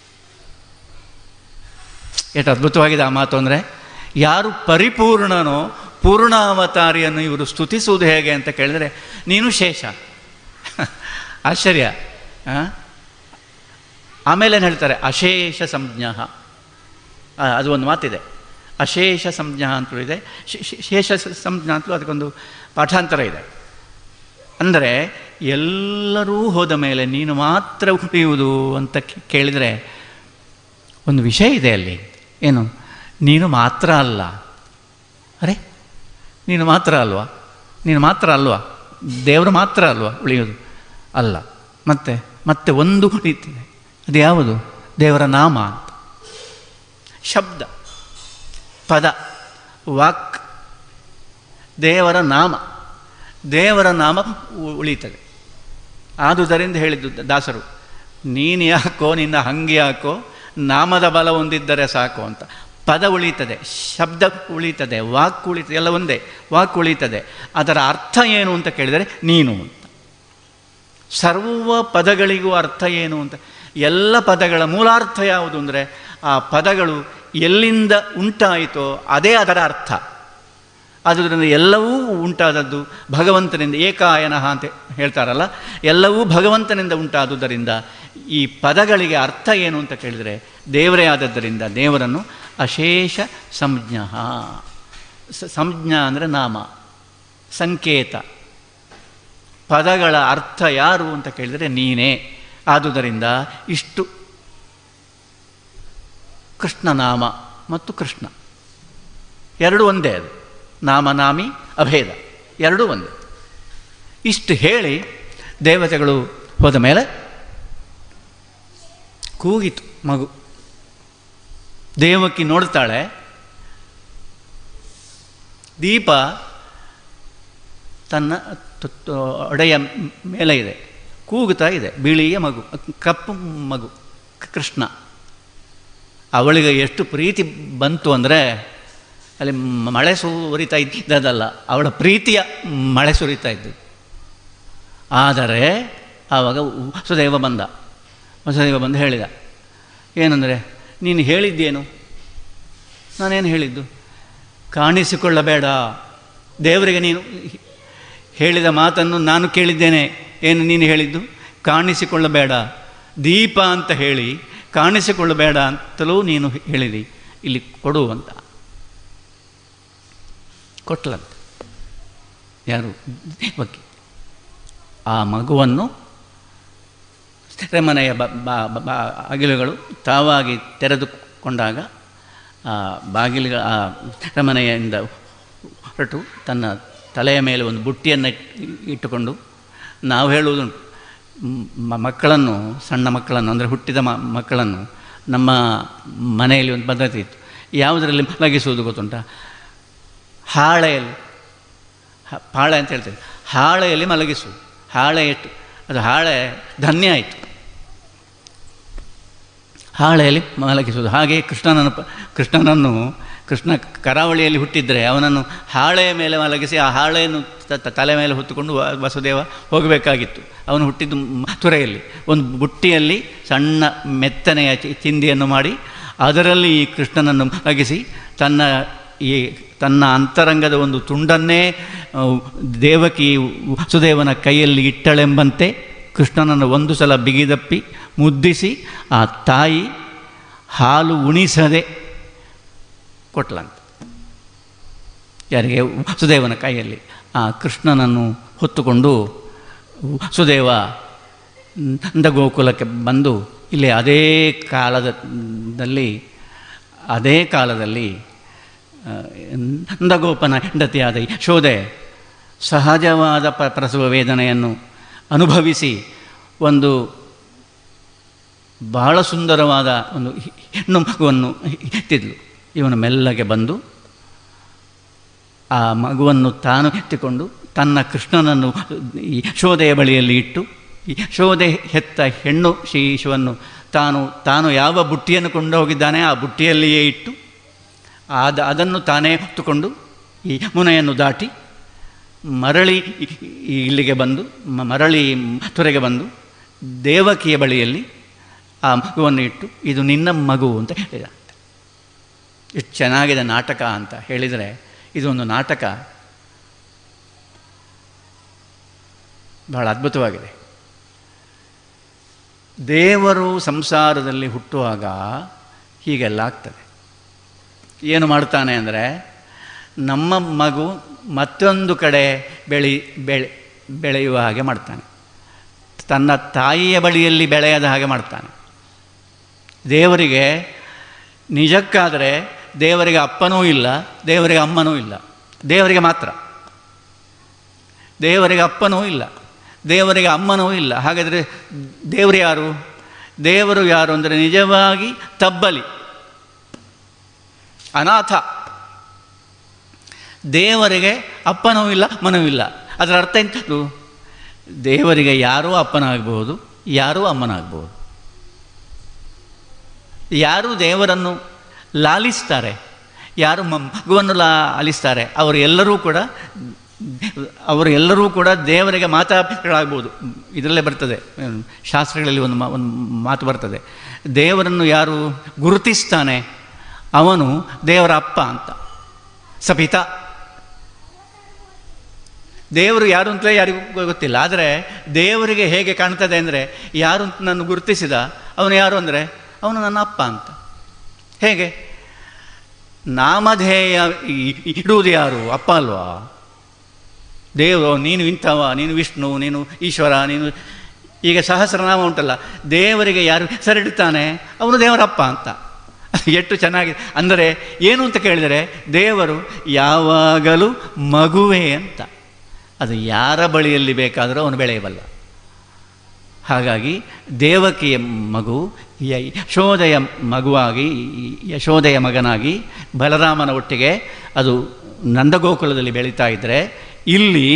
ಎಷ್ಟು ಅದ್ಭುತವಾಗಿದೆ ಆ ಮಾತು ಅಂದರೆ ಯಾರು ಪರಿಪೂರ್ಣನೋ ಪೂರ್ಣಾವತಾರಿಯನ್ನು ಇವರು ಸ್ತುತಿಸುವುದು ಹೇಗೆ ಅಂತ ಕೇಳಿದರೆ ನೀನು ಶೇಷ ಆಶ್ಚರ್ಯ ಆ? ಆಮೇಲೆ ಏನು ಹೇಳ್ತಾರೆ ಅಶೇಷ ಸಂಜ್ಞ ಅದು ಒಂದು ಮಾತಿದೆ ಅಶೇಷ ಸಂಜ್ಞ ಅಂತಲೂ ಇದೆ ಶೇ- ಶೇ- ಶೇಷ ಸ- ಸಂಜ್ಞ ಅಂತಲೂ ಅದಕ್ಕೊಂದು ಪಾಠಾಂತರ ಇದೆ ಅಂದರೆ ಎಲ್ಲರೂ ಹೋದ ಮೇಲೆ ನೀನು ಮಾತ್ರ ಉಳಿಯುವುದು ಅಂತ ಕೇ- ಕೇಳಿದರೆ ಒಂದು ವಿಷಯ ಇದೆ ಅಲ್ಲಿ ಏನು ನೀನು ಮಾತ್ರ ಅಲ್ಲ ಅರೆ ನೀನು ಮಾತ್ರ ಅಲ್ವಾ ನೀನು ಮಾತ್ರ ಅಲ್ವಾ ದೇವರು ಮಾತ್ರ ಅಲ್ವಾ ಉಳಿಯೋದು ಅಲ್ಲ ಮತ್ತೆ ಮತ್ತೆ ಒಂದು ಉಳಿತಿದೆ ಅದು ಯಾವುದು ದೇವರ ನಾಮ ಅಂತ ಶಬ್ದ ಪದ ವಾಕ್ ದೇವರ ನಾಮ ದೇವರ ನಾಮ ಉ- ಉಳಿತದೆ ಆದುದರಿಂದ ಹೇಳಿದ್ದು ದ- ದಾಸರು ನೀನು ಯಾಕೋ ನಿನ್ನ ಹಂಗೆ ಯಾಕೋ ನಾಮದ ಬಲ ಹೊಂದಿದ್ದರೆ ಸಾಕು ಅಂತ ಪದ ಉಳಿತದೆ ಶಬ್ದ ಉಳಿತದೆ ವಾಕ್ ಉಳಿತದೆ ಎಲ್ಲ ಒಂದೇ ವಾಕ್ ಉಳಿತದೆ ಅದರ ಅರ್ಥ ಏನು ಅಂತ ಕೇಳಿದರೆ ನೀನು ಅಂತ ಸರ್ವ ಪದಗಳಿಗೂ ಅರ್ಥ ಏನು ಅಂತ ಎಲ್ಲ ಪದಗಳ ಮೂಲಾರ್ಥ ಯಾವುದು ಅಂದರೆ ಆ ಪದಗಳು ಎಲ್ಲಿಂದ ಉಂಟಾಯಿತೋ ಅದೇ ಅದರ ಅರ್ಥ ಆದುದರಿಂದ ಎಲ್ಲವೂ ಉಂಟಾದದ್ದು ಭಗವಂತನಿಂದ ಏಕಾಯನಃ ಅಂತ ಹೇಳ್ತಾರಲ್ಲ ಎಲ್ಲವೂ ಭಗವಂತನಿಂದ ಉಂಟಾದುದರಿಂದ ಈ ಪದಗಳಿಗೆ ಅರ್ಥ ಏನು ಅಂತ ಕೇಳಿದರೆ ದೇವರೇ ಆದದ್ದರಿಂದ ದೇವರನ್ನು ಅಶೇಷ ಸಂಜ್ಞ ಸಂಜ್ಞಾ ಅಂದರೆ ನಾಮ ಸಂಕೇತ ಪದಗಳ ಅರ್ಥ ಯಾರು ಅಂತ ಕೇಳಿದರೆ ನೀನೇ ಆದುದರಿಂದ ಇಷ್ಟು ಕೃಷ್ಣನಾಮ ಮತ್ತು ಕೃಷ್ಣ ಎರಡೂ ಒಂದೇ ಅದು ನಾಮನಾಮಿ ಅಭೇದ ಎರಡೂ ಒಂದೇ ಇಷ್ಟು ಹೇಳಿ ದೇವತೆಗಳು ಹೋದ ಮೇಲೆ ಕೂಗಿತು ಮಗು ದೇವಕಿ ನೋಡ್ತಾಳೆ ದೀಪ ತನ್ನ ತ- ತ- ಒಡೆಯ ಮೇಲೆ ಇದೆ ಕೂಗುತ್ತಾ ಇದೆ ಬಿಳಿಯ ಮಗು ಕಪ್ಪು ಮಗು ಕೃಷ್ಣ ಅವಳಿಗೆ ಎಷ್ಟು ಪ್ರೀತಿ ಬಂತು ಅಂದರೆ ಅಲ್ಲಿ ಮ- ಮಳೆ ಸುರಿತಾ ಇದ್ದದಲ್ಲ ಅವಳ ಪ್ರೀತಿಯ ಮಳೆ ಸುರಿತಾ ಇದ್ದದ್ದು ಆದರೆ ಆವಾಗ ವಸುದೇವ ಬಂದ ವಸುದೇವ ಬಂದು ಹೇಳಿದ ಏನಂದರೆ ನೀನು ಹೇಳಿದ್ದೇನು ನಾನೇನು ಹೇಳಿದ್ದು ಕಾಣಿಸಿಕೊಳ್ಳಬೇಡ ದೇವರಿಗೆ ನೀನು ಹೇಳಿದ ಮಾತನ್ನು ನಾನು ಕೇಳಿದ್ದೇನೆ ಏನು ನೀನು ಹೇಳಿದ್ದು ಕಾಣಿಸಿಕೊಳ್ಳಬೇಡ ದೀಪ ಅಂತ ಹೇಳಿ ಕಾಣಿಸಿಕೊಳ್ಳಬೇಡ ಅಂತಲೂ ನೀನು ಹೇಳಿದಿ ಇಲ್ಲಿ ಕೊಡು ಅಂತ ಕೊಟ್ಲಂತೆ ಯಾರು ಬಗ್ಗೆ ಆ ಮಗುವನ್ನು ಮನೆಯ ಬ ಬ- ಬ- ಬ- ಅಗಿಲುಗಳು ತಾವಾಗಿ ತೆರೆದುಕೊಂಡಾಗ ಆ ಬಾಗಿಲಿಗ ಆ ರಮನೆಯಿಂದ ಹೊರಟು ತನ್ನ ತಲೆಯ ಮೇಲೆ ಒಂದು ಬುಟ್ಟಿಯನ್ನು ಇಟ್- ಇಟ್ಟುಕೊಂಡು ನಾವು ಹೇಳುವುದುಂಟು ಮ- ಮಕ್ಕಳನ್ನು ಸಣ್ಣ ಮಕ್ಕಳನ್ನು ಅಂದರೆ ಹುಟ್ಟಿದ ಮ ಮಕ್ಕಳನ್ನು ನಮ್ಮ ಮನೆಯಲ್ಲಿ ಒಂದು ಪದ್ಧತಿ ಇತ್ತು ಯಾವುದರಲ್ಲಿ ಮಲಗಿಸುವುದು ಗೊತ್ತುಂಟ ಹಾಳೆಯಲ್ಲಿ ಹ- ಪಾಳೆ ಅಂತ ಹೇಳ್ತೇವೆ ಹಾಳೆಯಲ್ಲಿ ಮಲಗಿಸು ಹಾಳೆ ಇಟ್ಟು ಅದು ಹಾಳೆ ಧನ್ಯ ಆಯಿತು ಹಾಳೆಯಲ್ಲಿ ಮಲಗಿಸುವುದು ಹಾಗೆ ಕೃಷ್ಣನನ್ನು ಪ- ಕೃಷ್ಣನನ್ನು ಕೃಷ್ಣ ಕರಾವಳಿಯಲ್ಲಿ ಹುಟ್ಟಿದರೆ ಅವನನ್ನು ಹಾಳೆಯ ಮೇಲೆ ಮಲಗಿಸಿ ಆ ಹಾಳೆಯನ್ನು ತ- ತ- ತಲೆ ಮೇಲೆ ಹೊತ್ತುಕೊಂಡು ವ- ವಸುದೇವ ಹೋಗಬೇಕಾಗಿತ್ತು ಅವನು ಹುಟ್ಟಿದ್ದು ಮಥುರೆಯಲ್ಲಿ ಒಂದು ಬುಟ್ಟಿಯಲ್ಲಿ ಸಣ್ಣ ಮೆತ್ತನೆಯ ಚಿ- ಚಿಂದಿಯನ್ನು ಮಾಡಿ ಅದರಲ್ಲಿ ಈ ಕೃಷ್ಣನನ್ನು ಮಲಗಿಸಿ ತನ್ನ ಈ ತನ್ನ ಅಂತರಂಗದ ಒಂದು ತುಂಡನ್ನೇ ಆ, ದೇವಕಿ ವಸುದೇವನ ಕೈಯಲ್ಲಿ ಇಟ್ಟಳೆಂಬಂತೆ ಕೃಷ್ಣನನ್ನು ಒಂದು ಸಲ ಬಿಗಿದಪ್ಪಿ ಮುದ್ದಿಸಿ ಆ ತಾಯಿ ಹಾಲು ಉಣಿಸದೆ ಕೊಟ್ಲಂತ ಯಾರಿಗೆ ವಸುದೇವನ ಕೈಯಲ್ಲಿ ಆ ಕೃಷ್ಣನನ್ನು ಹೊತ್ತುಕೊಂಡು ವಸುದೇವ ನಂದಗೋಕುಲಕ್ಕೆ ಬಂದು ಇಲ್ಲಿ ಅದೇ ಕಾಲದಲ್ಲಿ ಅದೇ ಕಾಲದಲ್ಲಿ ಆ, ನಂದಗೋಪನ ಹೆಂಡತಿಯಾದ ಯಶೋದೆ ಸಹಜವಾದ ಪ ಪ್ರಸವ ವೇದನೆಯನ್ನು ಅನುಭವಿಸಿ ಒಂದು ಬಹಳ ಸುಂದರವಾದ ಒಂದು ಹೆಣ್ಣು ಮಗುವನ್ನು ಎತ್ತಿದ್ಲು ಇವನು ಮೆಲ್ಲಗೆ ಬಂದು ಆ ಮಗುವನ್ನು ತಾನು ಎತ್ತಿಕೊಂಡು ತನ್ನ ಕೃಷ್ಣನನ್ನು ಈ ಯಶೋದೆಯ ಬಳಿಯಲ್ಲಿ ಇಟ್ಟು ಈ ಯಶೋದೆ ಹೆತ್ತ ಹೆಣ್ಣು ಶಿಶುವನ್ನು ತಾನು ತಾನು ಯಾವ ಬುಟ್ಟಿಯನ್ನು ಕೊಂಡು ಹೋಗಿದ್ದಾನೆ ಆ ಬುಟ್ಟಿಯಲ್ಲಿಯೇ ಇಟ್ಟು ಆದ ಅದನ್ನು ತಾನೇ ಹೊತ್ತುಕೊಂಡು ಈ ಮುನೆಯನ್ನು ದಾಟಿ ಮರಳಿ ಇ- ಇಲ್ಲಿಗೆ ಬಂದು ಮ- ಮರಳಿ ಮಥುರೆಗೆ ಬಂದು ದೇವಕಿಯ ಬಳಿಯಲ್ಲಿ ಆ ಮಗುವನ್ನು ಇಟ್ಟು ಇದು ನಿನ್ನ ಮಗು ಅಂತ ಹೇಳಿದ ಎಷ್ಟು ಚೆನ್ನಾಗಿದೆ ನಾಟಕ ಅಂತ ಹೇಳಿದರೆ ಇದೊಂದು ನಾಟಕ ಬಹಳ ಅದ್ಭುತವಾಗಿದೆ ದೇವರು ಸಂಸಾರದಲ್ಲಿ ಹುಟ್ಟುವಾಗ ಹೀಗೆಲ್ಲ ಆಗ್ತದೆ ಏನು ಮಾಡ್ತಾನೆ ಅಂದರೆ ನಮ್ಮ ಮಗು ಮತ್ತೊಂದು ಕಡೆ ಬೆಳಿ ಬೆಳೆ ಬೆಳೆಯುವ ಹಾಗೆ ಮಾಡ್ತಾನೆ ತನ್ನ ತಾಯಿಯ ಬಳಿಯಲ್ಲಿ ಬೆಳೆಯದ ಹಾಗೆ ಮಾಡ್ತಾನೆ ದೇವರಿಗೆ ನಿಜಕ್ಕಾದರೆ ದೇವರಿಗೆ ಅಪ್ಪನೂ ಇಲ್ಲ ದೇವರಿಗೆ ಅಮ್ಮನೂ ಇಲ್ಲ ದೇವರಿಗೆ ಮಾತ್ರ ದೇವರಿಗೆ ಅಪ್ಪನೂ ಇಲ್ಲ ದೇವರಿಗೆ ಅಮ್ಮನೂ ಇಲ್ಲ ಹಾಗಾದರೆ ದೇವರು ಯಾರು ದೇವರು ಯಾರು ಅಂದರೆ ನಿಜವಾಗಿ ತಬ್ಬಲಿ ಅನಾಥ ದೇವರಿಗೆ ಅಪ್ಪನೂ ಇಲ್ಲ ಮನವೂ ಇಲ್ಲ ಅದರ ಅರ್ಥ ಎಂಥದ್ದು ದೇವರಿಗೆ ಯಾರೂ ಅಪ್ಪನಾಗಬಹುದು ಯಾರೂ ಅಮ್ಮನಾಗಬಹುದು ಯಾರು ದೇವರನ್ನು ಲಾಲಿಸ್ತಾರೆ ಯಾರು ಮಗುವನ್ನು ಲಾಲಿಸ್ತಾರೆ ಅವರು ಎಲ್ಲರೂ ಕೂಡ ಅವರು ಎಲ್ಲರೂ ಕೂಡ ದೇವರಿಗೆ ಮಾತಾಪಿಗಳಾಗ್ಬೋದು ಇದರಲ್ಲೇ ಬರ್ತದೆ ಶಾಸ್ತ್ರಗಳಲ್ಲಿ ಒಂದು ಮಾ ಒಂದು ಮಾತು ಬರ್ತದೆ ದೇವರನ್ನು ಯಾರು ಗುರುತಿಸ್ತಾನೆ ಅವನು ದೇವರ ಅಪ್ಪ ಅಂತ ಸಪಿತ ದೇವರು ಯಾರು ಅಂತಲೇ ಯಾರಿಗೂ ಗೊತ್ತಿಲ್ಲ ಆದರೆ ದೇವರಿಗೆ ಹೇಗೆ ಕಾಣ್ತದೆ ಅಂದರೆ ಯಾರು ಅಂತ ನಾನು ಗುರುತಿಸಿದ ಅವನು ಯಾರು ಅಂದರೆ ಅವನು ನನ್ನ ಅಪ್ಪ ಅಂತ ಹೇಗೆ ನಾಮಧೇಯ ಇಡುವುದು ಯಾರು ಅಪ್ಪ ಅಲ್ವಾ ದೇವರು ನೀನು ಇಂಥವ ನೀನು ವಿಷ್ಣು ನೀನು ಈಶ್ವರ ನೀನು ಈಗ ಸಹಸ್ರನಾಮ ಉಂಟಲ್ಲ ದೇವರಿಗೆ ಯಾರು ಹೆಸರಿಡ್ತಾನೆ ಅವನು ದೇವರಪ್ಪ ಅಂತ ಎಷ್ಟು ಚೆನ್ನಾಗಿದೆ ಅಂದರೆ ಏನು ಅಂತ ಕೇಳಿದರೆ ದೇವರು ಯಾವಾಗಲೂ ಮಗುವೇ ಅಂತ ಅದು ಯಾರ ಬಳಿಯಲ್ಲಿ ಬೇಕಾದರೂ ಅವನು ಬೆಳೆಯಬಲ್ಲ ಹಾಗಾಗಿ ದೇವಕಿಯ ಮಗು ಯಶೋದೆಯ ಮಗುವಾಗಿ ಯಶೋದೆಯ ಮಗನಾಗಿ ಬಲರಾಮನ ಒಟ್ಟಿಗೆ ಅದು ನಂದಗೋಕುಲದಲ್ಲಿ ಬೆಳೀತಾ ಇದ್ದರೆ ಇಲ್ಲಿ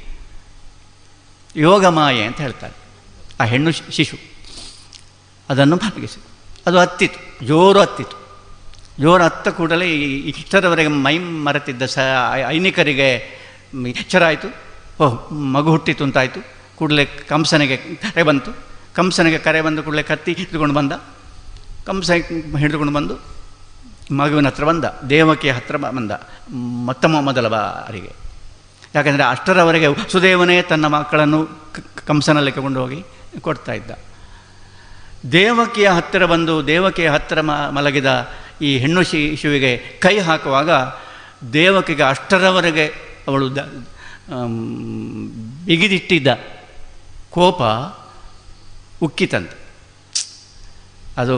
ಯೋಗಮಾಯೆ ಅಂತ ಹೇಳ್ತಾರೆ ಆ ಹೆಣ್ಣು ಶಿಶು ಅದನ್ನು ಭಾಗಿಸಿ ಅದು ಹತ್ತಿತು ಜೋರು ಹತ್ತಿತು ಜೋರು ಹತ್ತ ಕೂಡಲೇ ಇಷ್ಟರವರೆಗೆ ಮೈ ಮರೆತಿದ್ದ ಸ ಐನಿಕರಿಗೆ ಎಚ್ಚರ ಆಯಿತು ಓಹ್ ಮಗು ಹುಟ್ಟಿತು ಅಂತಾಯಿತು ಕೂಡಲೇ ಕಂಸನಿಗೆ ಕರೆ ಬಂತು ಕಂಸನಿಗೆ ಕರೆ ಬಂದು ಕೂಡಲೇ ಕತ್ತಿ ಹಿಡ್ಕೊಂಡು ಬಂದ ಕಂಸ ಹಿಡಿದುಕೊಂಡು ಬಂದು ಮಗುವಿನ ಹತ್ರ ಬಂದ ದೇವಕಿಯ ಹತ್ರ ಬಂದ ಮೊತ್ತ ಮೊದಲ ಬಾರಿಗೆ ಯಾಕಂದರೆ ಅಷ್ಟರವರೆಗೆ ಸುದೇವನೇ ತನ್ನ ಮಕ್ಕಳನ್ನು ಕಂಸನಲ್ಲಿ ತಗೊಂಡು ಹೋಗಿ ಕೊಡ್ತಾ ಇದ್ದ ದೇವಕಿಯ ಹತ್ತಿರ ಬಂದು ದೇವಕಿಯ ಹತ್ತಿರ ಮ ಮಲಗಿದ ಈ ಹೆಣ್ಣು ಶಿಶುವಿಗೆ ಕೈ ಹಾಕುವಾಗ ದೇವಕಿಗೆ ಅಷ್ಟರವರೆಗೆ ಅವಳು ದ ಬಿಗಿದಿಟ್ಟಿದ್ದ ಕೋಪ ಉಕ್ಕಿತಂತೆ ಅದು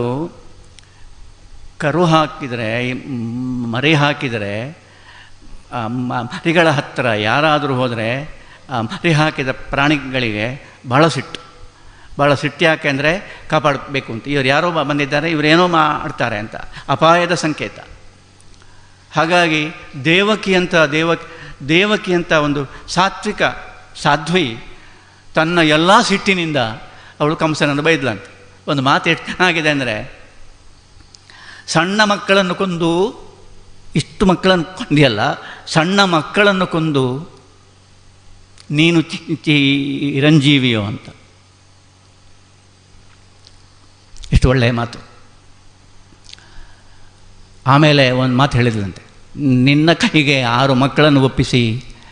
ಕರು ಹಾಕಿದರೆ ಮರಿ ಹಾಕಿದರೆ ಮರಿಗಳ ಹತ್ತಿರ ಯಾರಾದರೂ ಹೋದರೆ ಮರಿ ಹಾಕಿದ ಪ್ರಾಣಿಗಳಿಗೆ ಭಾಳ ಸಿಟ್ಟು ಭಾಳ ಸಿಟ್ಟು ಯಾಕೆ ಅಂದರೆ ಕಾಪಾಡಬೇಕು ಅಂತ ಇವರು ಯಾರೋ ಬಂದಿದ್ದಾರೆ ಇವರೇನೋ ಮಾಡ್ತಾರೆ ಅಂತ ಅಪಾಯದ ಸಂಕೇತ ಹಾಗಾಗಿ ದೇವಕಿ ಅಂತ ದೇವ ದೇವಕಿ ಅಂತ ಒಂದು ಸಾತ್ವಿಕ ಸಾಧ್ವಿ ತನ್ನ ಎಲ್ಲ ಸಿಟ್ಟಿನಿಂದ ಅವಳು ಕಂಸನನ್ನು ಬೈದ್ಲಂತೆ ಒಂದು ಮಾತು ಎಷ್ಟು ಚೆನ್ನಾಗಿದೆ ಅಂದರೆ ಸಣ್ಣ ಮಕ್ಕಳನ್ನು ಕೊಂದು ಇಷ್ಟು ಮಕ್ಕಳನ್ನು ಕೊಂದಿಯಲ್ಲ ಸಣ್ಣ ಮಕ್ಕಳನ್ನು ಕೊಂದು ನೀನು ಚಿರಂಜೀವಿಯೋ ಅಂತ ಎಷ್ಟು ಒಳ್ಳೆಯ ಮಾತು ಆಮೇಲೆ ಒಂದು ಮಾತು ಹೇಳಿದ್ರಂತೆ ನಿನ್ನ ಕೈಗೆ ಆರು ಮಕ್ಕಳನ್ನು ಒಪ್ಪಿಸಿ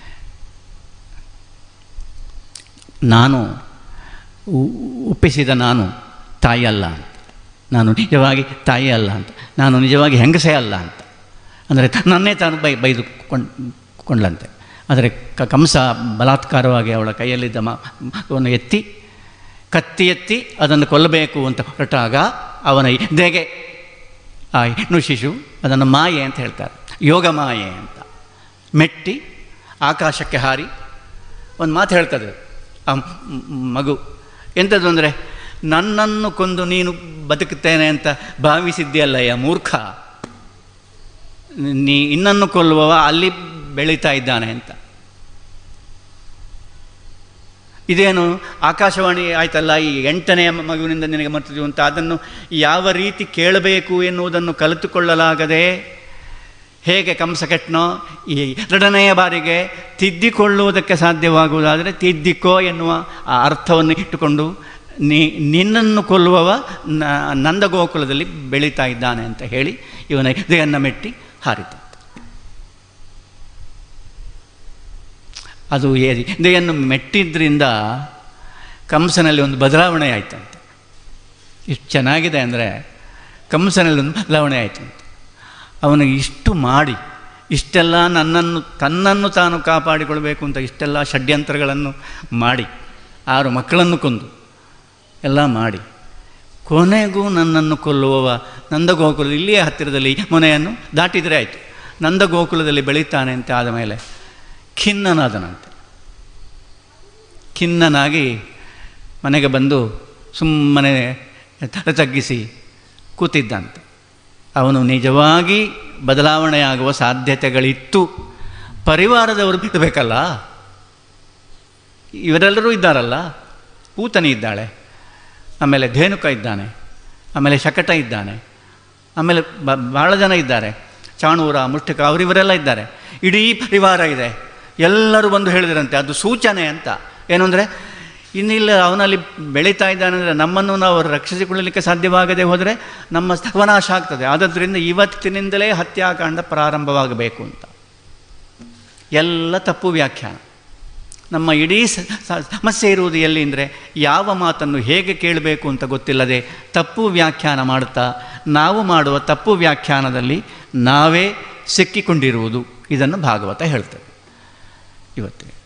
ನಾನು ಒಪ್ಪಿಸಿದ ನಾನು ತಾಯಿ ಅಲ್ಲ ಅಂತ ನಾನು ನಿಜವಾಗಿ ತಾಯಿ ಅಲ್ಲ ಅಂತ ನಾನು ನಿಜವಾಗಿ ಹೆಂಗಸೇ ಅಲ್ಲ ಅಂತ ಅಂದರೆ ನನ್ನೇ ತಾನು ಬೈ ಬೈದು ಕೊಂಡ್ಲಂತೆ ಆದರೆ ಕ ಕಂಸ ಬಲಾತ್ಕಾರವಾಗಿ ಅವಳ ಕೈಯಲ್ಲಿದ್ದ ಮಗುವನ್ನು ಎತ್ತಿ ಕತ್ತಿ ಎತ್ತಿ ಅದನ್ನು ಕೊಲ್ಲಬೇಕು ಅಂತ ಹೊರಟಾಗ ಅವನ ಇದೆಗೆ ಆ ಹೆಣ್ಣು ಶಿಶು ಅದನ್ನು ಮಾಯೆ ಅಂತ ಹೇಳ್ತಾರೆ ಯೋಗ ಮಾಯೆ ಅಂತ ಮೆಟ್ಟಿ ಆಕಾಶಕ್ಕೆ ಹಾರಿ ಒಂದು ಮಾತು ಹೇಳ್ತದೆ ಆ ಮಗು ಎಂಥದ್ದು ಅಂದರೆ ನನ್ನನ್ನು ಕೊಂದು ನೀನು ಬದುಕುತ್ತೇನೆ ಅಂತ ಭಾವಿಸಿದ್ಯಲ್ಲಯ್ಯ ಮೂರ್ಖ ನೀ ಇನ್ನನ್ನು ಕೊಲ್ಲುವವ ಅಲ್ಲಿ ಬೆಳೀತಾ ಇದ್ದಾನೆ ಅಂತ ಇದೇನು ಆಕಾಶವಾಣಿ ಆಯ್ತಲ್ಲ ಈ ಎಂಟನೆಯ ಮಗುವಿನಿಂದ ನಿನಗೆ ಮರ್ತಿದ್ವು ಅಂತ ಅದನ್ನು ಯಾವ ರೀತಿ ಕೇಳಬೇಕು ಎನ್ನುವುದನ್ನು ಕಲಿತುಕೊಳ್ಳಲಾಗದೆ ಹೇಗೆ ಕಂಸ ಕೆಟ್ಟನೋ ಈ ಎರಡನೆಯ ಬಾರಿಗೆ ತಿದ್ದಿಕೊಳ್ಳುವುದಕ್ಕೆ ಸಾಧ್ಯವಾಗುವುದಾದರೆ ತಿದ್ದಿಕೋ ಎನ್ನುವ ಆ ಅರ್ಥವನ್ನು ಇಟ್ಟುಕೊಂಡು ನೀ ನಿನ್ನನ್ನು ಕೊಲ್ಲುವವ ನಂದಗೋಕುಲದಲ್ಲಿ ಬೆಳೀತಾ ಇದ್ದಾನೆ ಅಂತ ಹೇಳಿ ಇವನ ಇದೆಯನ್ನು ಮೆಟ್ಟಿ ಹಾರಿತ ಅದು ಇದೆಯನ್ನು ಮೆಟ್ಟಿದ್ರಿಂದ ಕಂಸನಲ್ಲಿ ಒಂದು ಬದಲಾವಣೆ ಆಯ್ತಂತೆ ಇಷ್ಟು ಚೆನ್ನಾಗಿದೆ ಅಂದರೆ ಕಂಸನಲ್ಲಿ ಒಂದು ಬದಲಾವಣೆ ಆಯ್ತಂತೆ ಅವನಿಗೆ ಇಷ್ಟು ಮಾಡಿ ಇಷ್ಟೆಲ್ಲ ನನ್ನನ್ನು ತನ್ನನ್ನು ತಾನು ಕಾಪಾಡಿಕೊಳ್ಬೇಕು ಅಂತ ಇಷ್ಟೆಲ್ಲ ಷಡ್ಯಂತ್ರಗಳನ್ನು ಮಾಡಿ ಆರು ಮಕ್ಕಳನ್ನು ಕೊಂದು ಎಲ್ಲ ಮಾಡಿ ಕೊನೆಗೂ ನನ್ನನ್ನು ಕೊಲ್ಲುವವ ನಂದಗೋಕುಲ ಇಲ್ಲಿಯೇ ಹತ್ತಿರದಲ್ಲಿ ಮನೆಯನ್ನು ದಾಟಿದರೆ ಆಯಿತು ನಂದಗೋಕುಲದಲ್ಲಿ ಬೆಳೀತಾನೆ ಅಂತ ಆದಮೇಲೆ ಖಿನ್ನನಾದನಂತೆ ಖಿನ್ನನಾಗಿ ಮನೆಗೆ ಬಂದು ಸುಮ್ಮನೆ ತಲೆ ತಗ್ಗಿಸಿ ಕೂತಿದ್ದಂತೆ ಅವನು ನಿಜವಾಗಿ ಬದಲಾವಣೆಯಾಗುವ ಸಾಧ್ಯತೆಗಳಿತ್ತು ಪರಿವಾರದವರು ಬಿಡಬೇಕಲ್ಲ ಇವರೆಲ್ಲರೂ ಇದ್ದಾರಲ್ಲ ಪೂತನಿ ಇದ್ದಾಳೆ ಆಮೇಲೆ ಧೇನುಕ ಇದ್ದಾನೆ ಆಮೇಲೆ ಶಕಟ ಇದ್ದಾನೆ ಆಮೇಲೆ ಬ ಭಾಳ ಜನ ಇದ್ದಾರೆ ಚಾಣೂರ ಮುಷ್ಟಿಕ ಅವರಿವರೆಲ್ಲ ಇದ್ದಾರೆ ಇಡೀ ಪರಿವಾರ ಇದೆ ಎಲ್ಲರೂ ಬಂದು ಹೇಳಿದ್ರಂತೆ ಅದು ಸೂಚನೆ ಅಂತ ಏನು ಅಂದರೆ ಇನ್ನಿಲ್ಲ ಅವನಲ್ಲಿ ಬೆಳೀತಾ ಇದ್ದಾನೆ ಅಂದರೆ ನಮ್ಮನ್ನು ನಾವು ರಕ್ಷಿಸಿಕೊಳ್ಳಲಿಕ್ಕೆ ಸಾಧ್ಯವಾಗದೆ ಹೋದರೆ ನಮ್ಮ ಸ್ತವನಾಶ ಆಗ್ತದೆ ಆದ್ದರಿಂದ ಇವತ್ತಿನಿಂದಲೇ ಹತ್ಯಾಕಾಂಡ ಪ್ರಾರಂಭವಾಗಬೇಕು ಅಂತ ಎಲ್ಲ ತಪ್ಪು ವ್ಯಾಖ್ಯಾನ ನಮ್ಮ ಇಡೀ ಸ- ಸ- ಸಮಸ್ಯೆ ಇರುವುದು ಎಲ್ಲಿ ಅಂದರೆ ಯಾವ ಮಾತನ್ನು ಹೇಗೆ ಕೇಳಬೇಕು ಅಂತ ಗೊತ್ತಿಲ್ಲದೆ ತಪ್ಪು ವ್ಯಾಖ್ಯಾನ ಮಾಡುತ್ತಾ ನಾವು ಮಾಡುವ ತಪ್ಪು ವ್ಯಾಖ್ಯಾನದಲ್ಲಿ ನಾವೇ ಸಿಕ್ಕಿಕೊಂಡಿರುವುದು ಇದನ್ನು ಭಾಗವತ ಹೇಳ್ತದೆ ಇವತ್ತಿಗೆ